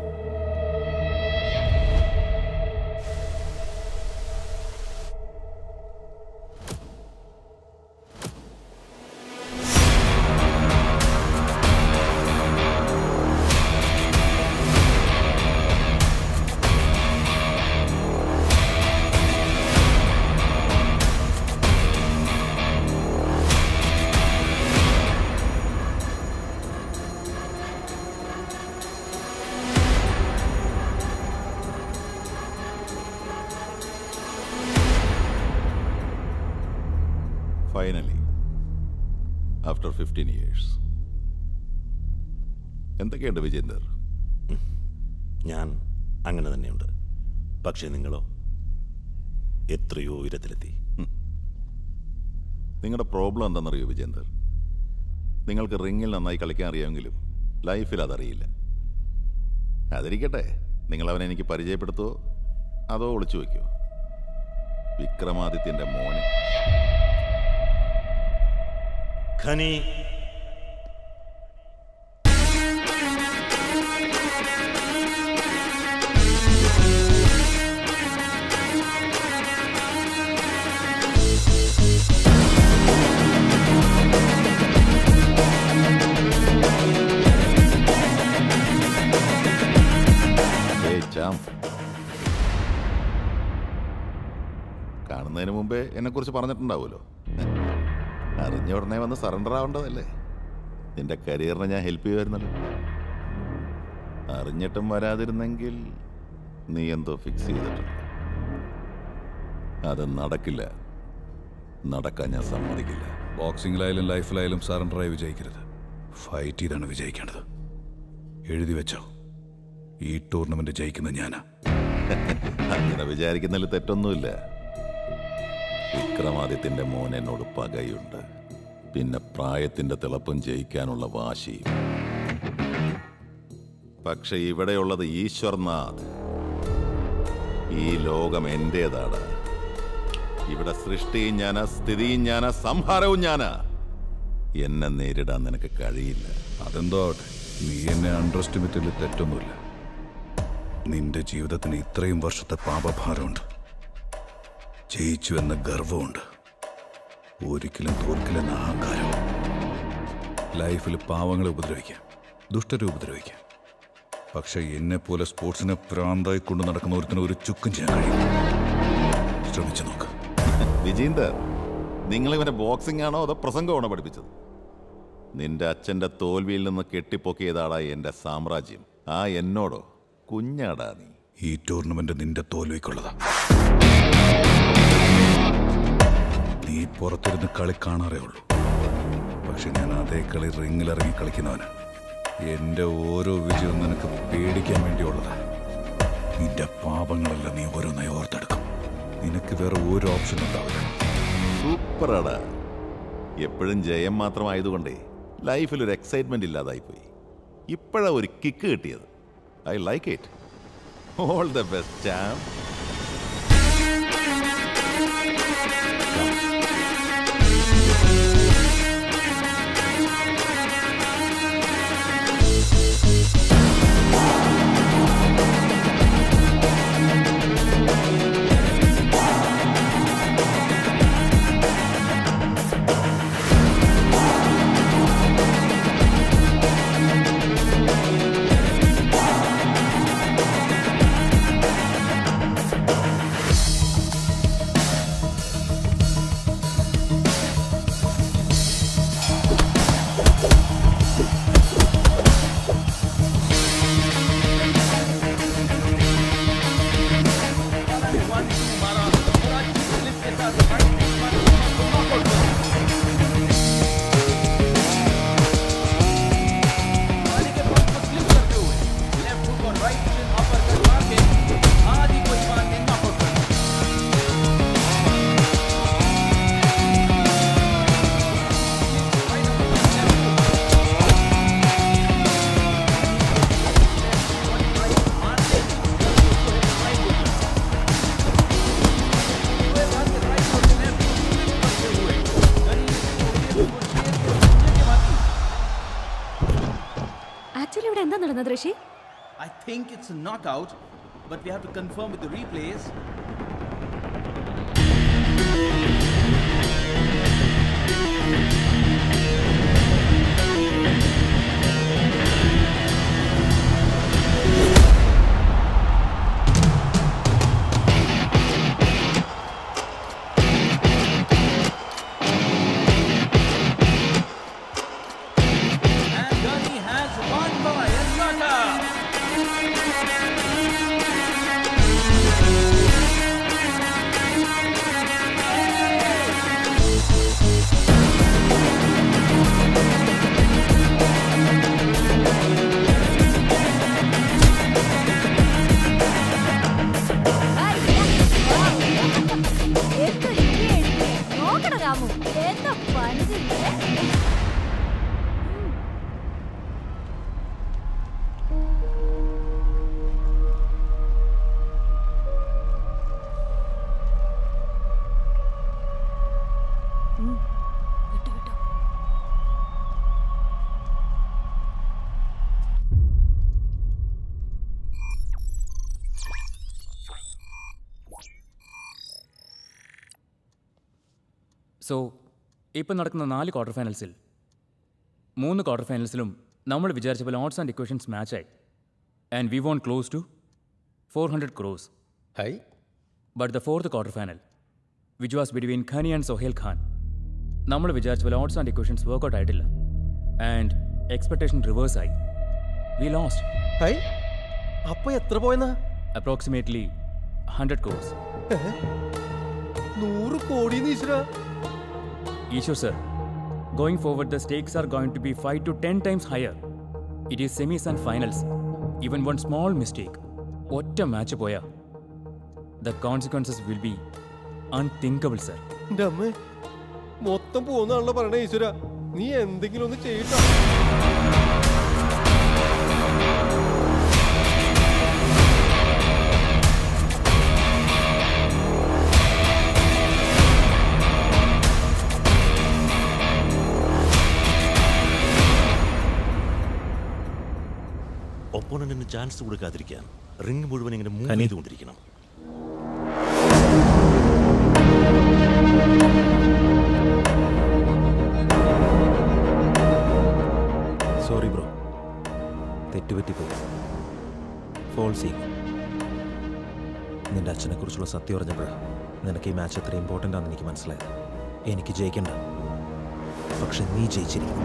finally after fifteen years എന്തൊക്കെയുണ്ട് വിജേന്ദർ ഞാൻ അങ്ങനെ തന്നെയുണ്ട് പക്ഷേ നിങ്ങളോ എത്രയോ ഉയരത്തിലെത്തി നിങ്ങളുടെ പ്രോബ്ലം എന്താണെന്നറിയോ വിജേന്ദർ നിങ്ങൾക്ക് റിങ്ങിൽ നന്നായി കളിക്കാൻ അറിയാമെങ്കിലും ലൈഫിൽ അതറിയില്ല അതിരിക്കട്ടെ നിങ്ങൾ അവനെ എനിക്ക് പരിചയപ്പെടുത്തുമോ അതോ ഒളിച്ചു വയ്ക്കുമോ വിക്രമാദിത്യന്റെ മോനെ ഖനി ഏയ് ചാം കാണുന്നതിന് മുമ്പേ എന്നെക്കുറിച്ച് പറഞ്ഞിട്ടുണ്ടാവുമല്ലോ അറിഞ്ഞ ഉടനെ വന്ന് സറണ്ടർ ആവേണ്ടതല്ലേ നിന്റെ കരിയറിനെ ഞാൻ ഹെൽപ്പ് ചെയ്യുമായിരുന്നല്ലോ അറിഞ്ഞിട്ടും വരാതിരുന്നെങ്കിൽ നീ എന്തോ ഫിക്സ് ചെയ്തിട്ടുണ്ട് അത് നടക്കില്ല നടക്കാൻ ഞാൻ സമ്മതിക്കില്ല ബോക്സിംഗിലായാലും ലൈഫിലായാലും സറണ്ടറായി വിജയിക്കരുത് ഫൈറ്റ് ചെയ്താണ് വിജയിക്കേണ്ടത് എഴുതി വെച്ചോ ഈ ടൂർണമെന്റ് ജയിക്കുന്നത് ഞാനാ അങ്ങനെ വിചാരിക്കുന്നതിൽ തെറ്റൊന്നുമില്ല വിക്രമാദിത്യന്റെ മോൻ എന്നോട് പകയുണ്ട് പിന്നെ പ്രായത്തിന്റെ തിളപ്പും ജയിക്കാനുള്ള വാശിയും പക്ഷെ ഇവിടെയുള്ളത് ഈശ്വർനാഥ് ഈ ലോകം എന്റേതാണ് ഇവിടെ സൃഷ്ടിയും ഞാനാ സ്ഥിതിയും ഞാനാ സംഹാരവും ഞാനാ എന്നെ നേരിടാൻ നിനക്ക് കഴിയില്ല അതെന്തോ ആവട്ടെ നീ എന്നെ അണ്ടർ എസ്റ്റിമേറ്റ് ചെയ്തതിൽ തെറ്റൊന്നുമില്ല നിന്റെ ജീവിതത്തിന് ഇത്രയും വർഷത്തെ പാപഭാരമുണ്ട് ജയിച്ചു എന്ന ഗർവമുണ്ട് ഒരിക്കലും തോൽക്കില്ലെന്ന അഹങ്കാരം ലൈഫിൽ പാവങ്ങളെ ഉപദ്രവിക്കാം ദുഷ്ടരെ ഉപദ്രവിക്കാം പക്ഷെ എന്നെ പോലെ സ്പോർട്സിനെ പ്രാന്തായി കൊണ്ടു നടക്കുന്ന ഒരുത്തിന് ഒരു ചുക്കും ചെയ്യാൻ കഴിയും ശ്രമിച്ചു നോക്ക് വിജീന്ദർ നിങ്ങൾ ഇവനെ ബോക്സിംഗ് ആണോ അതോ പ്രസംഗമാണോ പഠിപ്പിച്ചത് നിന്റെ അച്ഛന്റെ തോൽവിയിൽ നിന്ന് കെട്ടിപ്പൊക്കിയതാടാ എന്റെ സാമ്രാജ്യം ആ എന്നോടോ കുഞ്ഞാടാ നീ ഈ ടൂർണമെന്റ് നിന്റെ തോൽവിക്കുള്ളതാ നീ പുറത്തിരുന്ന് കളി കാണാറേ ഉള്ളൂ പക്ഷെ ഞാൻ അതേ കളി റിങ്ങിലിറങ്ങി കളിക്കുന്നവന് എന്റെ ഓരോ വിജയവും നിനക്ക് പേടിക്കാൻ വേണ്ടിയുള്ളതാ നിന്റെ പാപങ്ങളല്ല നീ ഓരോന്നായി ഓർത്തെടുക്കും നിനക്ക് വേറെ ഒരു ഓപ്ഷൻ ഉണ്ടാവില്ല സൂപ്പറാടാ എപ്പോഴും ജയം മാത്രമായതുകൊണ്ടേ ലൈഫിൽ ഒരു എക്സൈറ്റ്മെന്റ് ഇല്ലാതായിപ്പോയി ഇപ്പോഴാ ഒരു കിക്ക് കിട്ടിയത് I like it all the best charm actually ഇവിടെ എന്താ നടന്നത് ഋഷി I think it's a knockout, but we have to confirm with the replays. And Gurney has won by a knockout. നോക്കണ രാമു എന്താ പണിതില്ലേ സോ ഇപ്പം നടക്കുന്ന നാല് ക്വാർട്ടർ ഫൈനൽസിൽ മൂന്ന് ക്വാർട്ടർ ഫൈനൽസിലും നമ്മൾ വിചാരിച്ച പോലെ ഓട്സ് ആൻഡ് ഇക്വേഷൻസ് മാച്ചായി and we won't close to four hundred crores ഹൈ but the fourth quarter final which was between Ghani and Sohail Khan നമ്മൾ വിചാരിച്ച പോലെ ഓട്സ് ആൻഡ് ഇക്വേഷൻസ് വർക്ക്ഔട്ട് ആയിട്ടില്ല ആൻഡ് എക്സ്പെക്ടേഷൻ റിവേഴ്സ് ആയി വി ലോസ്റ്റ് ഹൈ അപ്പൊ എത്ര പോയെന്നാ അപ്രോക്സിമേറ്റ്ലി ഹൺഡ്രഡ് ക്രോസ് നൂറ് കോടി ഈശ്വര Eshwar sir going forward the stakes are going to be five to ten times higher it is സെമീസ് and finals even one small mistake ഒറ്റ മാച്ച് പോയാൽ the consequences will be unthinkable sir എന്റെ അമ്മേ മൊത്തം പോകുന്നാണല്ലോ പറയണേ ഈശ്വര നീ എന്തെങ്കിലും ഒന്ന് ചെയ്യട്ടോ ഒപ്പോണന്റിന് ചാൻസ് കൊടുക്കാതിരിക്കാൻ റിംഗ് മുഴുവൻ ഇങ്ങനെ മൂവ് കനി. ചെയ്തുകൊണ്ടിരിക്കണം സോറി ബ്രോ തെറ്റുപറ്റിപ്പോയി ഫോൾ ചെയ്യും നിന്റെ അച്ഛനെ കുറിച്ചുള്ള സത്യം അറിഞ്ഞപ്പോഴാണ് നിനക്ക് ഈ മാച്ച് എത്ര ഇമ്പോർട്ടൻ്റ് ആണെന്ന് എനിക്ക് മനസ്സിലായത് എനിക്ക് ജയിക്കണ്ട പക്ഷെ നീ ജയിച്ചിരിക്കണം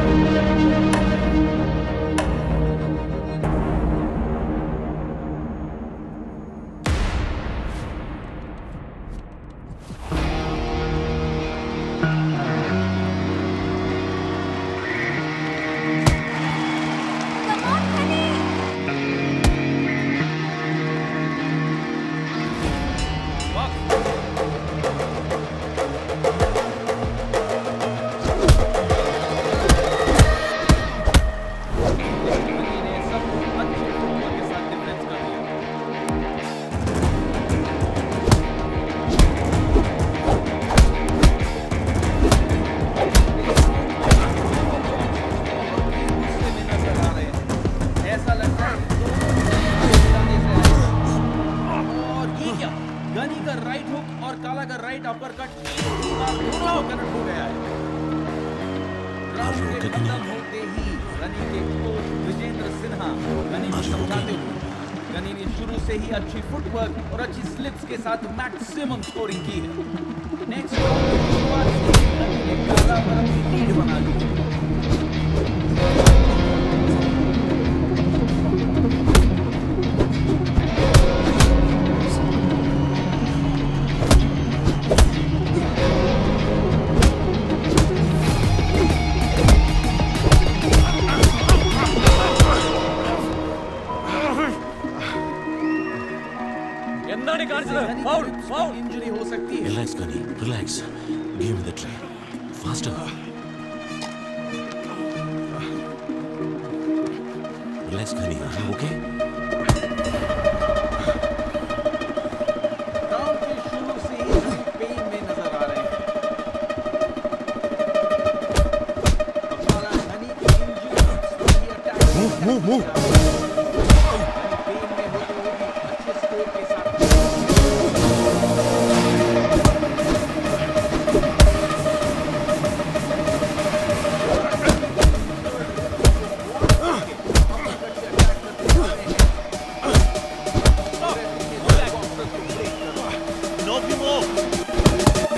ऐसा लगता है दोनों और ये क्या गनी का राइट हुक और काला का राइट अपर कट दोनों कनेक्ट हो गया है राउंड के खत्म होते ही गनी के कोच विजेंद्र सिन्हा गनी को समझाते हुए गनी ने शुरू से ही अच्छी फुटवर्क और अच्छी स्लिप्स के साथ मैक्सिमम स्कोरिंग की है नेक्स्ट राउंड की शुरुआत से ही गनी ने काला पर अपनी लीड बना ली എന്താണ് ഈ കാണിച്ചത് ഫൗൾ ഫൗൾ इंजरी हो सकती है റിലാക്സ് കനി relax give the try faster relax കനി ഓക്കെ राउंड के शुरू से ही हम पेन में नजर आ रहे हैं हमारा धनी की injury slowly attack move move move pain में होते हुए भी अच्छे स्कोर के साथ Knock him off.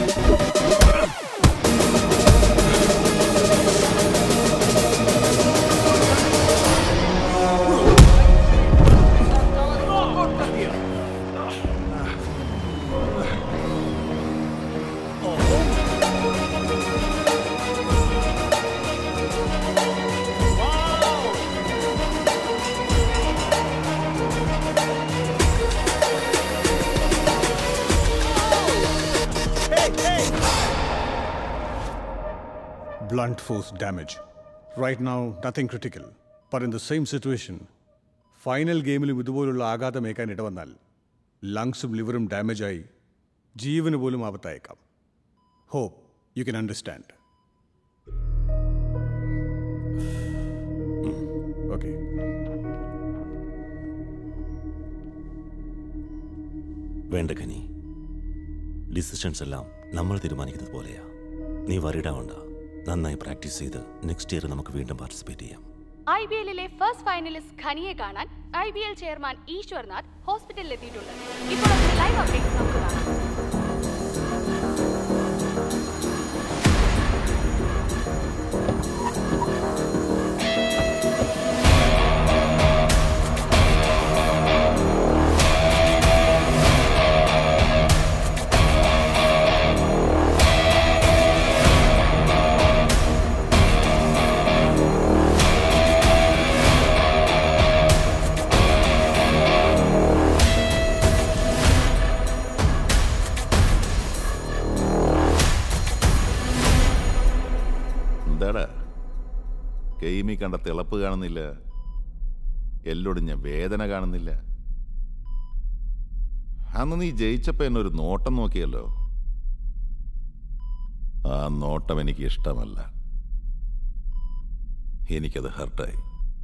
blunt force damage. Right now, nothing critical. But in the same situation, final ഗെയിമിലും ഇതുപോലുള്ള ആഘാതമേക്കാൻ ഇടവന്നാൽ ലങ്സും ലിവറും ഡാമേജായി ജീവന് പോലും ആപത്തായേക്കാം hope you can understand okay വേണ്ട കനി ഡിസിഷൻസ് എല്ലാം നമ്മൾ തീരുമാനിക്കുന്നത് പോലെയാ നീ വറിയിടാവണ്ട നന്നായി പ്രാക്ടീസ് ചെയ്ത് നെക്സ്റ്റ് ഇയർ നമുക്ക് വീണ്ടും പാർട്ടിസിപ്പേറ്റ് ചെയ്യാം ഐ ബി എല്ലിലെ ഫസ്റ്റ് ഫൈനലിസ്റ്റ് ഖനിയെ കാണാൻ I B L chairman Eshwarnath ഹോസ്പിറ്റലിൽ എത്തിയിട്ടുണ്ട് ഇപ്പോൾ അതിന്റെ ലൈവ് അപ്ഡേറ്റ് നമുക്ക് കാണാം ഗെയിമിൽ കണ്ട തിളപ്പ് കാണുന്നില്ല എല്ലൊടിഞ്ഞ വേദന കാണുന്നില്ല അന്ന് നീ ജയിച്ചപ്പോ എന്നെ ഒരു നോട്ടം നോക്കിയല്ലോ ആ നോട്ടം എനിക്ക് ഇഷ്ടമല്ല എനിക്കത് ഹർട്ടായി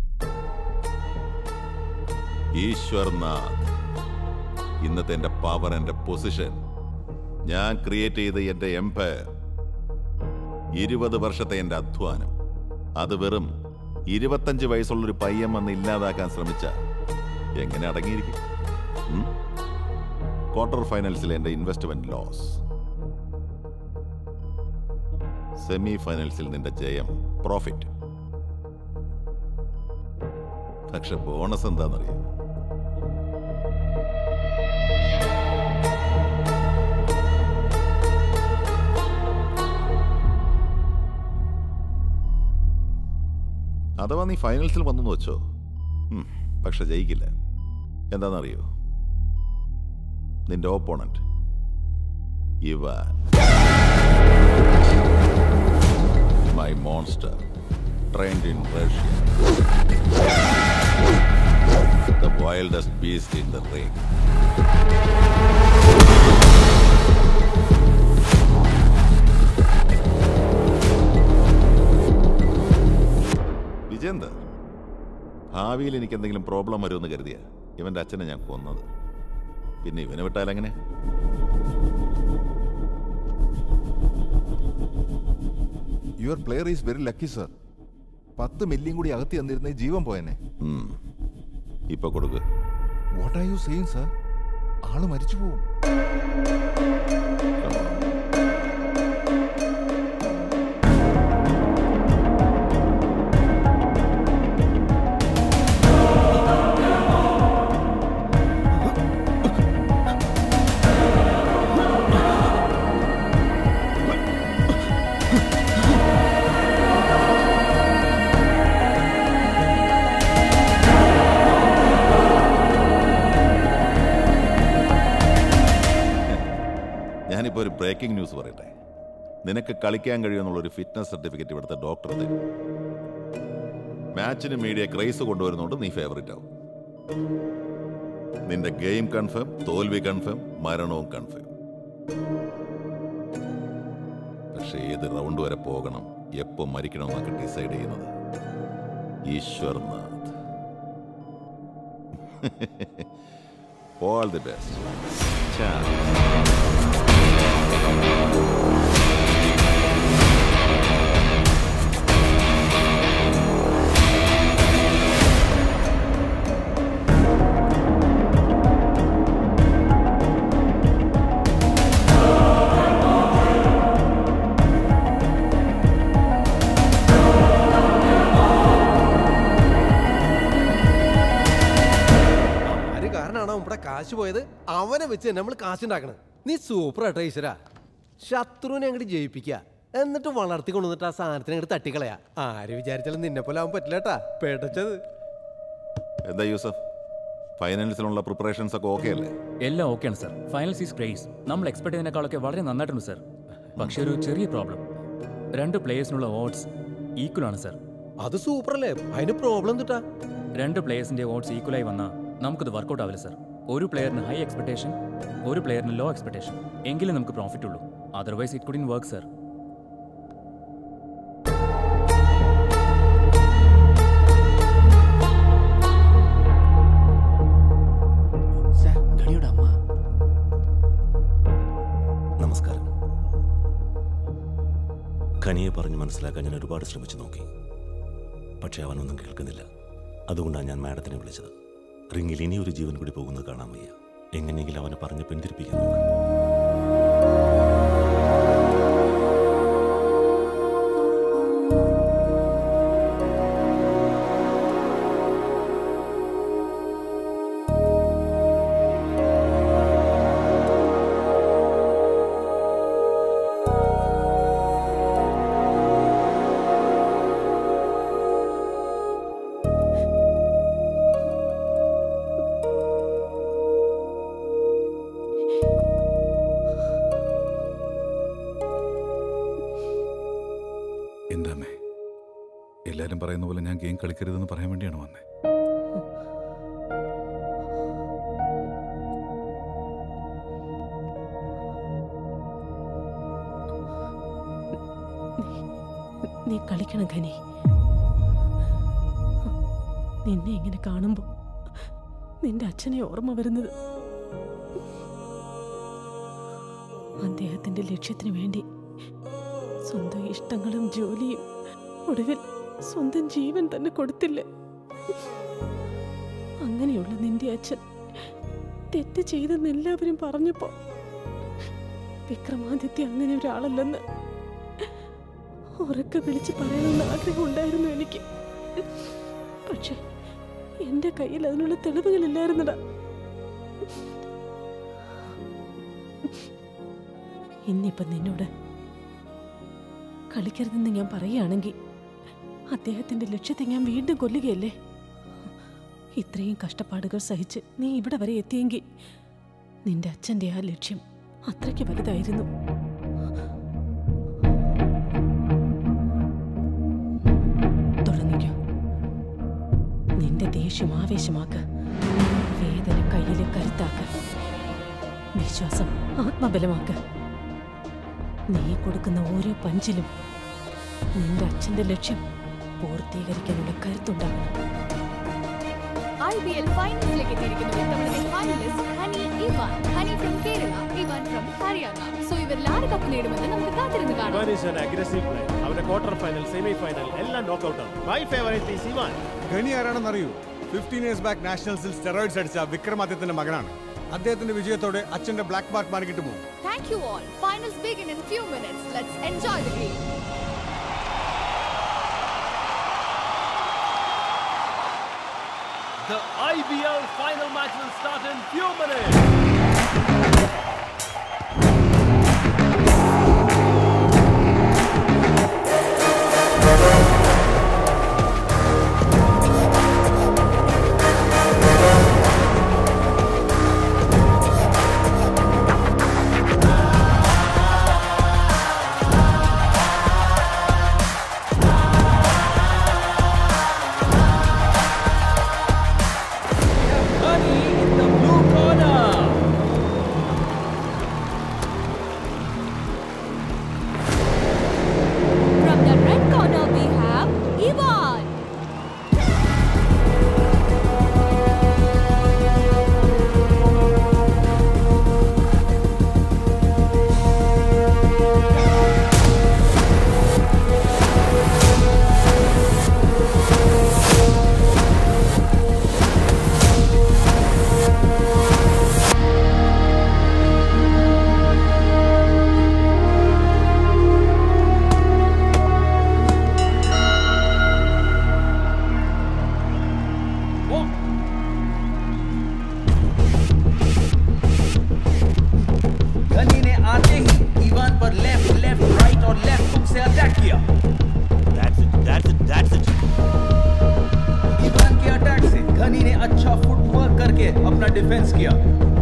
ഈശ്വർനാഥ് ഇന്നത്തെ എന്റെ പവർ എന്റെ പൊസിഷൻ ഞാൻ ക്രിയേറ്റ് ചെയ്ത എന്റെ എംപയർ ഇരുപത് വർഷത്തെ എന്റെ അധ്വാനം അത് വെറും ഇരുപത്തഞ്ച് വയസ്സുള്ളൊരു പയ്യൻ വന്ന് ഇല്ലാതാക്കാൻ ശ്രമിച്ച എങ്ങനെ അടങ്ങിയിരിക്കും ഉം? ക്വാർട്ടർ ഫൈനൽസിൽ എന്റെ ഇൻവെസ്റ്റ്മെന്റ് ലോസ് സെമി ഫൈനൽസിൽ നിന്റെ ജയം പ്രോഫിറ്റ് പക്ഷെ ബോണസ് എന്താണെന്നറിയാം അഥവാ നീ ഫൈനൽസിൽ വന്നു വെച്ചോ ഉം, പക്ഷെ ജയിക്കില്ല എന്താണെന്നറിയോ നിന്റെ opponent Ivan my monster trained in Russia the wildest beast in the ring Vijayanth ഭാവിയിൽ എനിക്ക് എന്തെങ്കിലും പ്രോബ്ലം വരുമെന്ന് കരുതിയ ഇവന്റെ അച്ഛനെ ഞാൻ കൊന്നത് പിന്നെ ഇവനെ വിട്ടാൽ എങ്ങനെ your player is very lucky sir പത്ത് മില്ലിയും കൂടി അകത്തി തന്നിരുന്ന ജീവൻ പോയനെ ഇപ്പൊ കൊടുക്ക് what are you saying sir ആള് മരിച്ചു പോവും ഞാനിപ്പോ ഒരു ബ്രേക്കിംഗ് ന്യൂസ് പറയട്ടെ നിനക്ക് കളിക്കാൻ കഴിയുമെന്നുള്ള ഒരു ഫിറ്റ്നസ് സർട്ടിഫിക്കറ്റ് ഇവിടുത്തെ ഡോക്ടർ തരും മാച്ചിന് മീഡിയ ക്രൈസ് കൊണ്ടുവരുന്നോണ്ട് നീ ഫേവറേറ്റ് ആവും നിന്റെ ഗെയിം കൺഫേം തോൽവി കൺഫേം മരണവും കൺഫേം പക്ഷെ ഏത് റൗണ്ട് വരെ പോകണം എപ്പോ മരിക്കണം എന്നൊക്കെ ഡിസൈഡ് ചെയ്യുന്നത് ഈശ്വർനാഥ് ഓൾ ദി ബെസ്റ്റ് ആര് കാരണമാണോ ഇവിടെ കാശ് പോയത് അവനെ വെച്ച് തന്നെ നമ്മൾ കാശുണ്ടാക്കണം നീ സൂപ്പർ ആട്ടോ ഈശ്വര ശത്രുവിനെ അങ്ങോട്ട് ജയിപ്പിക്കുക എന്നിട്ട് വളർത്തി കൊണ്ടുവന്നിട്ട് ആ സാധനത്തിനെ അങ്ങോട്ട് തട്ടിക്കളയാ ആര് വിചാരിച്ചാലും നിന്നെ പോലെ ആവാൻ പറ്റില്ല കേട്ടാ പേടച്ചത് എന്താ യൂസഫ് ഫൈനൽസിനുള്ള പ്രിപ്പറേഷൻസ് ഒക്കെ ഓക്കെ അല്ലേ എല്ലാം ഓക്കെയാണ് സർ ഫൈനൽസ് ഈസ് ക്രേസ് നമ്മൾ എക്സ്പെക്ട് ചെയ്തതിനേക്കാളൊക്കെ വളരെ നന്നായിട്ടുണ്ട് സർ പക്ഷെ ഒരു ചെറിയ പ്രോബ്ലം രണ്ട് പ്ലേയേഴ്സിനുള്ള ഓഡ്സ് ഈക്വൽ ആണ് സർ അത് സൂപ്പർ അല്ലേ അതിന് പ്രോബ്ലം കിട്ടാ രണ്ട് പ്ലേയേഴ്സിന്റെ ഓഡ്സ് ഈക്വലായി വന്നാൽ നമുക്കത് വർക്കൗട്ട് ആവില്ല സർ ഒരു പ്ലെയറിന് ഹൈ എക്സ്പെക്ടേഷൻ ഒരു പ്ലെയറിന് ലോ എക്സ്പെക്ടേഷൻ എങ്കിലും നമുക്ക് പ്രോഫിറ്റ് ഉള്ളൂ otherwise it couldn't work sir കളിയുടെ അമ്മ നമസ്കാരം ഖനിയെ പറഞ്ഞ് മനസ്സിലാക്കാൻ ഞാൻ ഒരുപാട് ശ്രമിച്ചു നോക്കി പക്ഷേ അവനൊന്നും കേൾക്കുന്നില്ല അതുകൊണ്ടാണ് ഞാൻ മാഡത്തിനെ വിളിച്ചത് റിങ്ങിൽ ഇനി ഒരു ജീവൻ കൂടി പോകുന്നത് കാണാൻ വയ്യ എങ്ങനെയെങ്കിലും അവനെ പറഞ്ഞ് പിന്തിരിപ്പിക്കാൻ നോക്ക് എൻ്റെ അമ്മേ എല്ലാവരും പറയുന്ന പോലെ ഞാൻ ഗെയിം കളിക്കരുതെന്ന് പറയാൻ വേണ്ടിയാണ് വന്നത് നീ കളിക്കണം ഖനി നിന്നെ ഇങ്ങനെ കാണുമ്പോ നിന്റെ അച്ഛനെ ഓർമ്മ വരുന്നത് അദ്ദേഹത്തിന്റെ ലക്ഷ്യത്തിന് വേണ്ടി സ്വന്തം ഇഷ്ടങ്ങളും ജോലിയും ഒടുവിൽ സ്വന്തം ജീവൻ തന്നെ കൊടുത്തില്ലേ അങ്ങനെയുള്ള നിന്റെ അച്ഛൻ തെറ്റ് ചെയ്തെന്ന് എല്ലാവരും പറഞ്ഞപ്പോ വിക്രമാദിത്യ അങ്ങനെ ഒരാളല്ലെന്ന് ഉറക്കെ വിളിച്ച് പറയണമെന്ന് ആഗ്രഹമുണ്ടായിരുന്നു എനിക്ക് പക്ഷെ എന്റെ കയ്യിൽ അതിനുള്ള തെളിവുകളില്ലായിരുന്നടാ ഇന്നിപ്പം നിന്നോട് കളിക്കരുതെന്ന് ഞാൻ പറയുകയാണെങ്കിൽ അദ്ദേഹത്തിന്റെ ലക്ഷ്യത്തെ ഞാൻ വീണ്ടും കൊല്ലുകയല്ലേ ഇത്രയും കഷ്ടപ്പാടുകൾ സഹിച്ച് നീ ഇവിടെ വരെ എത്തിയെങ്കിൽ നിന്റെ അച്ഛന്റെ ആ ലക്ഷ്യം അത്രയ്ക്ക് വലുതായിരുന്നു തുടങ്ങിക്കോ നിന്റെ ദേഷ്യം ആവേശമാക്ക വേദന കയ്യിലെ കരുത്താക്ക വിശ്വാസം ആത്മബലമാക്ക നീ കൊടുക്കുന്ന ഓരോ പഞ്ചിലും നിന്റെ അച്ഛന്റെ ലക്ഷ്യം പൂർത്തീകരിക്കാനുള്ള കരുത്തുണ്ടാകണം ഐ ബി എൽ ഫൈനൽസിലേക്ക് എത്തിയിരിക്കുന്നു നമ്മുടെ finalist Hani Ivan Hani from Kerala Ivan from Haryana so ഇവരിൽ ആര് കപ്പ് നേടുമെന്ന് നമുക്ക് കാത്തിരുന്ന് കാണാം Ivan is an aggressive player അവരുടെ ക്വാർട്ടർ ഫൈനൽ സെമി ഫൈനൽ എല്ലാം നോക്കൗട്ട് ആണ് my favourite is Ivan Ghani ആരാണെന്ന് അറിയൂ ഫിഫ്റ്റീൻ ഇയേഴ്സ് ബാക്ക് നാഷണൽസിൽ സ്റ്റെറോയിഡ്സ് അടിച്ച വിക്രമാദിത്യന്റെ മകനാണ് അദ്ദേഹത്തിന്റെ വിജയത്തോടെ അച്ഛന്റെ ബ്ലാക്ക് മാർക്ക് മാറി കിട്ടുമോ Thank you all. Finals begin in few minutes. Let's enjoy the game. The IBL final match will start in few minutes. Honey in the blue corner. From the red corner, we have Ivan. घनी ने आते ही Ivan पर left left right और left hook से attack किया That's it, that's it, that's it. Ivan के attack से घनी ने अच्छा फुटवर्क करके अपना डिफेंस किया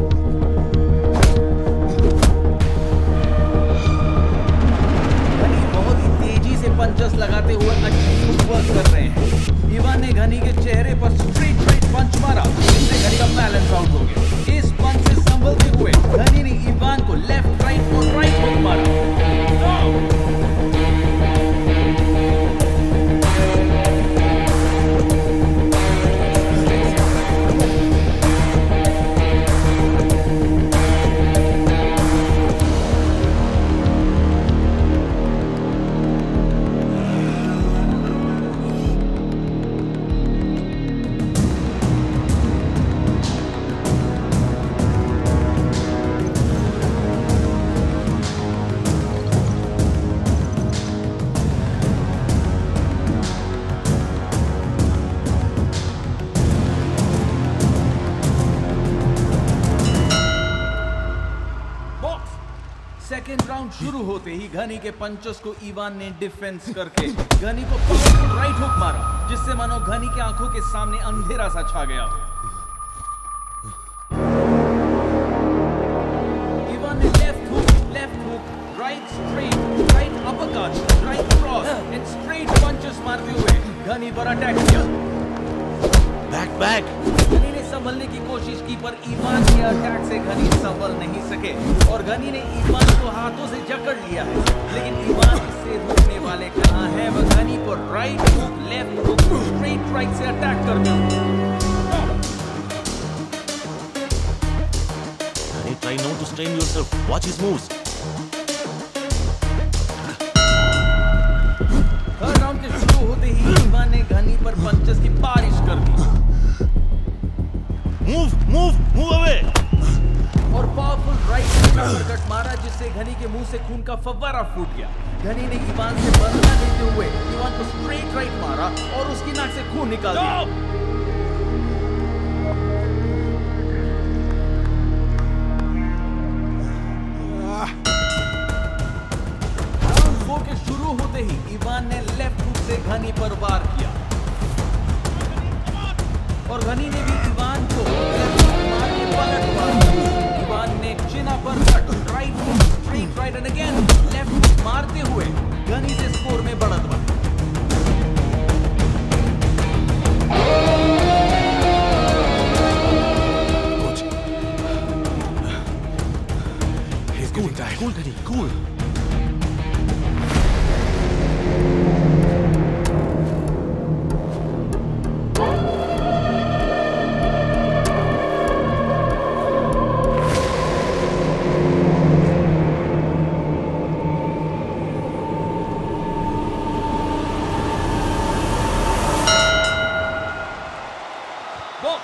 घनी बहुत ही तेजी से पंचेस लगाते हुए अच्छी फुटवर्क कर रहे हैं इवान ने घनी के चेहरे पर स्ट्रेट राइट पंच मारा जिससे घनी का बैलेंस आउट हो गया इस पंच से संभलते हुए घनी ने इवान को लेफ्ट राइट और राइट हुक मारा सेकेंड राउंड शुरू होते ही घनी के पंचस को इवान ने डिफेंस करके घनी को पावरफुल राइट हुक मारा जिससे मानो घनी की आंखों के सामने अंधेरा सा छा गया हो इवान ने left hook left hook right straight right uppercut right cross and straight punches मारते हुए घनी पर अटैक किया बैक बैक घनी ने संभलने की कोशिश की पर ईमान के अटैक से घनी संभल नहीं सके और घनी ने ईमान को हाथों से जकड़ लिया है लेकिन ईमान इससे रोकने वाले कहाँ हैं वह घनी पर right hook left hook straight right से अटैक करते हुए Honey, try not to strain yourself. Watch his moves. Third round के शुरू होते ही ईमान ने घनी पर पंचेस की बारिश कर दी मूव मूव मूव अवे और पावरफुल राइट हैंड कट मारा जिससे घनी के मुंह से खून का फव्वारा फूट गया घनी ने ईमान से बदला लेते हुए ईमान को स्ट्रेट राइट मारा और उसकी नाक से खून निकाल दिया राउंड फोर के शुरू होते ही ईवान ने लेफ्ट हुक से घनी पर वार किया और घनी ने भी ईवान को लेफ्ट हुक मार के पलट मारा ईवान ने चिना पर cut right hook straight right and again left hook मारते हुए घनी से स्कोर में बढ़त बढ़ी He's cool, tired. Cool, Teddy, cool. Box.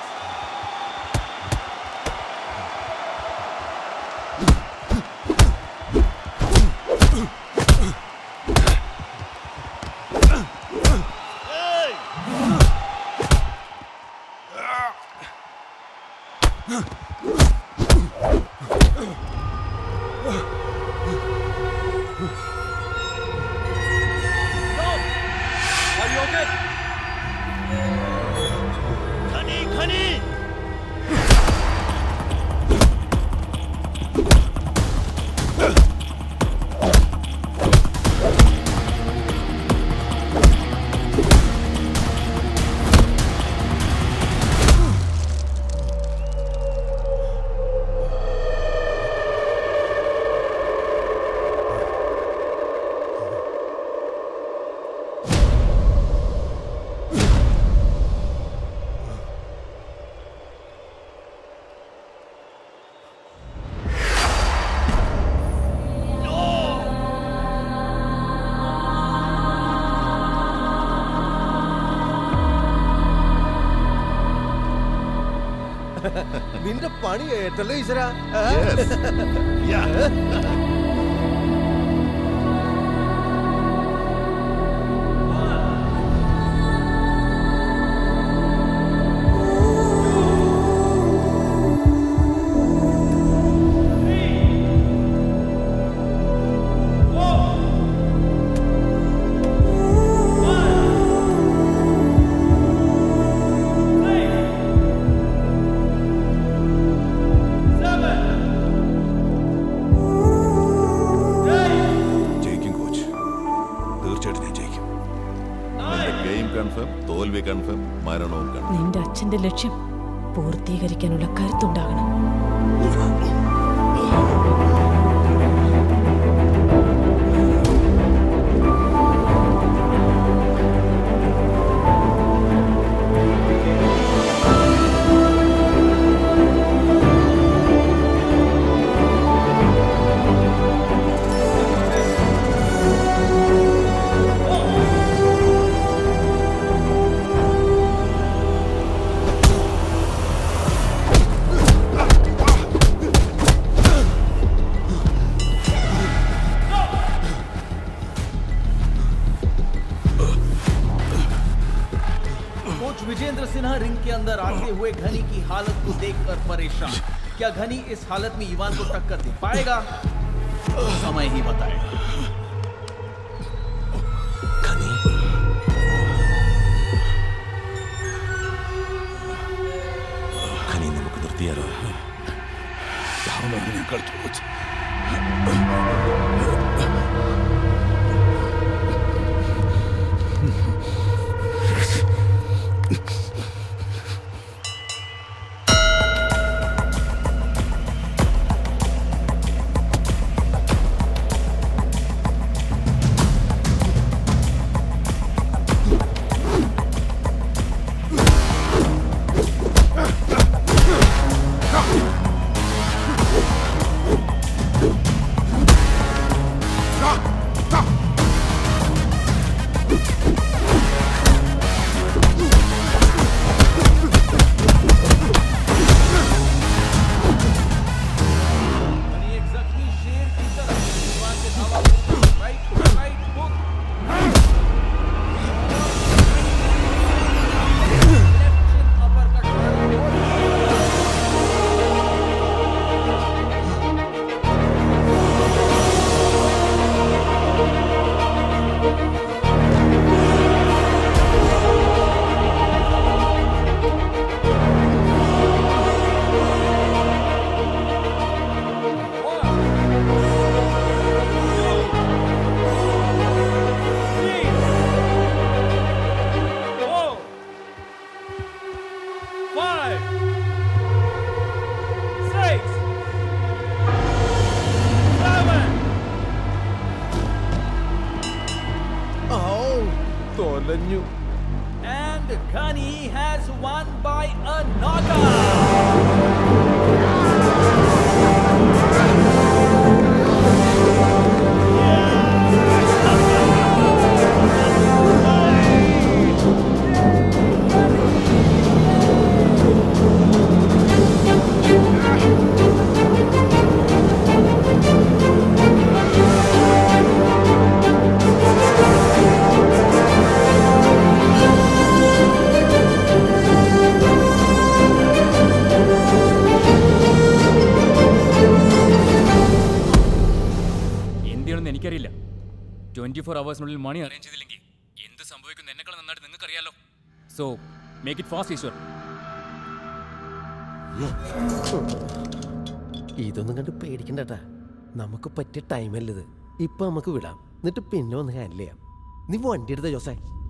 Are you okay? Khani, Khani! നിന്റെ പണി ഏറ്റല്ലോ ഈശ്വര Yes. Yeah. ജയിക്കും കോച്ച് തീർച്ചയായിട്ടും ഞാൻ ജയിക്കും ഗെയിം കൺഫേം തോൽവി കൺഫേം മരണവും കൺഫേം നിന്റെ അച്ഛന്റെ ലക്ഷ്യം പൂർത്തീകരിക്കാനുള്ള കരുത്തുണ്ടാകണം कोच विजेंद्र सिन्हा रिंग के अंदर आते हुए घनी की हालत को देखकर परेशान क्या घनी इस हालत में ईवान को टक्कर दे पाएगा समय ही बताएगा ഖനി നമുക്ക് നിർത്തിയാലോ ഞാൻ കളിച്ചു കോച്ച് Yes. തൊലഞ്ഞു And Ghani has won by a knockout. എന്തിയാണെന്ന് എനിക്കറിയില്ല ട്വന്റി ഫോർ അവേഴ്സിനുള്ളിൽ മണി അറേഞ്ച് ചെയ്തില്ലെങ്കിൽ എന്ത് സംഭവിക്കും എന്നെക്കാൾ നന്നായിട്ട് നിങ്ങൾക്ക് അറിയാലോ so make it fast Eshwar ഇതൊന്നും കണ്ട് പേടിക്കണ്ടട്ടാ നമുക്ക് പറ്റിയ ടൈമല്ലത് ഇപ്പൊ നമുക്ക് വിടാം എന്നിട്ട് പിന്നെ ഒന്ന് ഹാൻഡിൽ ചെയ്യാം നീ വണ്ടി എടുത്ത ജോസേ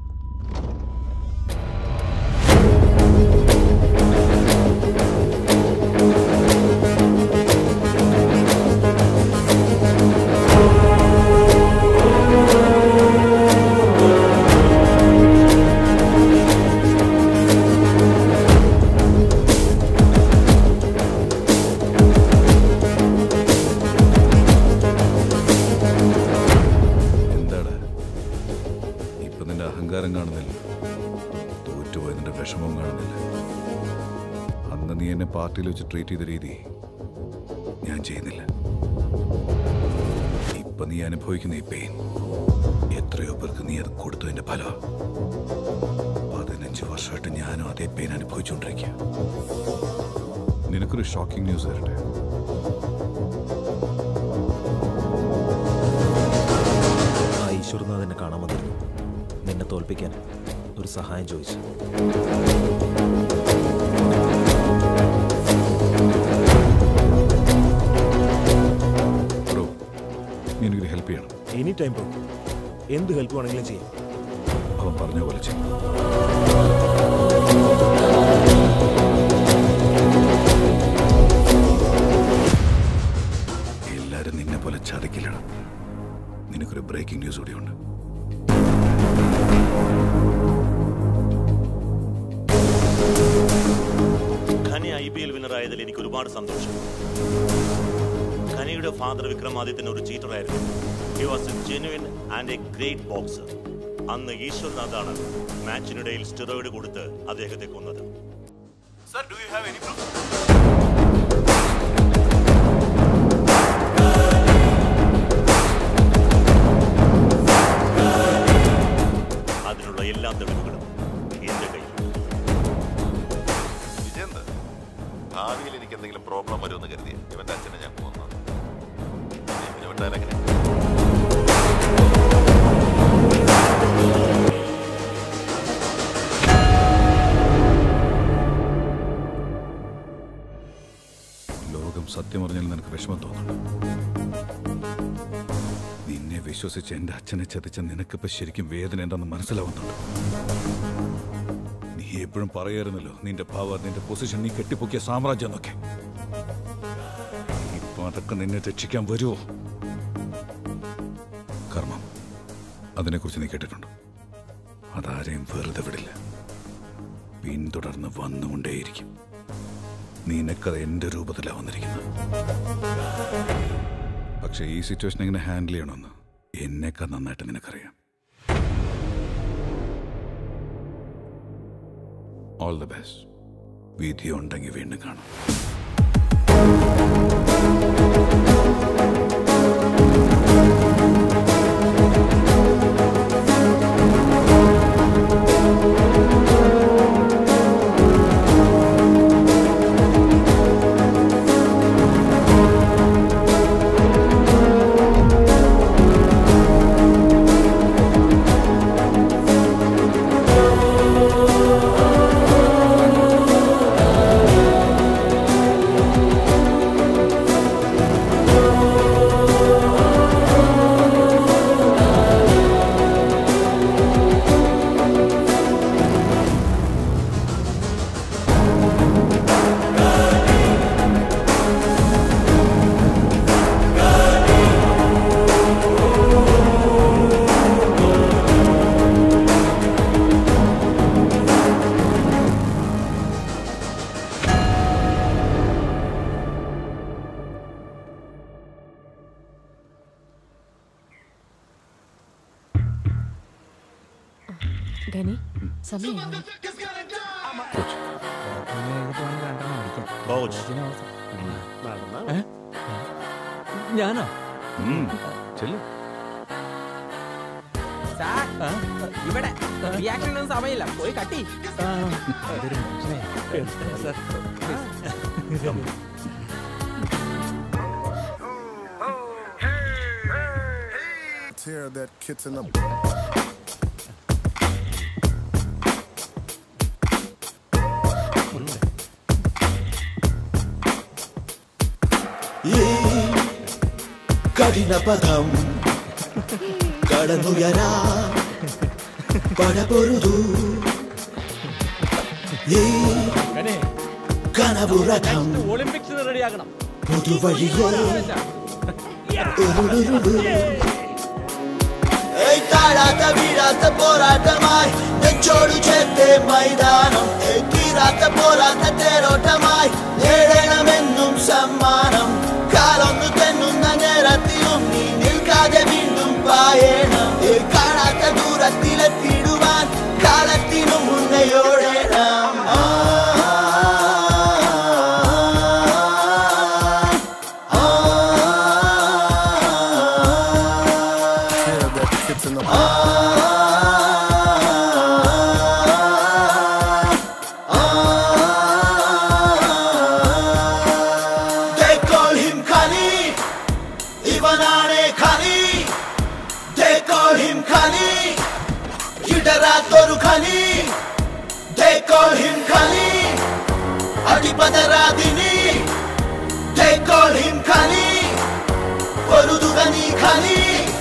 എന്താടാ ഇപ്പൊ നിന്റെ അഹങ്കാരം കാണുന്നില്ല തോറ്റുപോയ നിന്റെ വിഷമം കാണുന്നില്ല അന്ന് നീ എന്നെ പാർട്ടിയിൽ വെച്ച് ട്രീറ്റ് ചെയ്ത രീതി ഞാൻ ചെയ്യുന്നില്ല ഇപ്പൊ നീ അനുഭവിക്കുന്ന ഈ പെയിൻ എത്രയോ പേർക്ക് നീ അത് കൊടുത്തതിന്റെ ഫലം പതിനഞ്ച് വർഷമായിട്ട് ഞാനും അതേ പെയിൻ അനുഭവിച്ചുകൊണ്ടിരിക്കുക നിനക്കൊരു ഷോക്കിംഗ് ന്യൂസ് തരട്ടെ ആ ഈശ്വരനാഥ് കാണാൻ വന്നിരുന്നു നിന്നെ തോൽപ്പിക്കാൻ ഒരു സഹായം ചോദിച്ചു ബ്രോ നീ എനിക്കൊരു ഹെൽപ്പ് ചെയ്യണം എനി ടൈം ബ്രോ എന്ത് ഹെൽപ്പ് വേണമെങ്കിലും ചെയ്യാം അവൻ പറഞ്ഞ പോലെ ചെയ്യും എല്ലാരും നിന്നെ പോലെ ചതിക്കില്ലണം നിനക്കൊരു ബ്രേക്കിംഗ് ന്യൂസ് കൂടിയുണ്ട് ഖനി ഐ പി എൽ വിന്നറായതിൽ എനിക്ക് ഒരുപാട് സന്തോഷം ഖനിയുടെ ഫാദർ വിക്രമാദിത്യൻ ഒരു ചീറ്ററായിരുന്നു he was a genuine and a great boxer അന്ന് ഈശ്വർനാഥാണ് മാച്ചിനിടയിൽ സ്റ്റിറോയിഡ് കൊടുത്ത് അദ്ദേഹത്തെ കൊന്നത് Sir, do you have any proof? അതിനുള്ള എല്ലാ തെളിവുകളും എന്റെ കയ്യിൽ വിജയന്ത് ഭാവിയിൽ എനിക്ക് എന്തെങ്കിലും പ്രോബ്ലം വരുമെന്ന് കരുതി ഇവന്റെ അച്ഛനെ ഞാൻ പോകുന്നത് ഇവനെ വിട്ടാലെങ്ങനെ ലോകം സത്യം പറഞ്ഞാൽ നിനക്ക് വിഷമം തോന്നുന്നു നിന്നെ വിശ്വസിച്ച് എന്റെ അച്ഛനെ ചതിച്ച നിനക്കിപ്പോ ശരിക്കും വേദന എന്താണെന്ന് മനസ്സിലാവുന്നുണ്ട് നീ എപ്പോഴും പറയായിരുന്നല്ലോ നിന്റെ പവർ നിന്റെ പൊസിഷൻ നീ കെട്ടിപ്പൊക്കിയ സാമ്രാജ്യം എന്നൊക്കെ ഇപ്പൊ അതൊക്കെ നിന്നെ രക്ഷിക്കാൻ വരുമോ കർമ്മം അതിനെക്കുറിച്ച് നീ കേട്ടിട്ടുണ്ട് അതാരെയും വെറുതെ വിടില്ല പിന്തുടർന്ന് വന്നുകൊണ്ടേയിരിക്കും നിനക്കത് എന്റെ രൂപത്തിലാണ് വന്നിരിക്കുന്നത് പക്ഷേ ഈ സിറ്റുവേഷൻ എങ്ങനെ ഹാൻഡിൽ ചെയ്യണമെന്ന് എന്നെക്കാൾ നന്നായിട്ട് നിനക്കറിയാം ഓൾ ദ ബെസ്റ്റ് വിധി ഉണ്ടെങ്കിൽ വീണ്ടും കാണാം Thank ഗനി സമയമായി ഞാനോ ചെല്ലു സാർ ഇവിടെ റിയാക്ഷനൊന്നും സമയമില്ല പോയി കട്ടി Tear that kitten up. ഈ കഠിന പദം കടന്നുയരാ പടപൊരുതു ഈ കനവുരഥം ഒളിമ്പിക്സിന് റെഡിയാക്കണം പുതുവഴിയോ ഉരുളുരുളു. ഏയ് താഴാത്ത വീഴാത്ത പോരാട്ടമായി നെഞ്ചോടു ചേർത്തേ മൈതാനം ഏയ് തീരാത്ത പോരാത്ത തേരോട്ടമായി നേടണമെന്നും സമ്മാനം കാലൊന്നു തെന്നുന്ന നേരത്തിലും നീ നിൽക്കാതെ വീണ്ടും പായണം ഏയ് കാണാത്ത ദൂരത്തിലെത്തിടുവാൻ കാലത്തിനു മുന്നയോടേണം ആ Tear that kitten up. They call him Khali ഇവനാണ് ഖലി They call him Khali ഇടരാത്തൊരു ഖലി They call him Khali അടിപതരാതിനി They call him Khali പൊരുതുക നീ ഖലി